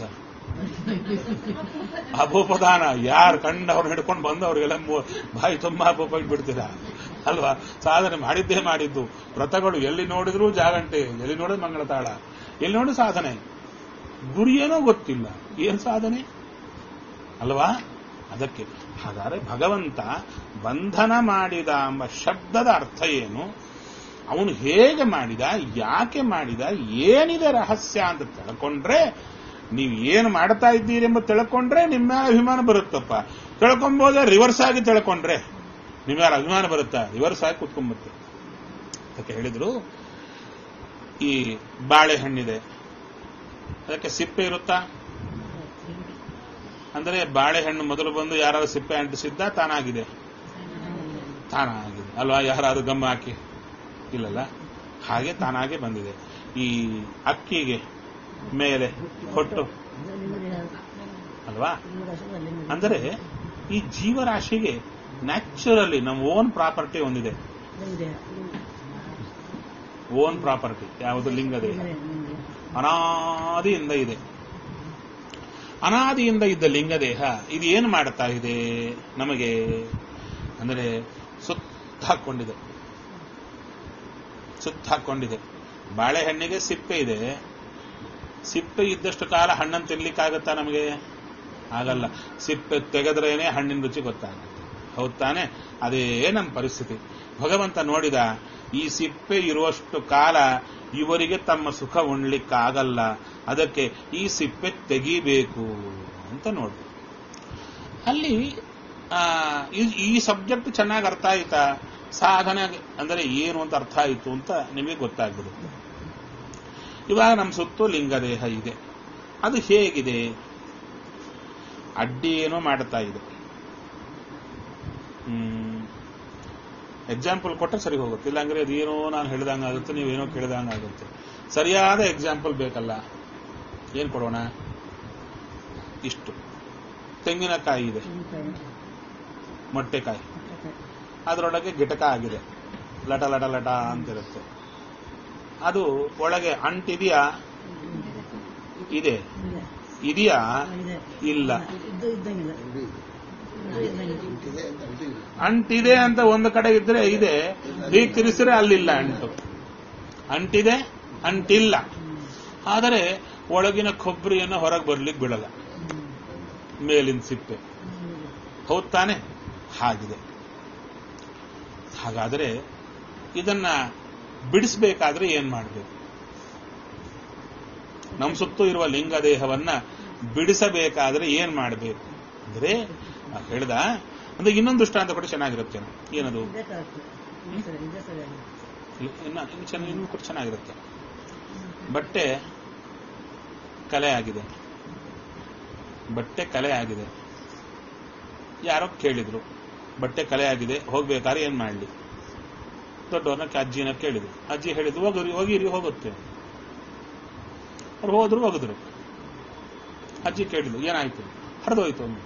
ಅಪೋಪದಾನ ಯಾರು ಕಂಡವ್ರು ಹಿಡ್ಕೊಂಡು ಬಂದವ್ರಿಗೆಲ್ಲ ಮು- ಬಾಯಿ ತುಂಬಾ ಅಪೋಪ ಇಟ್ಬಿಡ್ತೀರಾ ಅಲ್ವಾ ಸಾಧನೆ ಮಾಡಿದ್ದೇ ಮಾಡಿದ್ದು ವ್ರತಗಳು ಎಲ್ಲಿ ನೋಡಿದ್ರು ಜಾಗಂಟೆ ಎಲ್ಲಿ ನೋಡಿದ್ರು ಮಂಗಳ ತಾಳ ಎಲ್ಲಿ ನೋಡಿ ಸಾಧನೆ ಗುರಿ ಏನೋ ಗೊತ್ತಿಲ್ಲ ಏನ್ ಸಾಧನೆ ಅಲ್ವಾ ಅದಕ್ಕೆ ಹಾಗಾದ್ರೆ ಭಗವಂತ ಬಂಧನ ಮಾಡಿದ ಎಂಬ ಶಬ್ದದ ಅರ್ಥ ಏನು ಅವನು ಹೇಗೆ ಮಾಡಿದ ಯಾಕೆ ಮಾಡಿದ ಏನಿದೆ ರಹಸ್ಯ ಅಂತ ತಿಳ್ಕೊಂಡ್ರೆ ನೀವು ಏನು ಮಾಡ್ತಾ ಇದ್ದೀರಿ ಎಂಬ ತಿಳ್ಕೊಂಡ್ರೆ ನಿಮ್ಮ ಮೇಲೆ ಅಭಿಮಾನ ಬರುತ್ತಪ್ಪ ತಿಳ್ಕೊಂಬೋದೆ ರಿವರ್ಸ್ ಆಗಿ ತಿಳ್ಕೊಂಡ್ರೆ ನಿಮ್ಮ ಮೇಲೆ ಅಭಿಮಾನ ಬರುತ್ತಾ ರಿವರ್ಸ್ ಆಗಿ ಕುತ್ಕೊಂಬತ್ತೆ ಅದಕ್ಕೆ ಹೇಳಿದ್ರು ಈ ಬಾಳೆಹಣ್ಣಿದೆ ಅದಕ್ಕೆ ಸಿಪ್ಪೆ ಇರುತ್ತಾ ಅಂದರೆ ಬಾಳೆಹಣ್ಣು ಮೊದಲು ಬಂದು ಯಾರಾದ್ರೂ ಸಿಪ್ಪೆ ಅಂಟಿಸಿದ್ದ ತಾನಾಗಿದೆ ತಾನಾಗಿದೆ ಅಲ್ವಾ ಯಾರಾದ್ರೂ ಗಮ್ಮ ಹಾಕಿ ಇಲ್ಲಲ್ಲ ಹಾಗೆ ತಾನಾಗೆ ಬಂದಿದೆ ಈ ಅಕ್ಕಿಗೆ ಮೇಲೆ ಹೊಟ್ಟು ಅಲ್ವಾ ಅಂದರೆ ಈ ಜೀವರಾಶಿಗೆ ನ್ಯಾಚುರಲಿ ನಮ್ಮ ಓನ್ ಪ್ರಾಪರ್ಟಿ ಒಂದಿದೆ ಓನ್ ಪ್ರಾಪರ್ಟಿ ಯಾವುದು ಲಿಂಗದೇಹ ಅನಾದಿಯಿಂದ ಇದೆ ಅನಾದಿಯಿಂದ ಇದ್ದ ಲಿಂಗದೇಹ ಇದು ಏನು ಮಾಡ್ತಾ ಇದೆ ನಮಗೆ ಅಂದರೆ ಸುತ್ತ ಹಾಕೊಂಡಿದೆ ಸುತ್ತ ಹಾಕೊಂಡಿದೆ ಬಾಳೆಹಣ್ಣಿಗೆ ಸಿಪ್ಪೆ ಇದೆ ಸಿಪ್ಪೆ ಇದ್ದಷ್ಟು ಕಾಲ ಹಣ್ಣನ್ನು ತಿನ್ಲಿಕ್ಕಾಗತ್ತಾ ನಮಗೆ ಆಗಲ್ಲ ಸಿಪ್ಪೆ ತೆಗೆದ್ರೇನೆ ಹಣ್ಣಿನ ರುಚಿ ಗೊತ್ತಾಗುತ್ತೆ ಹೌದ್ ತಾನೆ ಅದೇ ನಮ್ಮ ಪರಿಸ್ಥಿತಿ ಭಗವಂತ ನೋಡಿದ ಈ ಸಿಪ್ಪೆ ಇರುವಷ್ಟು ಕಾಲ ಇವರಿಗೆ ತಮ್ಮ ಸುಖ ಉಣ್ಲಿಕ್ಕಾಗಲ್ಲ ಅದಕ್ಕೆ ಈ ಸಿಪ್ಪೆ ತೆಗಿಬೇಕು ಅಂತ ನೋಡಿ ಅಲ್ಲಿ ಆ, ಈ- ಈ ಸಬ್ಜೆಕ್ಟ್ ಚೆನ್ನಾಗಿ ಅರ್ಥ ಆಯ್ತಾ ಸಾಧನೆ ಅಂದರೆ ಏನು ಅಂತ ಅರ್ಥ ಆಯಿತು ಅಂತ ನಿಮಗೆ ಗೊತ್ತಾಗ್ಬಿಡುತ್ತೆ ಇವಾಗ ನಮ್ಮ ಸುತ್ತು ಲಿಂಗದೇಹ ಇದೆ ಅದು ಹೇಗಿದೆ ಅಡ್ಡಿ ಏನೋ ಮಾಡ್ತಾ ಇದೆ ಎಕ್ಸಾಂಪಲ್ ಕೊಟ್ಟರೆ ಸರಿ ಹೋಗುತ್ತೆ ಇಲ್ಲಾಂದ್ರೆ ಅದೇನೋ ನಾನು ಹೇಳ್ದಂಗೆ ಆಗುತ್ತೆ ನೀವೇನೋ ಕೇಳ್ದಂಗೆ ಆಗುತ್ತೆ ಸರಿಯಾದ ಎಕ್ಸಾಂಪಲ್ ಬೇಕಲ್ಲ ಏನ್ ಕೊಡೋಣ ಇಷ್ಟು ತೆಂಗಿನಕಾಯಿ ಇದೆ ಮೊಟ್ಟೆಕಾಯಿ ಅದರೊಳಗೆ ಗಿಟಕ ಆಗಿದೆ ಲಟ ಲಟ ಲಟ ಅಂತಿರುತ್ತೆ ಅದು ಒಳಗೆ ಅಂಟಿದೆಯಾ ಇದೆ ಇದೆಯಾ ಇಲ್ಲ ಇದ್ದು ಇದ್ದಂಗಿಲ್ಲ ಅಂಟಿದೆ ಅಂತ ಒಂದು ಕಡೆ ಇದ್ರೆ ಇದೆ ಹೀಗೆ ತಿರ್ಸಿದ್ರೆ ಅಲ್ಲಿಲ್ಲ ಅಂಟು ಅಂಟಿದೆ ಅಂಟಿಲ್ಲ ಆದರೆ ಒಳಗಿನ ಕೊಬ್ಬರಿಯನ್ನು ಹೊರಗೆ ಬರ್ಲಿಕ್ಕೆ ಬಿಡಲ್ಲ ಮೇಲಿನ ಸಿಪ್ಪೆ ಹೌದ್ ತಾನೆ ಹಾಗಿದೆ ಹಾಗಾದರೆ ಇದನ್ನ ಬಿಡಿಸ್ಬೇಕಾದ್ರೆ ಏನ್ ಮಾಡಬೇಕು ನಮ್ಮ ಸುತ್ತು ಇರುವ ಲಿಂಗ ದೇಹವನ್ನ ಬಿಡಿಸಬೇಕಾದ್ರೆ ಏನ್ ಮಾಡಬೇಕು ಅಂದ್ರೆ ಆ ಹೇಳ್ದ ಅಂದ್ರೆ ಇನ್ನೊಂದು ದೃಷ್ಟಾಂತ ಕೂಡ ಚೆನ್ನಾಗಿರುತ್ತೆ ಏನದು ಇದೇ ಕರೆಕ್ಟ್ ಸರಿ ಇದೇ ಸರಿ ಇ- ಇನ್ನ ಇನ್ನು ಚೆನ್ನ ಇನ್ನೂ ಕೂಡ ಚೆನ್ನಾಗಿರುತ್ತೆ ಬಟ್ಟೆ ಕಲೆ ಆಗಿದೆ ಬಟ್ಟೆ ಕಲೆ ಆಗಿದೆ ಯಾರೋ ಕೇಳಿದ್ರು ಬಟ್ಟೆ ಕಲೆ ಆಗಿದೆ ಹೋಗ್ಬೇಕಾದ್ರೆ ಏನ್ ಮಾಡ್ಲಿ ದೊಡ್ಡವ್ರನ್ನ ಅಜ್ಜಿನ ಕೇಳಿದ್ರು ಅಜ್ಜಿ ಹೇಳಿದ್ರು ಹೋಗಿರಿ ಹೋಗಿರಿ ಹೋಗುತ್ತೆ ಅವ್ರು ಹೋದ್ರು ಹೋಗಿದ್ರು ಅಜ್ಜಿ ಕೇಳಿದ್ರು ಏನಾಯ್ತು ಹರಿದೋಯ್ತು ಅಂದ್ರು.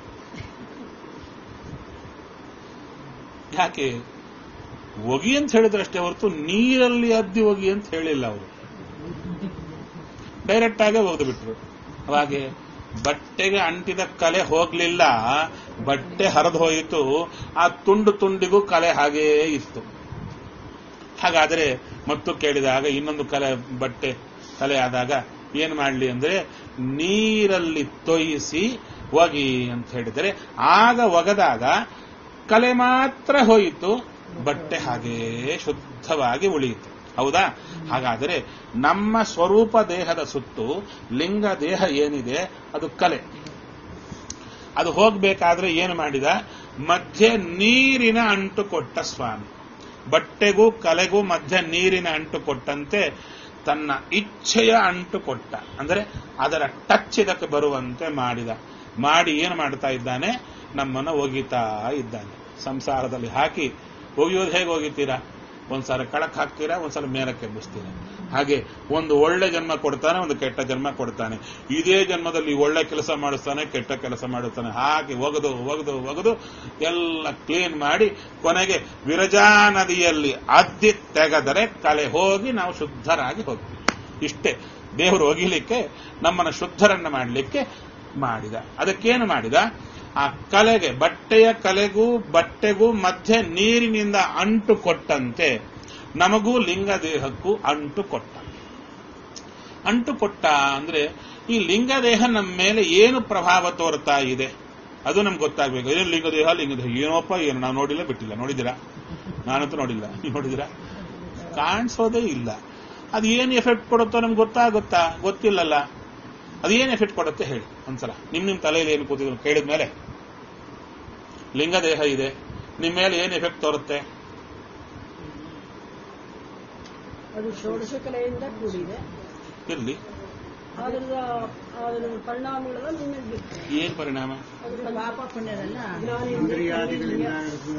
ಯಾಕೆ ಒಗಿ ಅಂತ ಹೇಳಿದ್ರಷ್ಟೇ ಹೊರತು ನೀರಲ್ಲಿ ಅದ್ದಿ ಒಗಿ ಅಂತ ಹೇಳಿಲ್ಲ ಅವರು ಡೈರೆಕ್ಟ್ ಆಗೇ ಒಗೆದು ಬಿಟ್ರು ಅವಾಗೆ ಬಟ್ಟೆಗೆ ಅಂಟಿದ ಕಲೆ ಹೋಗ್ಲಿಲ್ಲ ಬಟ್ಟೆ ಹರಿದು ಹೋಯಿತು ಆ ತುಂಡು ತುಂಡಿಗೂ ಕಲೆ ಹಾಗೇ ಇತ್ತು ಹಾಗಾದ್ರೆ ಮತ್ತು ಕೇಳಿದಾಗ ಇನ್ನೊಂದು ಕಲೆ ಬಟ್ಟೆ ಕಲೆ ಆದಾಗ ಏನ್ ಮಾಡ್ಲಿ ಅಂದ್ರೆ ನೀರಲ್ಲಿ ತೊಯಿಸಿ ಒಗಿ ಅಂತ ಹೇಳಿದರೆ ಆಗ ಒಗದಾಗ ಕಲೆ ಮಾತ್ರ ಹೋಯಿತು ಬಟ್ಟೆ ಹಾಗೇ ಶುದ್ಧವಾಗಿ ಉಳಿಯಿತು ಹೌದಾ ಹಾಗಾದರೆ ನಮ್ಮ ಸ್ವರೂಪ ದೇಹದ ಸುತ್ತು ಲಿಂಗ ದೇಹ ಏನಿದೆ ಅದು ಕಲೆ ಅದು ಹೋಗ್ಬೇಕಾದ್ರೆ ಏನು ಮಾಡಿದ ಮಧ್ಯೆ ನೀರಿನ ಅಂಟು ಕೊಟ್ಟ ಸ್ವಾಮಿ ಬಟ್ಟೆಗೂ ಕಲೆಗೂ ಮಧ್ಯ ನೀರಿನ ಅಂಟು ಕೊಟ್ಟಂತೆ ತನ್ನ ಇಚ್ಛೆಯ ಅಂಟು ಕೊಟ್ಟ ಅಂದರೆ ಅದರ ಟಚ್ ಇದಕ್ಕೆ ಬರುವಂತೆ ಮಾಡಿದ ಮಾಡಿ ಏನು ಮಾಡ್ತಾ ಇದ್ದಾನೆ ನಮ್ಮನ್ನು ಒಗಿತಾ ಇದ್ದಾನೆ ಸಂಸಾರದಲ್ಲಿ ಹಾಕಿ ಒಗಿಯೋದು ಹೇಗೆ ಒಗಿತೀರಾ ಒಂದ್ಸಲ ಕಳಕ್ ಹಾಕ್ತೀರಾ ಒಂದ್ಸಲ ಮೇಲಕ್ಕೆ ಎಬ್ಬಿಸ್ತೀರಾ ಹಾಗೆ ಒಂದು ಒಳ್ಳೆ ಜನ್ಮ ಕೊಡ್ತಾನೆ ಒಂದು ಕೆಟ್ಟ ಜನ್ಮ ಕೊಡ್ತಾನೆ ಇದೇ ಜನ್ಮದಲ್ಲಿ ಒಳ್ಳೆ ಕೆಲಸ ಮಾಡಿಸ್ತಾನೆ ಕೆಟ್ಟ ಕೆಲಸ ಮಾಡುತ್ತಾನೆ ಹಾಗೆ ಒಗೆದು ಒಗೆದು ಒಗೆದು ಎಲ್ಲ ಕ್ಲೀನ್ ಮಾಡಿ ಕೊನೆಗೆ ವಿರಜಾ ನದಿಯಲ್ಲಿ ಅದ್ದಿ ತೆಗೆದರೆ ಕಲೆ ಹೋಗಿ ನಾವು ಶುದ್ಧರಾಗಿ ಹೋಗ್ತೀವಿ ಇಷ್ಟೇ ದೇವರು ಒಗಿಲಿಕ್ಕೆ ನಮ್ಮನ್ನ ಶುದ್ಧರನ್ನ ಮಾಡಲಿಕ್ಕೆ ಮಾಡಿದ ಅದಕ್ಕೇನು ಮಾಡಿದ ಆ ಕಲೆಗೆ ಬಟ್ಟೆಯ ಕಲೆಗೂ ಬಟ್ಟೆಗೂ ಮಧ್ಯೆ ನೀರಿನಿಂದ ಅಂಟು ಕೊಟ್ಟಂತೆ ನಮಗೂ ಲಿಂಗ ದೇಹಕ್ಕೂ ಅಂಟು ಕೊಟ್ಟ ಅಂಟು ಕೊಟ್ಟ ಅಂದ್ರೆ ಈ ಲಿಂಗದೇಹ ನಮ್ಮ ಮೇಲೆ ಏನು ಪ್ರಭಾವ ತೋರ್ತಾ ಇದೆ ಅದು ನಮ್ಗೆ ಗೊತ್ತಾಗ್ಬೇಕು ಏನು ಲಿಂಗದೇಹ ಲಿಂಗದೇಹ ಏನೋಪ್ಪ ಏನು ನಾವು ನೋಡಿಲ್ಲ ಬಿಟ್ಟಿಲ್ಲ ನೋಡಿದಿರಾ ನಾನಂತೂ ನೋಡಿಲ್ಲ ನೀವು ನೋಡಿದಿರಾ ಕಾಣಿಸೋದೇ ಇಲ್ಲ ಅದು ಏನು ಎಫೆಕ್ಟ್ ಕೊಡುತ್ತೋ ನಮ್ಗೆ ಗೊತ್ತಾಗುತ್ತಾ ಗೊತ್ತಿಲ್ಲಲ್ಲ ಅದು ಏನು ಎಫೆಕ್ಟ್ ಕೊಡುತ್ತೆ ಹೇಳಿ ಒಂದ್ಸಲ ನಿಮ್ ನಿಮ್ ತಲೆಯಲ್ಲಿ ಏನು ಕೂತಿದ್ರು ಕೇಳಿದ ಮೇಲೆ ಲಿಂಗದೇಹ ಇದೆ ನಿಮ್ಮ ಮೇಲೆ ಏನು ಎಫೆಕ್ಟ್ ತೋರುತ್ತೆ ಅದು ಷೋಡಶ ಕಲೆಯಿಂದ ಕೂಡಿದೆ ಇರ್ಲಿ ಅದರ ಅದರ ಪರಿಣಾಮಗಳೆಲ್ಲ ನಿಮಗೆ ಬಿಟ್ಟು ಏನ್ ಪರಿಣಾಮ ಅದರ ಪಾಪ ಪುಣ್ಯದೆಲ್ಲ ಇಂದ್ರಿಯಾದಿಗಳಿಂದ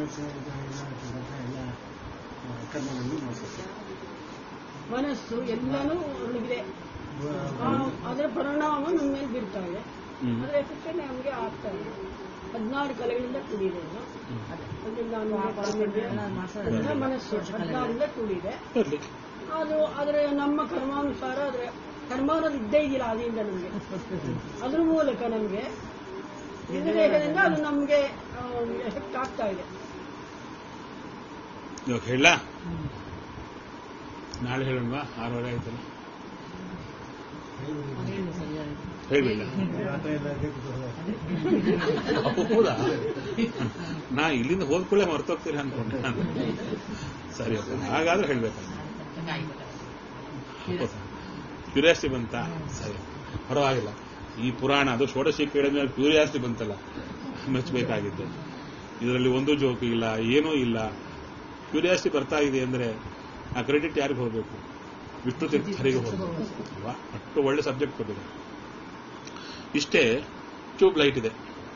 ಎಲ್ಲ ಕರ್ಮಗಳನ್ನು ಮಾಡಿಸುತ್ತೆ ಮನಸ್ಸು ಎಲ್ಲನೂ ಒಳಗಿದೆ ಆ, ಅದರ ಪರಿಣಾಮ ನಮ್ಮ ಮೇಲೆ ಬೀರ್ತಾ ಇದೆ ಹ್ಮ್. ಅದರ ಎಫೆಕ್ಟ್ ನಮಗೆ ಆಗ್ತಾ ಇದೆ ಹದಿನಾರು ಕಲೆಗಳಿಂದ ಕೂಡಿದೆ ಇದು ಅದರಿಂದ ನಾನು ಪಾರ್ಮೆಂಟ್ ಅದರಿಂದ ಮನಸ್ಸು ಹದಿನಾರಿಂದ ಕೂಡಿದೆ ಇರ್ಲಿ ಅದು ಅದರ ನಮ್ಮ ಕರ್ಮಾನುಸಾರ ಅದರ ಕರ್ಮ ಅನ್ನೋದು ಇದ್ದೇ ಇದೆಯಲ್ಲ ಆದಿಯಿಂದ ನಮಗೆ ಅದ್ರ ಮೂಲಕ ನಮಗೆ ದೇಹದಿಂದ ಅದು ನಮಗೆ ಎಫೆಕ್ಟ್ ಆಗ್ತಾ ಇದೆ ಇವಾಗ ಹೇಳ ನಾಳೆ ಹೇಳೋಣವಾ ಆರೂವರೆ ಆಯ್ತಲ್ಲ ಹೇಳಿಲ್ಲ ಆಟ ಎಲ್ಲ ಬೇಕು ಬರೋದು. ಹೌದಾ ನಾ ಇಲ್ಲಿಂದ ಹೋದ್ಕೊಳ್ಳೆ ಮರ್ತೋಗ್ತೀರಿ ಅನ್ಕೊಂಡೆ ನಾನು ಸರಿ ಅಪ್ಪ ಹಾಗಾದ್ರೆ ಹೇಳ್ಬೇಕು ಕ್ಯೂರಿಯಾಸಿಟಿ ಬಂತ ಸರಿ ಪರವಾಗಿಲ್ಲ ಈ ಪುರಾಣ ಅದು ಷೋಡಶಿ ಕೇಳಿದ ಮೇಲೆ ಕ್ಯೂರಿಯಾಸಿಟಿ ಬಂತಲ್ಲ ಮೆಚ್ಚಬೇಕಾಗಿದ್ದು ಇದರಲ್ಲಿ ಒಂದು ಜೋಕು ಇಲ್ಲ ಏನೂ ಇಲ್ಲ ಕ್ಯೂರಿಯಾಸಿಟಿ ಬರ್ತಾ ಇದೆ ಅಂದ್ರೆ ಆ ಕ್ರೆಡಿಟ್ ಯಾರಿಗೆ ಹೋಗಬೇಕು ವಿಷ್ಣು ತೀರ್ಥರಿಗೆ ಹೋಗಬೇಕು ಅಲ್ವಾ ಅಷ್ಟು ಒಳ್ಳೆ ಸಬ್ಜೆಕ್ಟ್ ಕೊಟ್ಟಿದೆ ಇಷ್ಟೇ ಟ್ಯೂಬ್ ಲೈಟ್ ಇದೆ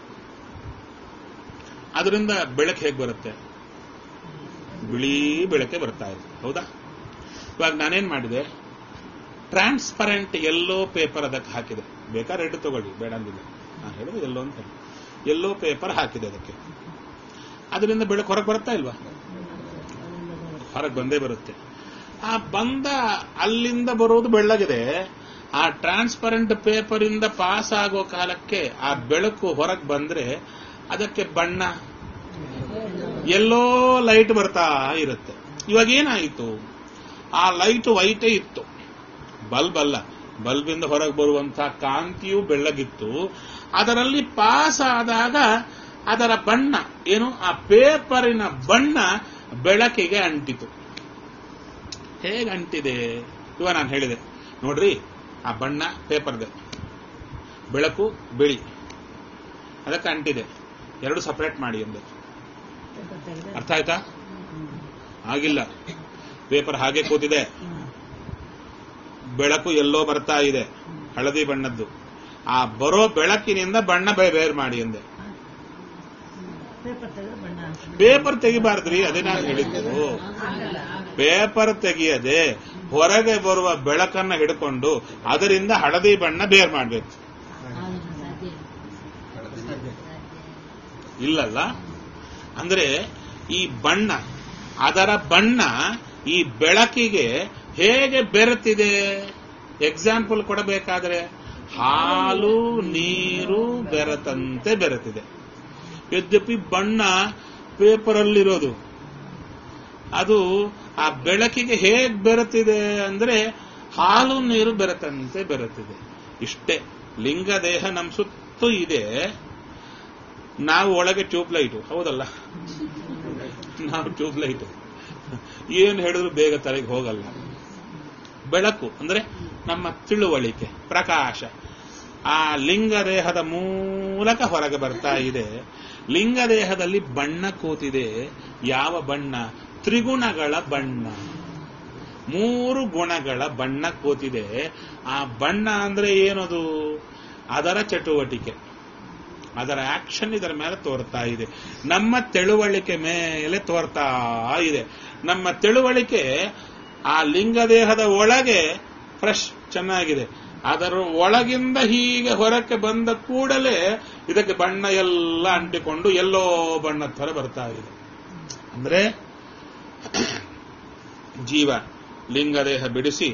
ಅದರಿಂದ ಬೆಳಕು ಹೇಗೆ ಬರುತ್ತೆ ಬಿಳಿ ಬೆಳಕೆ ಬರ್ತಾ ಇದೆ ಹೌದಾ ಇವಾಗ ನಾನೇನ್ ಮಾಡಿದೆ ಟ್ರಾನ್ಸ್ಪರೆಂಟ್ ಎಲ್ಲೋ ಪೇಪರ್ ಅದಕ್ಕೆ ಹಾಕಿದೆ ಬೇಕಾ ರೆಡ್ ತಗೊಳ್ಳಿ ಬೇಡ ಅಂದಿಲ್ಲ ನಾನು ಹೇಳೋದು ಎಲ್ಲೋ ಅಂತ ಎಲ್ಲೋ ಪೇಪರ್ ಹಾಕಿದೆ ಅದಕ್ಕೆ ಅದರಿಂದ ಬೆಳಕು ಹೊರಗೆ ಬರುತ್ತಾ ಇಲ್ವಾ ಹೊರಗೆ ಬಂದೇ ಬರುತ್ತೆ ಆ ಬಂದ ಅಲ್ಲಿಂದ ಬರೋದು ಬೆಳ್ಳಗಿದೆ ಆ ಟ್ರಾನ್ಸ್ಪರೆಂಟ್ ಪೇಪರ್ ಇಂದ ಪಾಸ್ ಆಗೋ ಕಾಲಕ್ಕೆ ಆ ಬೆಳಕು ಹೊರಗೆ ಬಂದ್ರೆ ಅದಕ್ಕೆ ಬಣ್ಣ ಎಲ್ಲೋ ಲೈಟ್ ಬರ್ತಾ ಇರುತ್ತೆ ಇವಾಗ ಏನಾಯಿತು ಆ ಲೈಟ್ ವೈಟೇ ಇತ್ತು ಬಲ್ಬ್ ಅಲ್ಲ ಬಲ್ಬಿಂದ ಹೊರಗೆ ಬರುವಂತಹ ಕಾಂತಿಯು ಬೆಳ್ಳಗಿತ್ತು ಅದರಲ್ಲಿ ಪಾಸ್ ಆದಾಗ ಅದರ ಬಣ್ಣ ಏನು ಆ ಪೇಪರಿನ ಬಣ್ಣ ಬೆಳಕಿಗೆ ಅಂಟಿತು ಹೇಗೆ ಅಂಟಿದೆ ಇವಾಗ ನಾನು ಹೇಳಿದೆ ನೋಡ್ರಿ ಆ ಬಣ್ಣ ಪೇಪರ್ದೆ ಬೆಳಕು ಬಿಳಿ ಅದಕ್ಕೆ ಅಂಟಿದೆ ಎರಡು ಸಪರೇಟ್ ಮಾಡಿ ಎಂದೆ ಅರ್ಥ ಆಯ್ತಾ ಆಗಿಲ್ಲ ಪೇಪರ್ ಹಾಗೆ ಕೂತಿದೆ ಬೆಳಕು ಎಲ್ಲೋ ಬರ್ತಾ ಇದೆ ಹಳದಿ ಬಣ್ಣದ್ದು ಆ ಬರೋ ಬೆಳಕಿನಿಂದ ಬಣ್ಣ ಬೇ- ಬೇರ್ ಮಾಡಿ ಎಂದೆ ಪೇಪರ್ ತೆಗೆದು ಬಣ್ಣ ಪೇಪರ್ ತೆಗಿಬಾರ್ದ್ರಿ ಅದೇ ನಾನು ಹೇಳಿದ್ದು ಆಗಲ್ಲ ಪೇಪರ್ ತೆಗೆಯದೆ ಹೊರಗೆ ಬರುವ ಬೆಳಕನ್ನ ಹಿಡ್ಕೊಂಡು ಅದರಿಂದ ಹಳದಿ ಬಣ್ಣ ಬೇರ್ ಮಾಡಬೇಕು ಸಾಧ್ಯ ಇಲ್ಲಲ್ಲ ಅಂದ್ರೆ ಈ ಬಣ್ಣ ಅದರ ಬಣ್ಣ ಈ ಬೆಳಕಿಗೆ ಹೇಗೆ ಬೆರೆತಿದೆ ಎಕ್ಸಾಂಪಲ್ ಕೊಡಬೇಕಾದ್ರೆ ಹಾಲು ನೀರು ಬೆರೆತಂತೆ ಬೆರೆತಿದೆ ಯದ್ಯಪಿ ಬಣ್ಣ ಪೇಪರಲ್ಲಿರೋದು ಅದು ಆ ಬೆಳಕಿಗೆ ಹೇಗೆ ಬೆರೆತಿದೆ ಅಂದ್ರೆ ಹಾಲು ನೀರು ಬೆರೆತಂತೆ ಬೆರೆತಿದೆ ಇಷ್ಟೇ ಲಿಂಗದೇಹ ನಮ್ಮ ಸುತ್ತು ಇದೆ ನಾವು ಒಳಗೆ ಟ್ಯೂಬ್ ಲೈಟು ಹೌದಲ್ಲ ನಾವು ಟ್ಯೂಬ್ ಲೈಟ್ ಏನು ಹೇಳಿದ್ರು ಬೇಗ ತಲೆಗೆ ಹೋಗಲ್ಲ ಬೆಳಕು ಅಂದ್ರೆ ನಮ್ಮ ತಿಳುವಳಿಕೆ ಪ್ರಕಾಶ ಆ ಲಿಂಗದೇಹದ ಮೂಲಕ ಹೊರಗೆ ಬರ್ತಾ ಇದೆ ಲಿಂಗದೇಹದಲ್ಲಿ ಬಣ್ಣ ಕೂತಿದೆ ಯಾವ ಬಣ್ಣ ತ್ರಿಗುಣಗಳ ಬಣ್ಣ ಮೂರು ಗುಣಗಳ ಬಣ್ಣ ಕೂತಿದೆ ಆ ಬಣ್ಣ ಅಂದ್ರೆ ಏನದು ಅದರ ಚಟುವಟಿಕೆ ಅದರ ಆಕ್ಷನ್ ಇದರ ಮೇಲೆ ತೋರ್ತಾ ಇದೆ ನಮ್ಮ ತಿಳುವಳಿಕೆ ಮೇಲೆ ತೋರ್ತಾ ಇದೆ ನಮ್ಮ ತಿಳುವಳಿಕೆ ಆ ಲಿಂಗದೇಹದ ಒಳಗೆ ಫ್ರೆಶ್ ಚೆನ್ನಾಗಿದೆ ಅದರ ಒಳಗಿಂದ ಹೀಗೆ ಹೊರಕ್ಕೆ ಬಂದ ಕೂಡಲೇ ಇದಕ್ಕೆ ಬಣ್ಣ ಎಲ್ಲ ಅಂಟಿಕೊಂಡು ಎಲ್ಲೋ ಬಣ್ಣದ ಥರ ಬರ್ತಾ ಇದೆ ಅಂದ್ರೆ ಜೀವ ಲಿಂಗದೇಹ ಬಿಡಿಸಿ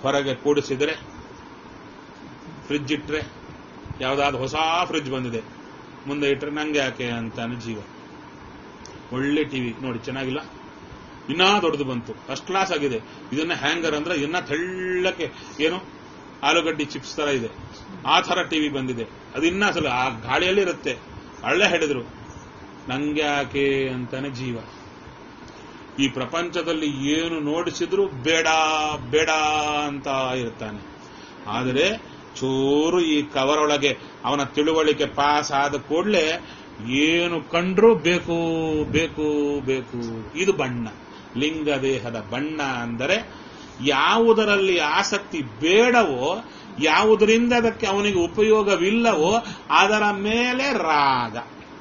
ಹೊರಗೆ ಕೂಡಿಸಿದರೆ ಫ್ರಿಡ್ಜ್ ಇಟ್ರೆ ಯಾವ್ದಾದ್ರು ಹೊಸ ಫ್ರಿಡ್ಜ್ ಬಂದಿದೆ ಮುಂದೆ ಇಟ್ರೆ ನಂಗೆ ಯಾಕೆ ಅಂತಾನೆ ಜೀವ ಒಳ್ಳೆ ಟಿವಿ ನೋಡಿ ಚೆನ್ನಾಗಿಲ್ಲ ಇನ್ನೂ ದೊಡ್ಡದು ಬಂತು ಫಸ್ಟ್ ಕ್ಲಾಸ್ ಆಗಿದೆ ಇದನ್ನ ಹ್ಯಾಂಗರ್ ಅಂದ್ರೆ ಇನ್ನ ತೆಳ್ಳಕ್ಕೆ ಏನು ಆಲೂಗಡ್ಡಿ ಚಿಪ್ಸ್ ತರ ಇದೆ ಆ ತರ ಟಿವಿ ಬಂದಿದೆ ಅದು ಇನ್ನ ಅಸಲು ಆ ಗಾಳಿಯಲ್ಲಿ ಇರುತ್ತೆ ಹಳ್ಳೆ ಹಿಡಿದ್ರು ನಂಗೆ ಯಾಕೆ ಅಂತಾನೆ ಜೀವ ಈ ಪ್ರಪಂಚದಲ್ಲಿ ಏನು ನೋಡಿಸಿದ್ರು ಬೇಡ ಬೇಡ ಅಂತ ಇರ್ತಾನೆ ಆದರೆ ಚೂರು ಈ ಕವರ್ ಒಳಗೆ ಅವನ ತಿಳುವಳಿಕೆ ಪಾಸ್ ಆದ ಕೂಡಲೇ ಏನು ಕಂಡ್ರೂ ಬೇಕು ಬೇಕು ಬೇಕು ಇದು ಬಣ್ಣ ಲಿಂಗ ದೇಹದ ಬಣ್ಣ ಅಂದರೆ ಯಾವುದರಲ್ಲಿ ಆಸಕ್ತಿ ಬೇಡವೋ ಯಾವುದರಿಂದ ಅದಕ್ಕೆ ಅವನಿಗೆ ಉಪಯೋಗವಿಲ್ಲವೋ ಅದರ ಮೇಲೆ ರಾಗ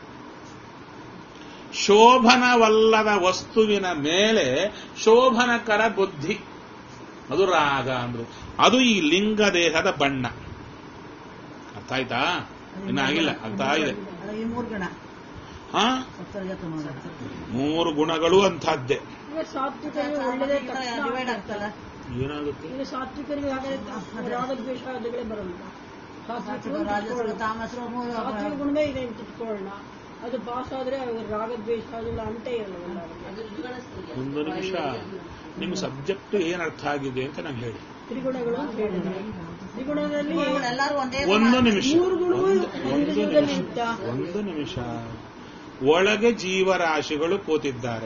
ಶೋಭನವಲ್ಲದ ವಸ್ತುವಿನ ಮೇಲೆ ಶೋಭನಕರ ಬುದ್ಧಿ ಅದು ರಾಗ ಅಂದ್ರು ಅದು ಈ ಲಿಂಗ ದೇಹದ ಬಣ್ಣ ಅರ್ಥ ಆಯ್ತಾ ಇನ್ನ ಆಗಿಲ್ಲ ಅರ್ಥ ಆಗಿದೆ ಅದು ಈ ಮೂರು ಗುಣ ಹಾ ಸತ್ವರಜತ ಮೂರು ಮೂರು ಗುಣಗಳು ಅಂತಹದ್ದೇ ಈಗ ಸಾತ್ವಿಕರಿಗೆ ಒಳ್ಳೆದೇ ಡಿವೈಡ್ ಆಗ್ತಲ್ಲ ಏನಾಗುತ್ತೆ ಈಗ ಸಾತ್ವಿಕರಿಗೆ ಹಾಗಾದ್ರೆ ರಾಗದ್ವೇಷಾದಿಗಳೇ ಬರಲ್ಲ ಸಾತ್ವಿಕರು ಅಂತ ರಾಜಸರು ಇಟ್ಕೊಳ್ಳೋಣ. ತಾಮಸರು ಮೂರು ಸಾತ್ವಿಕ ಗುಣವೇ ಇದೆ ಅಂತ ಇಟ್ಕೊಳ್ಳೋಣ ಅದು ಪಾಸ್ ಆದ್ರೆ ಅವ್ರಿಗೆ ರಾಗದ್ವೇಷಾದಿಗಳ ಅಂಟೇ ಇರಲ್ಲ ಎಲ್ಲರಿಗೆ. ಅದು ಋತುಗಣಸ್ಥರಿಗೆ. ಒಂದು ನಿಮಿಷ ನಿಮ್ಮ ಸಬ್ಜೆಕ್ಟ್ ಏನ್ ಅರ್ಥ ಆಗಿದೆ ಅಂತ ನಾನು ಹೇಳಿ ತ್ರಿಗುಣಗಳು ಅಂತ ಹೇಳಿದ್ರೆ ತ್ರಿಗುಣದಲ್ಲಿ ಎಲ್ಲರೂ ಒಂದೇ ಒಂದು ನಿಮಿಷ ಮೂರು ಗುಣವೂ ಒಂದು- ಒಂದು ಒಂದು ಜೀವದಲ್ಲಿ ನಿಮಿಷ ಇತ್ತಾ? ಒಂದು ನಿಮಿಷ ಒಳಗೆ ಜೀವರಾಶಿಗಳು ಕೂತಿದ್ದಾರೆ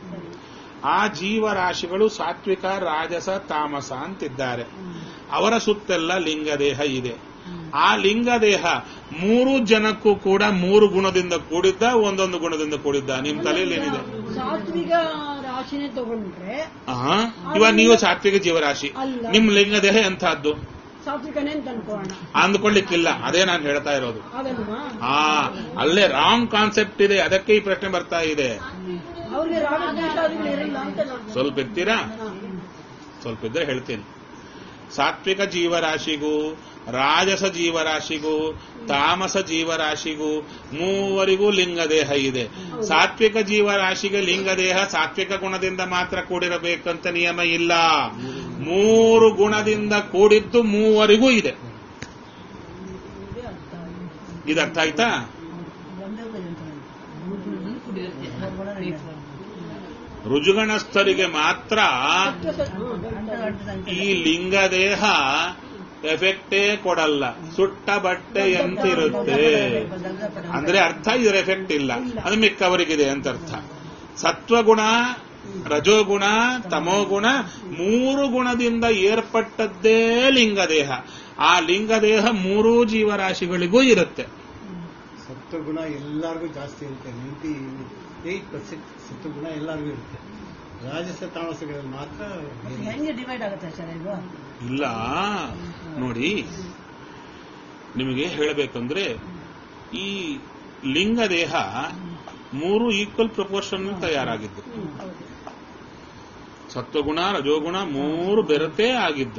ಆ ಜೀವರಾಶಿಗಳು ಸಾತ್ವಿಕ ರಾಜಸ ತಾಮಸ ಅಂತಿದ್ದಾರೆ ಅವರ ಸುತ್ತೆಲ್ಲ ಲಿಂಗದೇಹ ಇದೆ ಆ ಲಿಂಗದೇಹ ಮೂರು ಜನಕ್ಕೂ ಕೂಡ ಮೂರು ಗುಣದಿಂದ ಕೂಡಿದ್ದ ಒಂದೊಂದು ಗುಣದಿಂದ ಕೂಡಿದ್ದ ನಿಮ್ ತಲೆಯಲ್ಲಿ ಏನಿದೆ ಸಾತ್ವಿಕ ರಾಶಿನೇ ತಗೊಂಡ್ರೆ ಆ ಇವಾಗ ನೀವು ಸಾತ್ವಿಕ ಜೀವರಾಶಿ ಅಲ್ಲ. ನಿಮ್ ಲಿಂಗದೇಹ ಎಂತಹದ್ದು ಸಾತ್ವಿಕನೇ ಅಂತ ಅನ್ಕೋಣ ಅಂದ್ಕೊಳ್ಳಿಕ್ಕಿಲ್ಲ ಅದೇ ನಾನು ಹೇಳ್ತಾ ಇರೋದು ಆಗಲ್ವಾ ಆ ಅಲ್ಲೇ ರಾಂಗ್ ಕಾನ್ಸೆಪ್ಟ್ ಇದೆ ಅದಕ್ಕೆ ಈ ಪ್ರಶ್ನೆ ಬರ್ತಾ ಇದೆ ಅವ್ರಿಗೆ ರಾಗದ್ವೇಷಾದಿಗಳು ಇರಲ್ಲ ಅಂತ ನಾನು ಸ್ವಲ್ಪ ಎತ್ತೀರಾ ಸ್ವಲ್ಪ ಇದ್ರೆ ಹೇಳ್ತೀನಿ ಸಾತ್ವಿಕ ಜೀವರಾಶಿಗೂ ರಾಜಸ ಜೀವರಾಶಿಗೂ ತಾಮಸ ಜೀವರಾಶಿಗೂ ಮೂವರಿಗೂ ಲಿಂಗದೇಹ ಇದೆ ಸಾತ್ವಿಕ ಜೀವರಾಶಿಗೆ ಲಿಂಗದೇಹ ಸಾತ್ವಿಕ ಗುಣದಿಂದ ಮಾತ್ರ ಕೂಡಿರಬೇಕಂತ ನಿಯಮ ಇಲ್ಲ ಮೂರು ಗುಣದಿಂದ ಕೂಡಿದ್ದು ಮೂವರಿಗೂ ಇದೆ ಇದೇ ಅರ್ಥ ಆಗಿದೆ. ಇದು ಅರ್ಥ ಆಯ್ತಾ ಒಂದೇ ಗುಣ ಅಂತ ಹೇಳಿ. ಮೂರು ಗುಣದಿಂದ ಕೂಡಿರುತ್ತೆ ಮೂರು ಗುಣ ಇದೆ. ರುಜುಗಣಸ್ಥರಿಗೆ ಮಾತ್ರ ಸತ್ವ ಸ- ಹ್ಮ್, ಗಂಟು ಹೇಳ್ತಾರೆ. ಗಂಟು ಗಂಟು. ಈ ಲಿಂಗದೇಹ ಎಫೆಕ್ಟೇ ಕೊಡಲ್ಲ ಸುಟ್ಟ ಬಟ್ಟೆಯಂತಿರುತ್ತೆ ಅಂದ್ರೆ ಅರ್ಥ ಇದರ ಎಫೆಕ್ಟ್ ಇಲ್ಲ ಅದು ಮಿಕ್ಕವರಿಗಿದೆ ಅಂತ ಅರ್ಥ ಸತ್ವಗುಣ ರಜೋಗುಣ ತಮೋಗುಣ ಮೂರು ಗುಣದಿಂದ ಏರ್ಪಟ್ಟದ್ದೇ ಲಿಂಗದೇಹ ಆ ಲಿಂಗದೇಹ ಮೂರೂ ಜೀವರಾಶಿಗಳಿಗೂ ಇರುತ್ತೆ ಸತ್ವಗುಣ ಎಲ್ಲರಿಗೂ ಜಾಸ್ತಿ ಇರುತ್ತೆ ನೈಂಟಿ ಏಯ್ಟ್ ಪರ್ಸೆಂಟ್ ಸತ್ವಗುಣ ಎಲ್ಲರಿಗೂ ಇರುತ್ತೆ ರಾಜಸ ತಾಮಸಗಳಲ್ಲಿ ಮಾತ್ರ ಮತ್ತೆ ಹೆಂಗೆ ಡಿವೈಡ್ ಆಗುತ್ತೆ ಸರ್ ಇದು ಇಲ್ಲ ನೋಡಿ ನಿಮಗೆ ಹೇಳಬೇಕಂದ್ರೆ ಈ ಲಿಂಗದೇಹ ಮೂರು ಈಕ್ವಲ್ ಪ್ರಪೋರ್ಷನ್ ತಯಾರಾಗಿದ್ದು ಸತ್ವಗುಣ ರಜೋಗುಣ ಮೂರು ಬೆರತೇ ಆಗಿದ್ದು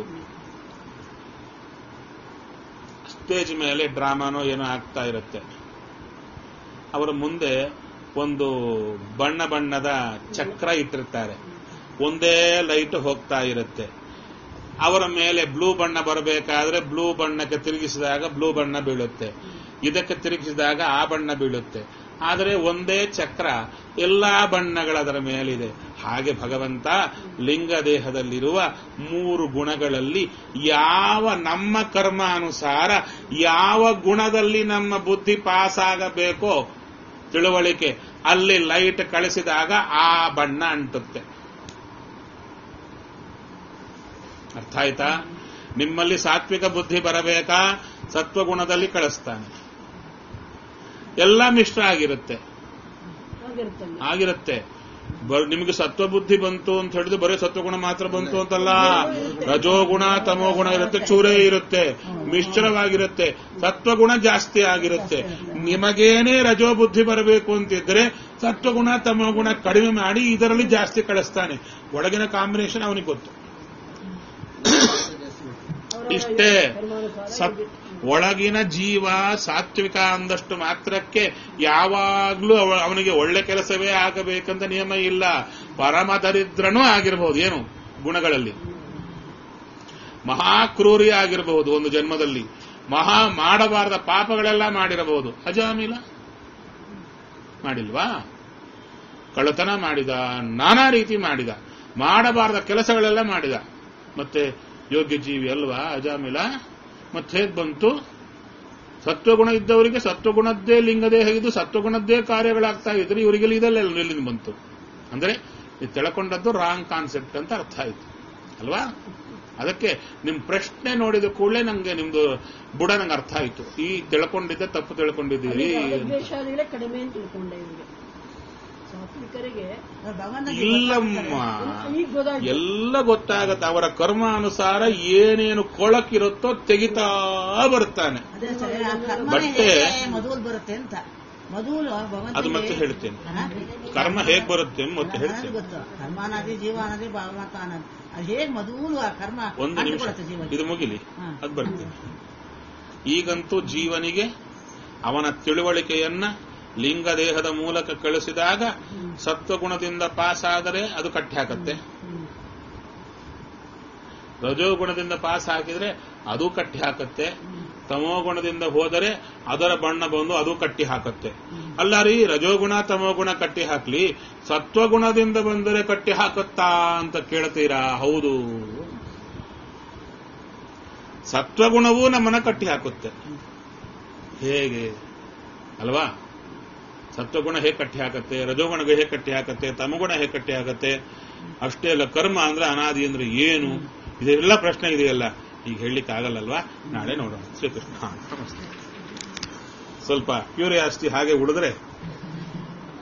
ಸ್ಟೇಜ್ ಮೇಲೆ ಡ್ರಾಮಾನೋ ಏನೋ ಆಗ್ತಾ ಇರುತ್ತೆ ಅವರ ಮುಂದೆ ಒಂದು ಬಣ್ಣ ಬಣ್ಣದ ಚಕ್ರ ಇಟ್ಟಿರ್ತಾರೆ ಒಂದೇ ಲೈಟ್ ಹೋಗ್ತಾ ಇರುತ್ತೆ ಅವರ ಮೇಲೆ ಬ್ಲೂ ಬಣ್ಣ ಬರಬೇಕಾದ್ರೆ ಬ್ಲೂ ಬಣ್ಣಕ್ಕೆ ತಿರುಗಿಸಿದಾಗ ಬ್ಲೂ ಬಣ್ಣ ಬೀಳುತ್ತೆ ಇದಕ್ಕೆ ತಿರುಗಿಸಿದಾಗ ಆ ಬಣ್ಣ ಬೀಳುತ್ತೆ ಆದರೆ ಒಂದೇ ಚಕ್ರ ಎಲ್ಲಾ ಬಣ್ಣಗಳದರ ಮೇಲಿದೆ ಹಾಗೆ ಭಗವಂತ ಲಿಂಗ ದೇಹದಲ್ಲಿರುವ ಮೂರು ಗುಣಗಳಲ್ಲಿ ಯಾವ ನಮ್ಮ ಕರ್ಮಾನುಸಾರ ಯಾವ ಗುಣದಲ್ಲಿ ನಮ್ಮ ಬುದ್ಧಿ ಪಾಸ್ ಆಗಬೇಕೋ ತಿಳುವಳಿಕೆ ಅಲ್ಲಿ ಲೈಟ್ ಕಳಿಸಿದಾಗ ಆ ಬಣ್ಣ ಅಂಟುತ್ತೆ ಅರ್ಥ ಆಯ್ತಾ ನಿಮ್ಮಲ್ಲಿ ಸಾತ್ವಿಕ ಬುದ್ಧಿ ಬರಬೇಕಾ ಸತ್ವಗುಣದಲ್ಲಿ ಕಳಿಸ್ತಾನೆ ಎಲ್ಲ ಮಿಶ್ರ ಆಗಿರುತ್ತೆ ಆಗಿರುತ್ತಲ್ಲ ಆಗಿರುತ್ತೆ ಬ- ನಿಮಗೆ ಸತ್ವಬುದ್ಧಿ ಬಂತು ಅಂತ ಹೇಳಿದ್ರೆ ಬರೀ ಸತ್ವಗುಣ ಮಾತ್ರ ಬಂತು ಅಂತಲ್ಲ ರಜೋಗುಣ ತಮೋಗುಣ ಇರುತ್ತೆ ಚೂರೇ ಇರುತ್ತೆ ಮಿಶ್ರವಾಗಿರುತ್ತೆ ಸತ್ವಗುಣ ಜಾಸ್ತಿ ಆಗಿರುತ್ತೆ ನಿಮಗೇನೇ ರಜೋ ಬುದ್ಧಿ ಬರಬೇಕು ಅಂತಿದ್ರೆ ಸತ್ವಗುಣ ತಮೋಗುಣ ಕಡಿಮೆ ಮಾಡಿ ಇದರಲ್ಲಿ ಜಾಸ್ತಿ ಕಳಿಸ್ತಾನೆ ಒಳಗಿನ ಕಾಂಬಿನೇಷನ್ ಅವನಿಗೆ ಗೊತ್ತು ಅವರ ಇಷ್ಟೇ ಕರ್ಮಾನುಸಾರ ಸತ್ ಒಳಗಿನ ಜೀವ ಸಾತ್ವಿಕ ಅಂದಷ್ಟು ಮಾತ್ರಕ್ಕೆ ಯಾವಾಗ್ಲೂ ಅವ- ಅವನಿಗೆ ಒಳ್ಳೆ ಕೆಲಸವೇ ಆಗಬೇಕಂತ ನಿಯಮ ಇಲ್ಲ ಪರಮ ದರಿದ್ರನೂ ಆಗಿರಬಹುದು ಏನು ಗುಣಗಳಲ್ಲಿ ಮಹಾಕ್ರೂರಿ ಆಗಿರಬಹುದು ಒಂದು ಜನ್ಮದಲ್ಲಿ ಮಹಾ ಮಾಡಬಾರದ ಪಾಪಗಳೆಲ್ಲ ಮಾಡಿರಬಹುದು ಅಜಾಮಿಲ ಮಾಡಿಲ್ವಾ ಕಳ್ಳತನ ಮಾಡಿದ ನಾನಾ ರೀತಿ ಮಾಡಿದ ಮಾಡಬಾರದ ಕೆಲಸಗಳೆಲ್ಲ ಮಾಡಿದ ಮತ್ತೆ ಯೋಗ್ಯ ಜೀವಿ ಅಲ್ವಾ ಅಜಾಮಿಲ ಮತ್ತೆ ಹೇಗ್ ಬಂತು ಸತ್ವಗುಣ ಇದ್ದವರಿಗೆ ಸತ್ವಗುಣದ್ದೇ ಲಿಂಗದೇಹ ಇದ್ದು ಸತ್ವಗುಣದ್ದೇ ಕಾರ್ಯಗಳಾಗ್ತಾ ಇದ್ರೆ ಇವರಿಗೆ ಇದೆಲ್ಲ ಎಲ್ಲಿಂದ ಬಂತು ಅಂದ್ರೆ ಇದು ತಿಳ್ಕೊಂಡದ್ದು ರಾಂಗ್ ಕಾನ್ಸೆಪ್ಟ್ ಅಂತ ಅರ್ಥ ಆಯ್ತು ಅಲ್ವಾ ಅದಕ್ಕೆ ನಿಮ್ ಪ್ರಶ್ನೆ ನೋಡಿದ ಕೂಡಲೇ ನಂಗೆ ನಿಮ್ದು ಬುಡ ನಂಗೆ ಅರ್ಥ ಆಯ್ತು ಈ ತಿಳ್ಕೊಂಡಿದ್ದೆ ತಪ್ಪು ತಿಳ್ಕೊಂಡಿದ್ದೀರಿ ಅಂತ. ದ್ವೇಷಾದಿಗಳೇ ಕಡಿಮೆ ಅಂತ ತಿಳ್ಕೊಂಡೆ ಇವರಿಗೆ ಸಾತ್ವಿಕರಿಗೆ ಇಲ್ಲಮ್ಮ ಈಗ ಗೊತ್ತಾಯ್ತು ಎಲ್ಲ ಗೊತ್ತಾಗತ್ತೆ ಅವರ ಕರ್ಮಾನುಸಾರ ಏನೇನು ಕೊಳಕಿರುತ್ತೋ ತೆಗಿತಾ ಬರ್ತಾನೆ ಅದೇ ಸರಿ, ಆ ಕರ್ಮನೇ ಬಟ್ಟೆ- ಹೇಗೆ ಮಧುಲ್ ಬರುತ್ತೆ ಅಂತ ಮಧುಲ್ ಭಗವಂತನಿಗೆ- ಅದು ಮತ್ತೆ ಹೇಳ್ತೇನೆ ಹಾ? ಕರ್ಮ ಹೇಗ್ ಬರುತ್ತೆ ಅಂತ ಮತ್ತೆ ನನಗೆ ಹೇಳ್ತೇನೆ ಗೊತ್ತು ಕರ್ಮ ಅನ್ನೋದೇ ಜೀವ ಅನ್ನೋದೇ ಭಗವಂತ ಅನ್ನೋದು ಅದು ಹೇಗೆ ಮಧುಲು ಆ ಕರ್ಮ ಒಂದು ನಿಮಿಷ ಅಂಟಿಕೊಳ್ಳುತ್ತೆ ಜೀವಕ್ಕೆ. ಇದು ಮುಗಿಲಿ ಹಾ. ಅದು ಬರ್ತೀನಿ ಈಗಂತೂ ಜೀವನಿಗೆ ಅವನ ತಿಳುವಳಿಕೆಯನ್ನ ಲಿಂಗದೇಹದ ಮೂಲಕ ಕಳಿಸಿದಾಗ ಸತ್ವಗುಣದಿಂದ ಪಾಸ್ ಆದರೆ ಅದು ಕಟ್ಟಿ ಹಾಕತ್ತೆ ಹ್ಮ್. ರಜೋಗುಣದಿಂದ ಪಾಸ್ ಹಾಕಿದ್ರೆ ಅದು ಕಟ್ಟಿ ಹಾಕತ್ತೆ ತಮೋಗುಣದಿಂದ ಹೋದರೆ ಅದರ ಬಣ್ಣ ಬಂದು ಅದು ಕಟ್ಟಿ ಹಾಕತ್ತೆ ಅಲ್ಲ ರೀ ರಜೋಗುಣ ತಮೋಗುಣ ಕಟ್ಟಿ ಹಾಕ್ಲಿ ಸತ್ವಗುಣದಿಂದ ಬಂದರೆ ಕಟ್ಟಿ ಹಾಕುತ್ತಾ ಅಂತ ಕೇಳ್ತೀರಾ ಹೌದು ಸತ್ವಗುಣವೂ ನಮ್ಮನ್ನ ಕಟ್ಟಿ ಹಾಕುತ್ತೆ ಹೇಗೆ ಅಲ್ವಾ ಸತ್ವಗುಣ ಹೇಗೆ ಕಟ್ಟಿ ಹಾಕತ್ತೆ ರಜೋಗುಣ ಹೇಗೆ ಕಟ್ಟಿ ಹಾಕತ್ತೆ ತಮಗುಣ ಹೇಗೆ ಕಟ್ಟಿ ಹಾಕತ್ತೆ ಅಷ್ಟೇ ಅಲ್ಲ ಕರ್ಮ ಅಂದ್ರೆ ಅನಾದಿ ಅಂದ್ರೆ ಏನು ಇದೆಲ್ಲ ಪ್ರಶ್ನೆ ಇದೆಯಲ್ಲ ಈಗ ಹೇಳಲಿಕ್ಕೆ ಆಗಲ್ಲಲ್ವಾ ನಾಳೆ ನೋಡೋಣ ಶ್ರೀಕೃಷ್ಣ ನಮಸ್ತೆ ಸ್ವಲ್ಪ ಕ್ಯೂರಿಯಾಸಿಟಿ ಹಾಗೆ ಉಳಿದ್ರೆ